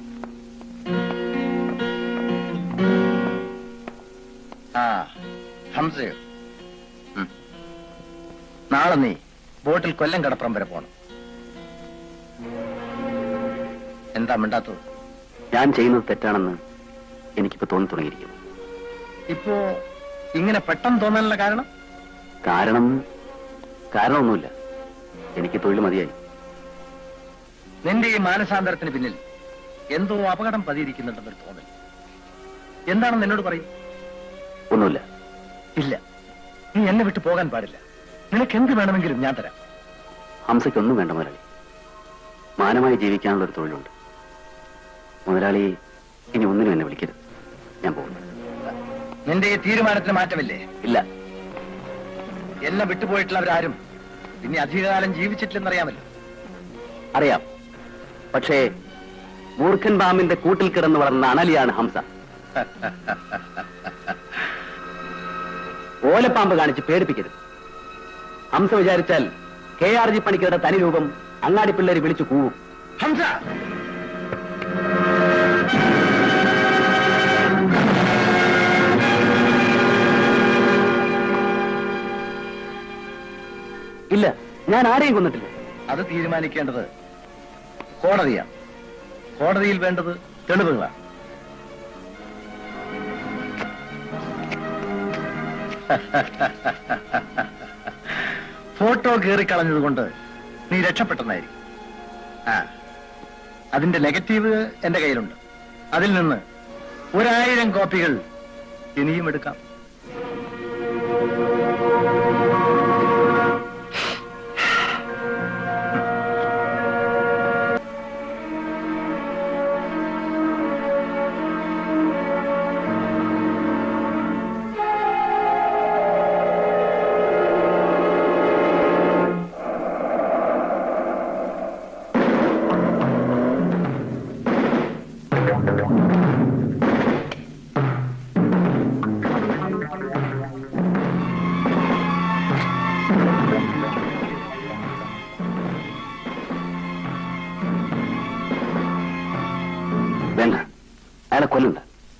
[SPEAKER 1] ആ ഹംസയോ ഉം. നാളെ നീ ബോട്ടിൽ കൊല്ലം കടപ്പുറം വരെ പോണം എന്താ മിണ്ടാത്തത്
[SPEAKER 5] ഞാൻ ചെയ്യുന്നത് തെറ്റാണെന്ന് എനിക്കിപ്പോ തോന്നി തുടങ്ങിയിരിക്കുന്നു
[SPEAKER 1] ഇപ്പോ ഇങ്ങനെ പെട്ടെന്ന് തോന്നാനുള്ള കാരണം
[SPEAKER 5] കാരണം കാരണമൊന്നുമില്ല എനിക്ക് തൊഴിൽ മതിയായി
[SPEAKER 1] നിന്റെ ഈ മാനസാന്തരത്തിന് പിന്നിൽ എന്തോ അപകടം പതിയിരിക്കുന്നുണ്ടെന്നൊരു തോന്നൽ എന്താണെന്ന് എന്നോട് പറയും
[SPEAKER 5] ഒന്നുമില്ല
[SPEAKER 1] ഇല്ല നീ എന്നെ വിട്ടു പോകാൻ പാടില്ല നിനക്ക് എന്ത് വേണമെങ്കിലും ഞാൻ തരാം
[SPEAKER 5] ഹംസയ്ക്കൊന്നും വേണ്ട മുതലാളി മാനമായി ജീവിക്കാനുള്ള ഒരു തൊഴിലുണ്ട് മുതലാളി ഇനി ഒന്നിനും എന്നെ വിളിക്കരുത് ഞാൻ പോകുന്നു
[SPEAKER 1] നിന്റെ ഈ തീരുമാനത്തിന് മാറ്റമില്ലേ
[SPEAKER 5] ഇല്ല
[SPEAKER 1] എന്നെ വിട്ടുപോയിട്ടുള്ളവരാരും ഇനി അധികകാലം ജീവിച്ചിട്ടില്ലെന്നറിയാമല്ലോ
[SPEAKER 5] അറിയാം പക്ഷേ മൂർഖൻ ബാമിന്റെ കൂട്ടിൽ കിടന്ന് വളർന്ന അണലിയാണ് ഹംസ ഓലപ്പാമ്പ് കാണിച്ച് പേടിപ്പിക്കരുത് ഹംസ വിചാരിച്ചാൽ കെ ആർ ജി പണിക്കരുടെ തനി രൂപം അങ്ങാടി പിള്ളേര് വിളിച്ചു കൂവും
[SPEAKER 1] ഹംസ
[SPEAKER 5] ഇല്ല ഞാൻ ആരെയും കൊന്നിട്ടില്ല
[SPEAKER 1] അത് തീരുമാനിക്കേണ്ടത് കോടതിയാണ് കോടതിയിൽ വേണ്ടത് തെളിവുകളാണ് ഫോട്ടോ കീറിക്കളഞ്ഞതുകൊണ്ട് നീ രക്ഷപ്പെട്ടെന്നായിരിക്കും ആ അതിന്റെ നെഗറ്റീവ് എന്റെ കയ്യിലുണ്ട് അതിൽ നിന്ന് ഒരായിരം കോപ്പികൾ ഇനിയും എടുക്കാം
[SPEAKER 5] വേണ്ട അയാളെ കൊല്ലണ്ട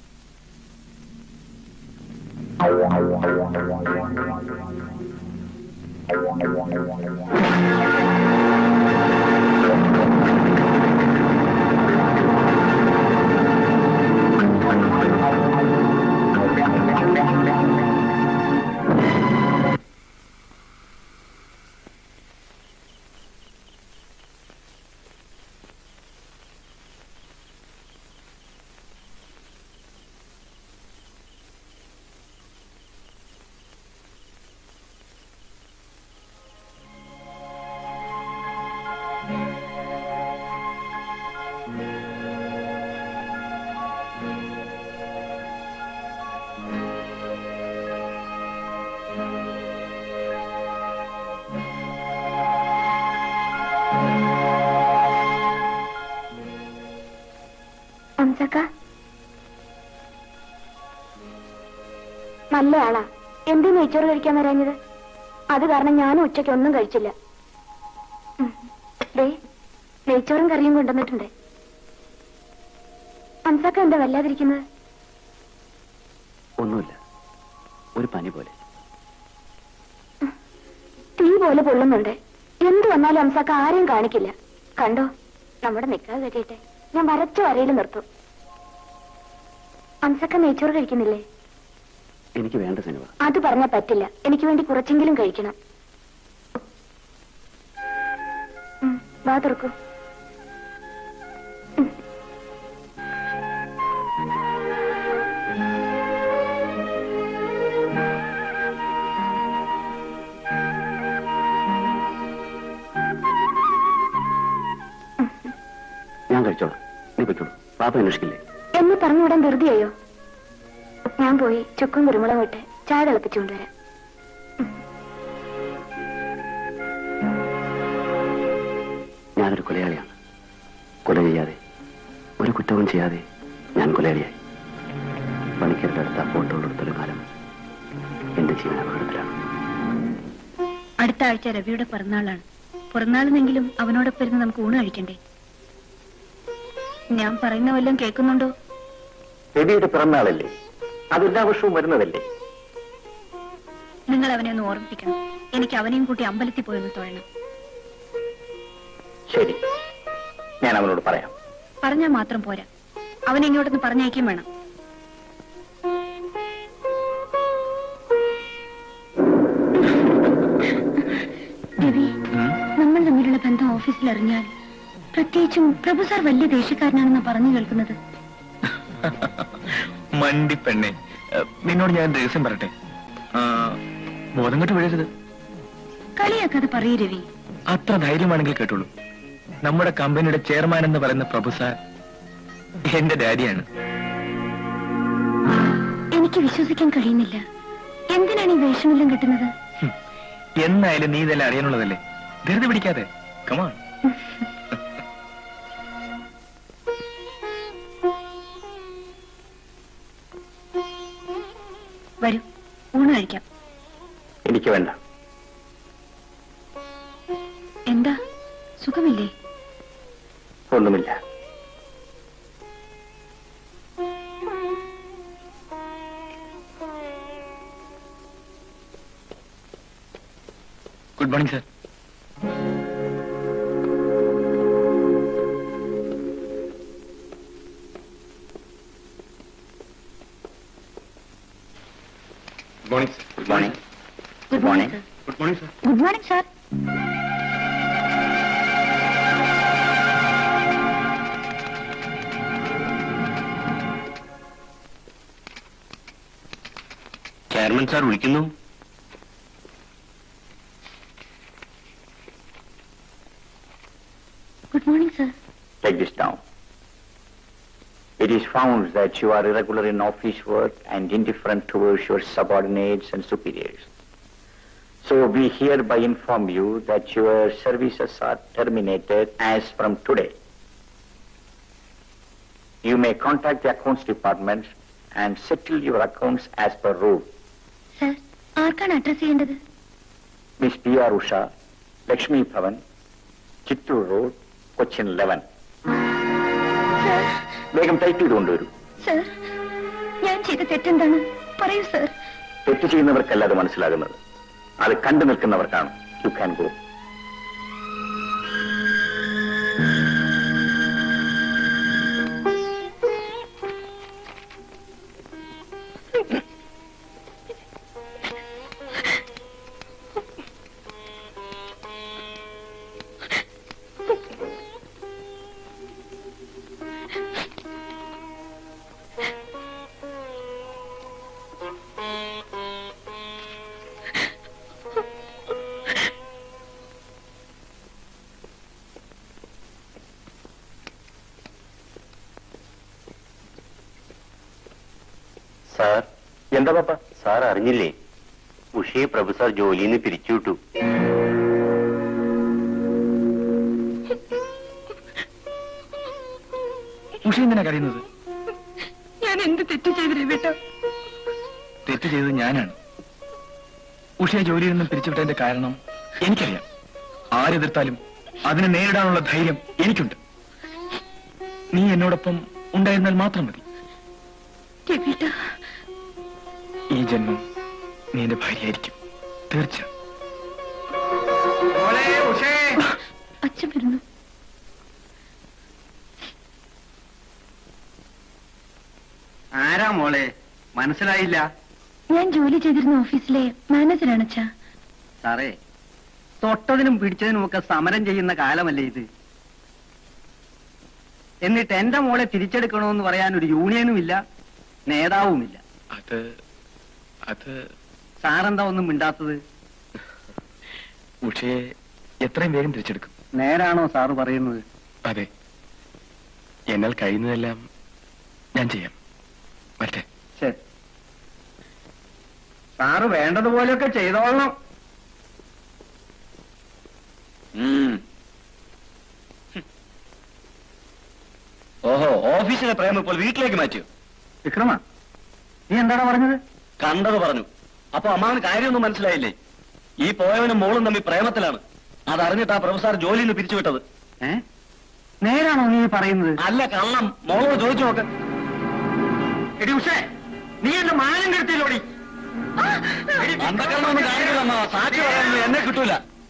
[SPEAKER 6] ഹംസക്ക നല്ല ആളാ എന്തേ നെയ്ച്ചോറ് കഴിക്കാൻ വരാഞ്ഞത് അത് കാരണം ഞാനും ഉച്ചയ്ക്ക് ഒന്നും കഴിച്ചില്ല ഉം. ദേ നെയ്ച്ചോറും കറിയും കൊണ്ടുവന്നിട്ടുണ്ട് ഹംസക്ക എന്താ വല്ലാതിരിക്കുന്നത്
[SPEAKER 5] ഒന്നുമില്ല ഒരു പനി പോലെ
[SPEAKER 6] തീ പോലെ പൊള്ളുന്നുണ്ട് എന്ത് വന്നാലും ഹംസക്ക ആരെയും കാണിക്കില്ല കണ്ടോ നമ്മുടെ നിക്കാതെ കെട്ടിയിട്ടെ ഞാൻ വരച്ച വരയിൽ നിർത്തും ഹംസക്ക നെയ്ച്ചോറ് കഴിക്കുന്നില്ലേ
[SPEAKER 5] എനിക്ക് വേണ്ട സിനിമ
[SPEAKER 6] അത് പറഞ്ഞാൽ പറ്റില്ല എനിക്ക് വേണ്ടി കുറച്ചെങ്കിലും കഴിക്കണം ഉം, വാ തുറക്കൂ ഉം.
[SPEAKER 5] ഞാൻ കഴിച്ചോളാം നീ പൊയ്ക്കോളൂ പാപ്പ അന്വേഷിക്കില്ലേ
[SPEAKER 6] എന്നെ പറഞ്ഞുവിടാൻ ധൃതിയായോ ഞാൻ പോയി ചുക്കും കുരുമുളകും ഇട്ട് ചായ തിളപ്പിച്ചുകൊണ്ടുവരാം
[SPEAKER 5] ഞാനൊരു കൊലയാളിയാണ് കൊല ചെയ്യാതെ ഒരു കുറ്റവും ചെയ്യാതെ ഞാൻ കൊലയാളിയായി പണിക്കരുടെ അടുത്ത ഫോട്ടോ എടുത്തൊരു കാലം എന്റെ ജീവൻ അപകടത്തിലാണ്
[SPEAKER 3] അടുത്ത ആഴ്ച രവിയുടെ പിറന്നാളാണ് പിറന്നാളിനെങ്കിലും അവനോടൊപ്പം ഇരുന്ന് നമുക്ക് ഊണ് കഴിക്കണ്ടേ ഞാൻ പറയുന്ന വല്ലതും കേൾക്കുന്നുണ്ടോ
[SPEAKER 2] രവിയുടെ പിറന്നാളല്ലേ അത് എല്ലാ വർഷവും വരുന്നതല്ലേ
[SPEAKER 3] നിങ്ങൾ അവനെ ഒന്ന് ഓർമ്മിപ്പിക്കണം എനിക്ക് അവനെയും കൂട്ടി അമ്പലത്തിൽ പോയി ഒന്ന് തൊഴണം
[SPEAKER 2] ശരി ഞാൻ അവനോട് പറയാം
[SPEAKER 3] പറഞ്ഞാൽ മാത്രം പോരാ അവനെ ഇങ്ങോട്ടൊന്ന് പറഞ്ഞയക്കും വേണം രവി നമ്മൾ തമ്മിലുള്ള ബന്ധം ഓഫീസിൽ അറിഞ്ഞാൽ പ്രത്യേകിച്ചും പ്രഭു സാർ വലിയ ദേഷ്യക്കാരനാണെന്ന് പറഞ്ഞു കേൾക്കുന്നത്
[SPEAKER 8] മണ്ടി പെണ്ണെ ഏഹ്, നിന്നോട് ഞാൻ രഹസ്യം പറയട്ടെ ആ, ബോധം കെട്ട് വീഴരുത്
[SPEAKER 3] കളിയാക്കാതെ പറയൂ രവി
[SPEAKER 8] അത്ര ധൈര്യമാണെങ്കിൽ കേട്ടോളൂ നമ്മുടെ കമ്പനിയുടെ ചെയർമാൻ എന്ന് പറയുന്ന പ്രഭു സാർ എന്റെ ഡാഡിയാണ്
[SPEAKER 3] എനിക്ക് വിശ്വസിക്കാൻ കഴിയുന്നില്ല എന്തിനാണ് ഈ വേഷമെല്ലാം കിട്ടുന്നത്
[SPEAKER 8] എന്നായാലും നീ ഇതെല്ലാം അറിയാനുള്ളതല്ലേ ധൃതി പിടിക്കാതെ കമാ
[SPEAKER 3] വരൂ ഊണ് കഴിക്കാം
[SPEAKER 2] എനിക്ക് വേണ്ട
[SPEAKER 3] എന്താ സുഖമില്ലേ
[SPEAKER 2] ഒന്നുമില്ല
[SPEAKER 8] good morning sir good morning
[SPEAKER 2] good morning
[SPEAKER 3] good morning sir
[SPEAKER 8] good morning sir
[SPEAKER 3] good morning sir
[SPEAKER 10] chairman sir വിളിക്കുന്നു
[SPEAKER 3] good morning sir
[SPEAKER 2] Take this down. It is found that you are irregular in office work and indifferent towards your subordinates and superiors. So we hereby inform you that your services are terminated as from today. You may contact the accounts department and settle your accounts as per rule.
[SPEAKER 3] Sir ആർക്കാണ് address ചെയ്യേണ്ടത്
[SPEAKER 2] Miss P.R. Usha, Lakshmi Bhavan, Chittur Road, Cochin 11. വേഗം type ചെയ്ത് കൊണ്ടുവരൂ
[SPEAKER 3] sir ഞാൻ ചെയ്ത തെറ്റെന്താണ് പറയൂ sir
[SPEAKER 2] തെറ്റ് ചെയ്യുന്നവർക്കല്ല അത് മനസ്സിലാകുന്നത് അത് കണ്ടു നിൽക്കുന്നവർക്കാണ് യു ക്യാൻ ഗോ
[SPEAKER 10] സാർ
[SPEAKER 2] എന്താ പാപ്പ
[SPEAKER 10] സാർ അറിഞ്ഞില്ലേ ഉഷയെ പ്രഭു സാർ ജോലിയിൽ നിന്ന് പിരിച്ചുവിട്ടു
[SPEAKER 8] ഉഷ എന്തിനാ കരയുന്നത്
[SPEAKER 3] ഞാൻ എന്ത് തെറ്റ് ചെയ്തു രവിട്ട
[SPEAKER 8] തെറ്റ് ചെയ്തത് ഞാനാണ് ഉഷയെ ജോലിയിൽ നിന്നും പിരിച്ചുവിട്ടതിന്റെ കാരണം എനിക്കറിയാം ആരെതിർത്താലും അതിനെ നേരിടാനുള്ള ധൈര്യം എനിക്കുണ്ട് നീ എന്നോടൊപ്പം ഉണ്ടായിരുന്നാൽ മാത്രം മതി
[SPEAKER 3] രവിട്ട
[SPEAKER 8] ഈ ജന്മം നീ എന്റെ ഭാര്യയായിരിക്കും തീർച്ച
[SPEAKER 3] അച്ഛൻ വരുന്നു
[SPEAKER 4] ആരാ മോളെ മനസ്സിലായില്ല
[SPEAKER 3] ഞാൻ ജോലി ചെയ്തിരുന്ന ഓഫീസിലെ മാനേജറാണ് അച്ഛാ
[SPEAKER 4] സാറേ തൊട്ടതിനും പിടിച്ചതിനും ഒക്കെ സമരം ചെയ്യുന്ന കാലമല്ലേ ഇത് എന്നിട്ട് എന്റെ മോളെ തിരിച്ചെടുക്കണമെന്ന് പറയാൻ ഒരു യൂണിയനും ഇല്ല നേതാവുമില്ല
[SPEAKER 8] അത് അത്
[SPEAKER 4] സാറെന്താ ഒന്നും മിണ്ടാത്തത്
[SPEAKER 8] ഉഷയെ എത്രയും വേഗം തിരിച്ചെടുക്കും
[SPEAKER 4] നേരാണോ സാറ് പറയുന്നത്
[SPEAKER 8] അതെ എന്നാൽ കഴിയുന്നതെല്ലാം ഞാൻ ചെയ്യാം വരട്ടെ
[SPEAKER 4] ശരി സാറ് വേണ്ടതുപോലെയൊക്കെ ചെയ്തോളണം
[SPEAKER 5] ഓഹോ ഓഫീസിലെ പ്രേമം ഇപ്പോൾ വീട്ടിലേക്ക് മാറ്റിയോ
[SPEAKER 4] വിക്രമ നീ എന്താടാ പറഞ്ഞത്
[SPEAKER 5] കണ്ടത് പറഞ്ഞു അപ്പൊ അമ്മാവന് കാര്യമൊന്നും മനസ്സിലായില്ലേ ഈ പോയവനും മോളും തമ്മിൽ പ്രേമത്തിലാണ് അതറിഞ്ഞിട്ട് ആ പ്രൊഫസർ ജോലിയിൽ നിന്ന് പിരിച്ചുവിട്ടത്
[SPEAKER 4] ഏ നേരാണോ നീ പറയുന്നത്
[SPEAKER 5] അല്ല കള്ളം മോളോട് ചോദിച്ചു നോക്ക്
[SPEAKER 4] എടി ഉഷേ നീ എന്റെ മാനം കെടുത്തില്ലോടി എടി അന്ധക്കരണമൊന്നും കാണിക്കില്ല സാക്ഷി പറയാനൊന്നും എന്നെ കിട്ടൂല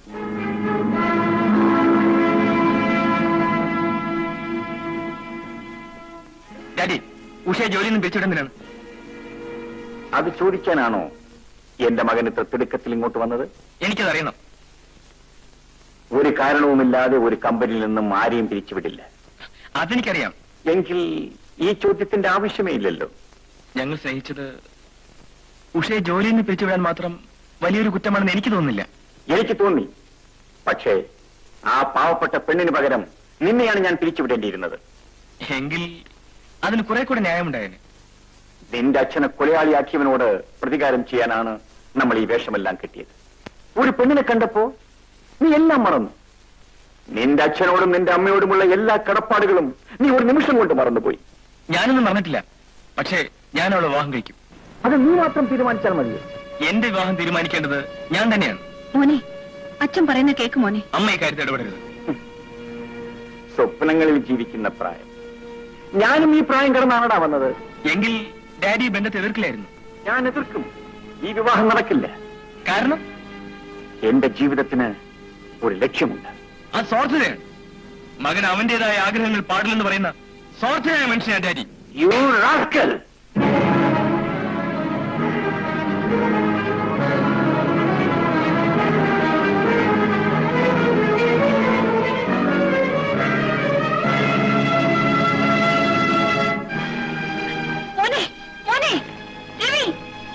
[SPEAKER 8] ഡാഡി ഉഷയെ ജോലിയിൽ നിന്ന് പിരിച്ചുവിടുന്നതിനാണ്
[SPEAKER 2] അത് ചോദിക്കാനാണോ എന്റെ മകൻ ഇത്ര തിടുക്കത്തിൽ ഇങ്ങോട്ട് വന്നത്
[SPEAKER 8] എനിക്കതറിയണം
[SPEAKER 2] ഒരു കാരണവുമില്ലാതെ ഒരു കമ്പനിയിൽ നിന്നും ആരെയും പിരിച്ചുവിടില്ല
[SPEAKER 8] അതെനിക്കറിയാം
[SPEAKER 2] എങ്കിൽ ഈ ചോദ്യത്തിന്റെ ആവശ്യമേ ഇല്ലല്ലോ
[SPEAKER 8] ഞങ്ങൾ സ്നേഹിച്ചത് ഉഷയെ ജോലിയിൽ നിന്ന് പിരിച്ചുവിടാൻ മാത്രം വലിയൊരു കുറ്റമാണെന്ന് എനിക്ക് തോന്നുന്നില്ല
[SPEAKER 2] എനിക്ക് തോന്നി പക്ഷേ ആ പാവപ്പെട്ട പെണ്ണിന് പകരം നിന്നെയാണ് ഞാൻ പിരിച്ചുവിടേണ്ടിയിരുന്നത്
[SPEAKER 8] എങ്കിൽ അതിന് കുറെ കൂടെ ന്യായമുണ്ടായേനെ
[SPEAKER 2] നിന്റെ അച്ഛനെ കൊലയാളിയാക്കിയവനോട് പ്രതികാരം ചെയ്യാനാണ് നമ്മൾ ഈ വേഷമെല്ലാം കെട്ടിയത് ഒരു പെണ്ണിനെ കണ്ടപ്പോ നീ എല്ലാം മറന്നു നിന്റെ അച്ഛനോടും നിന്റെ അമ്മയോടുമുള്ള എല്ലാ കടപ്പാടുകളും നീ ഒരു നിമിഷം കൊണ്ട് മറന്നുപോയി
[SPEAKER 8] ഞാനൊന്നും പറഞ്ഞിട്ടില്ല പക്ഷേ ഞാൻ അവളെ വിവാഹം കഴിക്കും
[SPEAKER 2] അത് നീ മാത്രം തീരുമാനിച്ചാൽ മതിയോ
[SPEAKER 8] എന്റെ വിവാഹം തീരുമാനിക്കേണ്ടത് ഞാൻ തന്നെയാണ്
[SPEAKER 3] മോനെ അച്ഛൻ പറയുന്ന കേക്ക് മോനെ
[SPEAKER 8] അമ്മ ഇക്കാര്യത്തിൽ ഇടപെടരുത്
[SPEAKER 2] സ്വപ്നങ്ങളിൽ ജീവിക്കുന്ന പ്രായം ഞാനും ഈ പ്രായം കടന്നാണടാ വന്നത്
[SPEAKER 8] എങ്കിൽ ഡാഡി ബന്ധത്തെ എതിർക്കില്ലായിരുന്നു
[SPEAKER 2] ഞാൻ എതിർക്കും ഈ വിവാഹം നടക്കില്ല
[SPEAKER 8] കാരണം
[SPEAKER 2] എന്റെ ജീവിതത്തിന് ഒരു ലക്ഷ്യമുണ്ട്
[SPEAKER 8] ആ സ്വാർത്ഥതയാണ് മകൻ അവന്റേതായ ആഗ്രഹങ്ങൾ പാടില്ലെന്ന് പറയുന്ന സ്വാർത്ഥനായ മനുഷ്യനാണ് ഡാഡി
[SPEAKER 2] യു റാസ്കൽ
[SPEAKER 3] മോനെ മോനെ രവി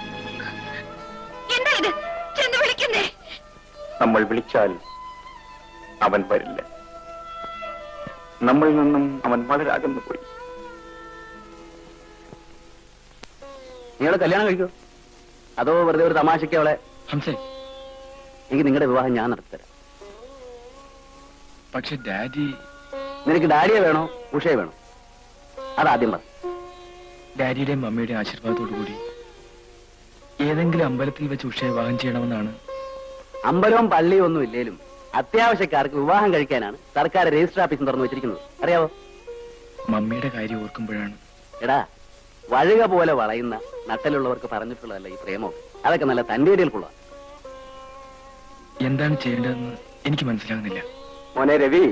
[SPEAKER 3] എന്താ ഇത് ചെന്ന് വിളിക്കുന്നേ
[SPEAKER 2] നമ്മൾ വിളിച്ചാൽ അവൻ വരില്ല നമ്മളിൽ നിന്നും അവൻ വളരെ അകന്നു പോയി
[SPEAKER 5] നിങ്ങളെ കല്യാണം കഴിക്കോ അതോ വെറുതെ ഒരു തമാശയ്ക്ക് അവളെ
[SPEAKER 8] ഹംസേ
[SPEAKER 5] എനിക്ക് നിങ്ങളുടെ വിവാഹം ഞാൻ നടത്തിത്തരാം
[SPEAKER 8] പക്ഷെ ഡാഡി
[SPEAKER 5] നിനക്ക് ഡാഡിയെ വേണോ ഉഷയെ വേണോ അതാദ്യം പറ
[SPEAKER 8] ഡാഡിയുടെയും മമ്മിയുടെയും ആശീർവാദത്തോടു കൂടി ഏതെങ്കിലും അമ്പലത്തിൽ വെച്ച് ഉഷയെ വിവാഹം ചെയ്യണമെന്നാണ്
[SPEAKER 5] അമ്പലവും പള്ളിയും ഒന്നും ഇല്ലേലും അത്യാവശ്യക്കാർക്ക് വിവാഹം കഴിക്കാനാണ് സർക്കാർ രജിസ്റ്റർ ഓഫീസും തുറന്നു വെച്ചിരിക്കുന്നത് അറിയാവോ
[SPEAKER 8] മമ്മിയുടെ കാര്യം ഓർക്കുമ്പോഴാണ്
[SPEAKER 5] എടാ വഴുക പോലെ വളയുന്ന നട്ടലുള്ളവർക്ക് പറഞ്ഞിട്ടുള്ളതല്ല ഈ പ്രേമം അതൊക്കെ നല്ല തന്റെ ഇടയിൽക്കുള്ള
[SPEAKER 8] എന്താണ് ചെയ്യേണ്ടതെന്ന് എനിക്ക് മനസ്സിലാകുന്നില്ല
[SPEAKER 2] മോനെ രവി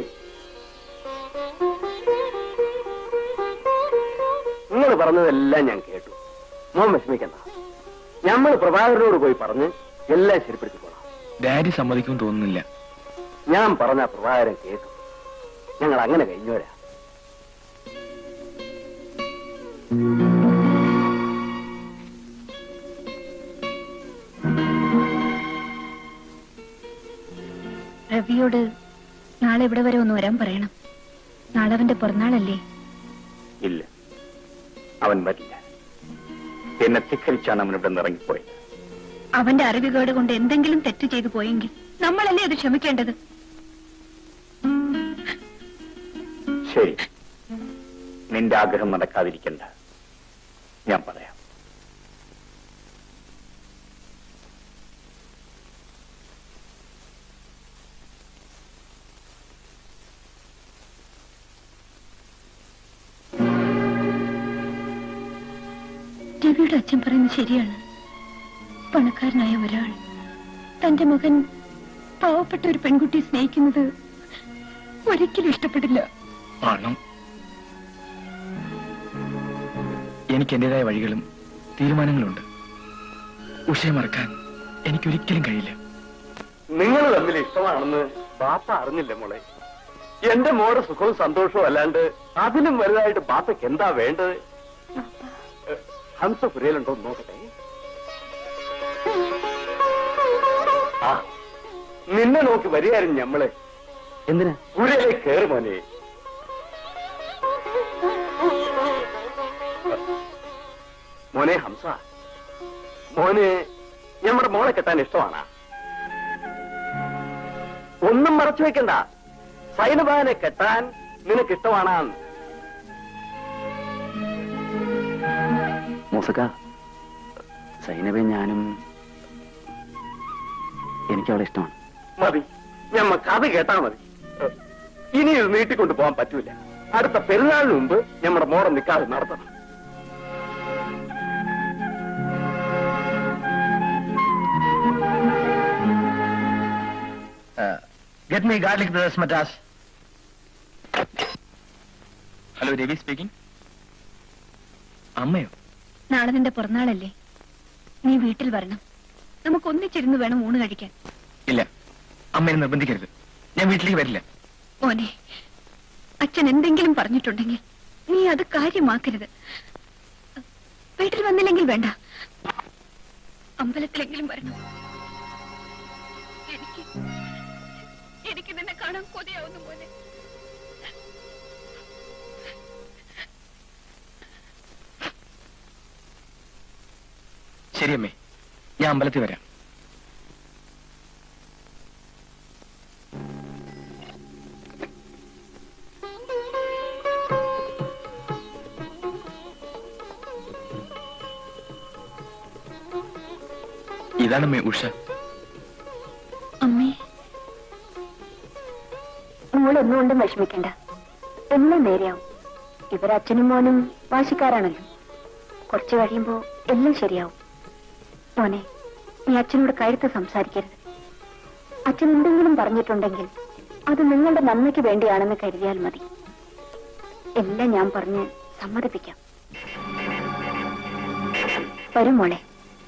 [SPEAKER 5] നിങ്ങൾ പറഞ്ഞതെല്ലാം ഞാൻ കേട്ടു മോൻ വിഷമിക്കണ്ട നമ്മൾ പ്രഭാകരനോട് പോയി പറഞ്ഞ് എല്ലാം ശരിപ്പെടുത്തിക്കോളാം
[SPEAKER 8] ഡാഡി സമ്മതിക്കുമെന്ന് തോന്നുന്നില്ല
[SPEAKER 5] ഞാൻ പറഞ്ഞ പ്രഭാകരൻ കേൾക്കും ഞങ്ങൾ അങ്ങനെ കഴിഞ്ഞോരാ
[SPEAKER 3] രവിയോട് നാളെ ഇവിടെ വരെ ഒന്ന് വരാൻ പറയണം നാളെ അവന്റെ പിറന്നാളല്ലേ
[SPEAKER 2] ഇല്ല അവൻ വരില്ല എന്നെ ധിക്കരിച്ചാണ് അവൻ ഇവിടെ നിന്ന് ഇറങ്ങിപ്പോയത്
[SPEAKER 3] അവന്റെ അറിവുകേട് കൊണ്ട് എന്തെങ്കിലും തെറ്റ് ചെയ്തു പോയെങ്കിൽ നമ്മളല്ലേ അത് ക്ഷമിക്കേണ്ടത്
[SPEAKER 2] ശരി നിന്റെ ആഗ്രഹം നടക്കാതിരിക്കണ്ട ഞാൻ പറയാം
[SPEAKER 3] രവിയുടെ അച്ഛൻ പറയുന്നത് ശരിയാണ് പണക്കാരനായ ഒരാൾ തന്റെ മകൻ പാവപ്പെട്ട ഒരു പെൺകുട്ടിയെ സ്നേഹിക്കുന്നത് ഒരിക്കലും ഇഷ്ടപ്പെടില്ല
[SPEAKER 8] പണം എനിക്ക് എന്റേതായ വഴികളും തീരുമാനങ്ങളുണ്ട് ഉഷയെ മറക്കാൻ എനിക്കൊരിക്കലും കഴിയില്ല
[SPEAKER 5] നിങ്ങൾ തമ്മിൽ ഇഷ്ടമാണെന്ന് ബാപ്പ അറിഞ്ഞില്ല മോളെ എന്റെ മോടെ സുഖവും സന്തോഷവും അല്ലാണ്ട് അതിലും വലുതായിട്ട് ബാപ്പയ്ക്ക് എന്താ വേണ്ടത് ഏ, ഹംസ പുരയിലുണ്ടോ എന്ന് നോക്കട്ടെ ആ നിന്നെ നോക്കി വരികയായിരുന്നു ഞമ്മള് എന്തിനാ പുരയിലേക്ക് കയറി മോനെ മോനെ ഹംസ മോനെ നമ്മുടെ മോളെ കെട്ടാൻ ഇഷ്ടമാണാ ഒന്നും മറച്ചു വെക്കണ്ട സൈനബാനെ കെട്ടാൻ നിനക്ക് ഇഷ്ടമാണാന്ന് മൂസക്ക സൈനബെ ഞാനും എനിക്ക് അവളെ ഇഷ്ടമാണ് മതി ഞമ്മ കഥ കേട്ടാ മതി ഇനി ഇത് നീട്ടിക്കൊണ്ടു പോകാൻ പറ്റൂല അടുത്ത പെരുന്നാളിന് മുമ്പ് നമ്മുടെ മോടെ നിക്കാതെ നടത്തണം
[SPEAKER 1] get me garlic brothers Madras
[SPEAKER 8] hello Ravi speaking അമ്മയോ
[SPEAKER 3] നാളെ നിന്റെ പിറന്നാളല്ലേ നീ വീട്ടിൽ വരണം നമുക്ക് ഒന്നിച്ചിരുന്ന് വേണം ഊണ് കഴിക്കാൻ
[SPEAKER 8] ഇല്ല അമ്മയെ നിർബന്ധിക്കരുത് ഞാൻ വീട്ടിലേക്ക് വരില്ല
[SPEAKER 3] മോനെ അച്ഛൻ എന്തെങ്കിലും പറഞ്ഞിട്ടുണ്ടെങ്കിൽ നീ അത് കാര്യമാക്കരുത് വീട്ടിൽ വന്നില്ലെങ്കിൽ വേണ്ട അമ്പലത്തിലെങ്കിലും വരണം എനിക്ക് എനിക്ക് നിന്നെ കാണാൻ കൊതിയാവുന്നു മോനെ
[SPEAKER 8] ശരി അമ്മേ ഞാൻ അമ്പലത്തിൽ വരാം ഇതാണമ്മേ ഉഷ
[SPEAKER 6] അമ്മേ മോളൊന്നുകൊണ്ടും വിഷമിക്കണ്ട എല്ലാം നേരെയാവും ഇവരച്ഛനും മോനും വാശിക്കാരാണല്ലോ കുറച്ചു കഴിയുമ്പോ എല്ലാം ശരിയാവും മോനെ നീ അച്ഛനോട് കഴുത്ത് സംസാരിക്കരുത് അച്ഛൻ എന്തെങ്കിലും പറഞ്ഞിട്ടുണ്ടെങ്കിൽ അത് നിങ്ങളുടെ നന്മയ്ക്ക് വേണ്ടിയാണെന്ന് കരുതിയാൽ മതി എല്ലാം ഞാൻ പറഞ്ഞ് സമ്മതിപ്പിക്കാം വരും മോളെ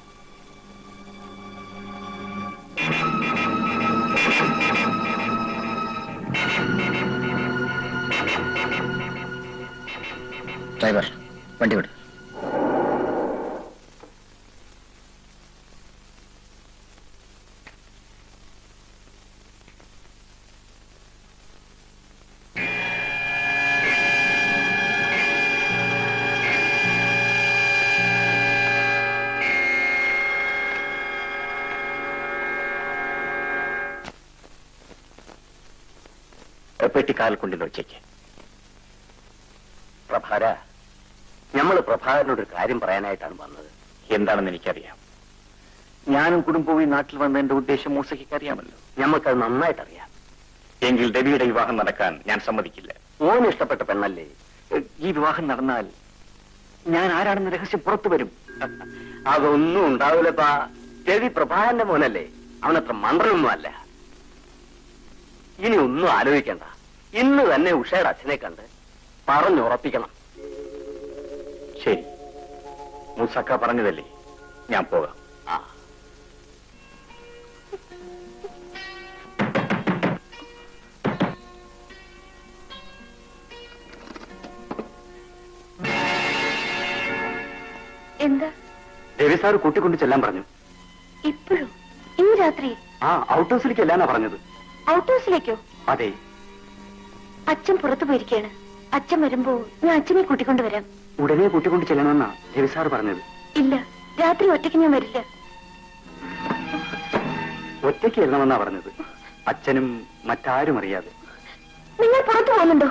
[SPEAKER 1] ഡ്രൈവർ വണ്ടി വിട്
[SPEAKER 2] പെട്ടിക്കാൽ കൊണ്ടിൽ വെച്ചേക്ക് പ്രഭാര നമ്മൾ പ്രഭാകരനോട് ഒരു കാര്യം പറയാനായിട്ടാണ് വന്നത് എന്താണെന്ന് എനിക്കറിയാം ഞാനും കുടുംബവും ഈ നാട്ടിൽ വന്ന എന്റെ ഉദ്ദേശം മൂസയ്ക്ക് അറിയാമല്ലോ ഞമ്മക്കത് നന്നായിട്ട് അറിയാം എങ്കിൽ രവിയുടെ വിവാഹം നടക്കാൻ ഞാൻ സമ്മതിക്കില്ല ഓന് ഇഷ്ടപ്പെട്ട പെണ്ണല്ലേ ഈ വിവാഹം നടന്നാൽ ഞാൻ ആരാണെന്ന് രഹസ്യം പുറത്തു വരും
[SPEAKER 5] അതൊന്നും ഉണ്ടാവില്ലപ്പാ രവി പ്രഭാകരന്റെ മോനല്ലേ അവനത്ര മന്ത്രമൊന്നും അല്ല ഇനി ഒന്നും ആലോചിക്കണ്ട ഇന്ന് തന്നെ ഉഷയുടെ അച്ഛനെ കണ്ട് പറഞ്ഞുറപ്പിക്കണം
[SPEAKER 2] ശരി മൂസക്ക പറഞ്ഞതല്ലേ ഞാൻ പോകാം
[SPEAKER 5] ആ
[SPEAKER 6] എന്താ
[SPEAKER 2] രവി സാർ കൂട്ടിക്കൊണ്ട് ചെല്ലാൻ പറഞ്ഞു
[SPEAKER 6] ഇപ്പോഴും ഈ രാത്രി
[SPEAKER 2] ആ ഔട്ട് ഹൗസിലേക്ക് അല്ലാന്നാ പറഞ്ഞത്
[SPEAKER 6] ഔട്ട് ഹൗസിലേക്കോ
[SPEAKER 2] അതെ
[SPEAKER 6] അച്ഛൻ പുറത്തു പോയിരിക്കുകയാണ് അച്ഛൻ വരുമ്പോ ഞാൻ അച്ഛനെ കൂട്ടിക്കൊണ്ടുവരാം
[SPEAKER 2] ഉടനെ കൂട്ടിക്കൊണ്ട് ചെല്ലണമെന്നാ രവി സാർ പറഞ്ഞത്
[SPEAKER 6] ഇല്ല രാത്രി ഒറ്റയ്ക്ക് ഞാൻ വരില്ല
[SPEAKER 2] ഒറ്റയ്ക്ക് എഴുതണമെന്നാ പറഞ്ഞത് അച്ഛനും മറ്റാരും അറിയാതെ
[SPEAKER 6] നിങ്ങൾ പുറത്തു പോകുന്നുണ്ടോ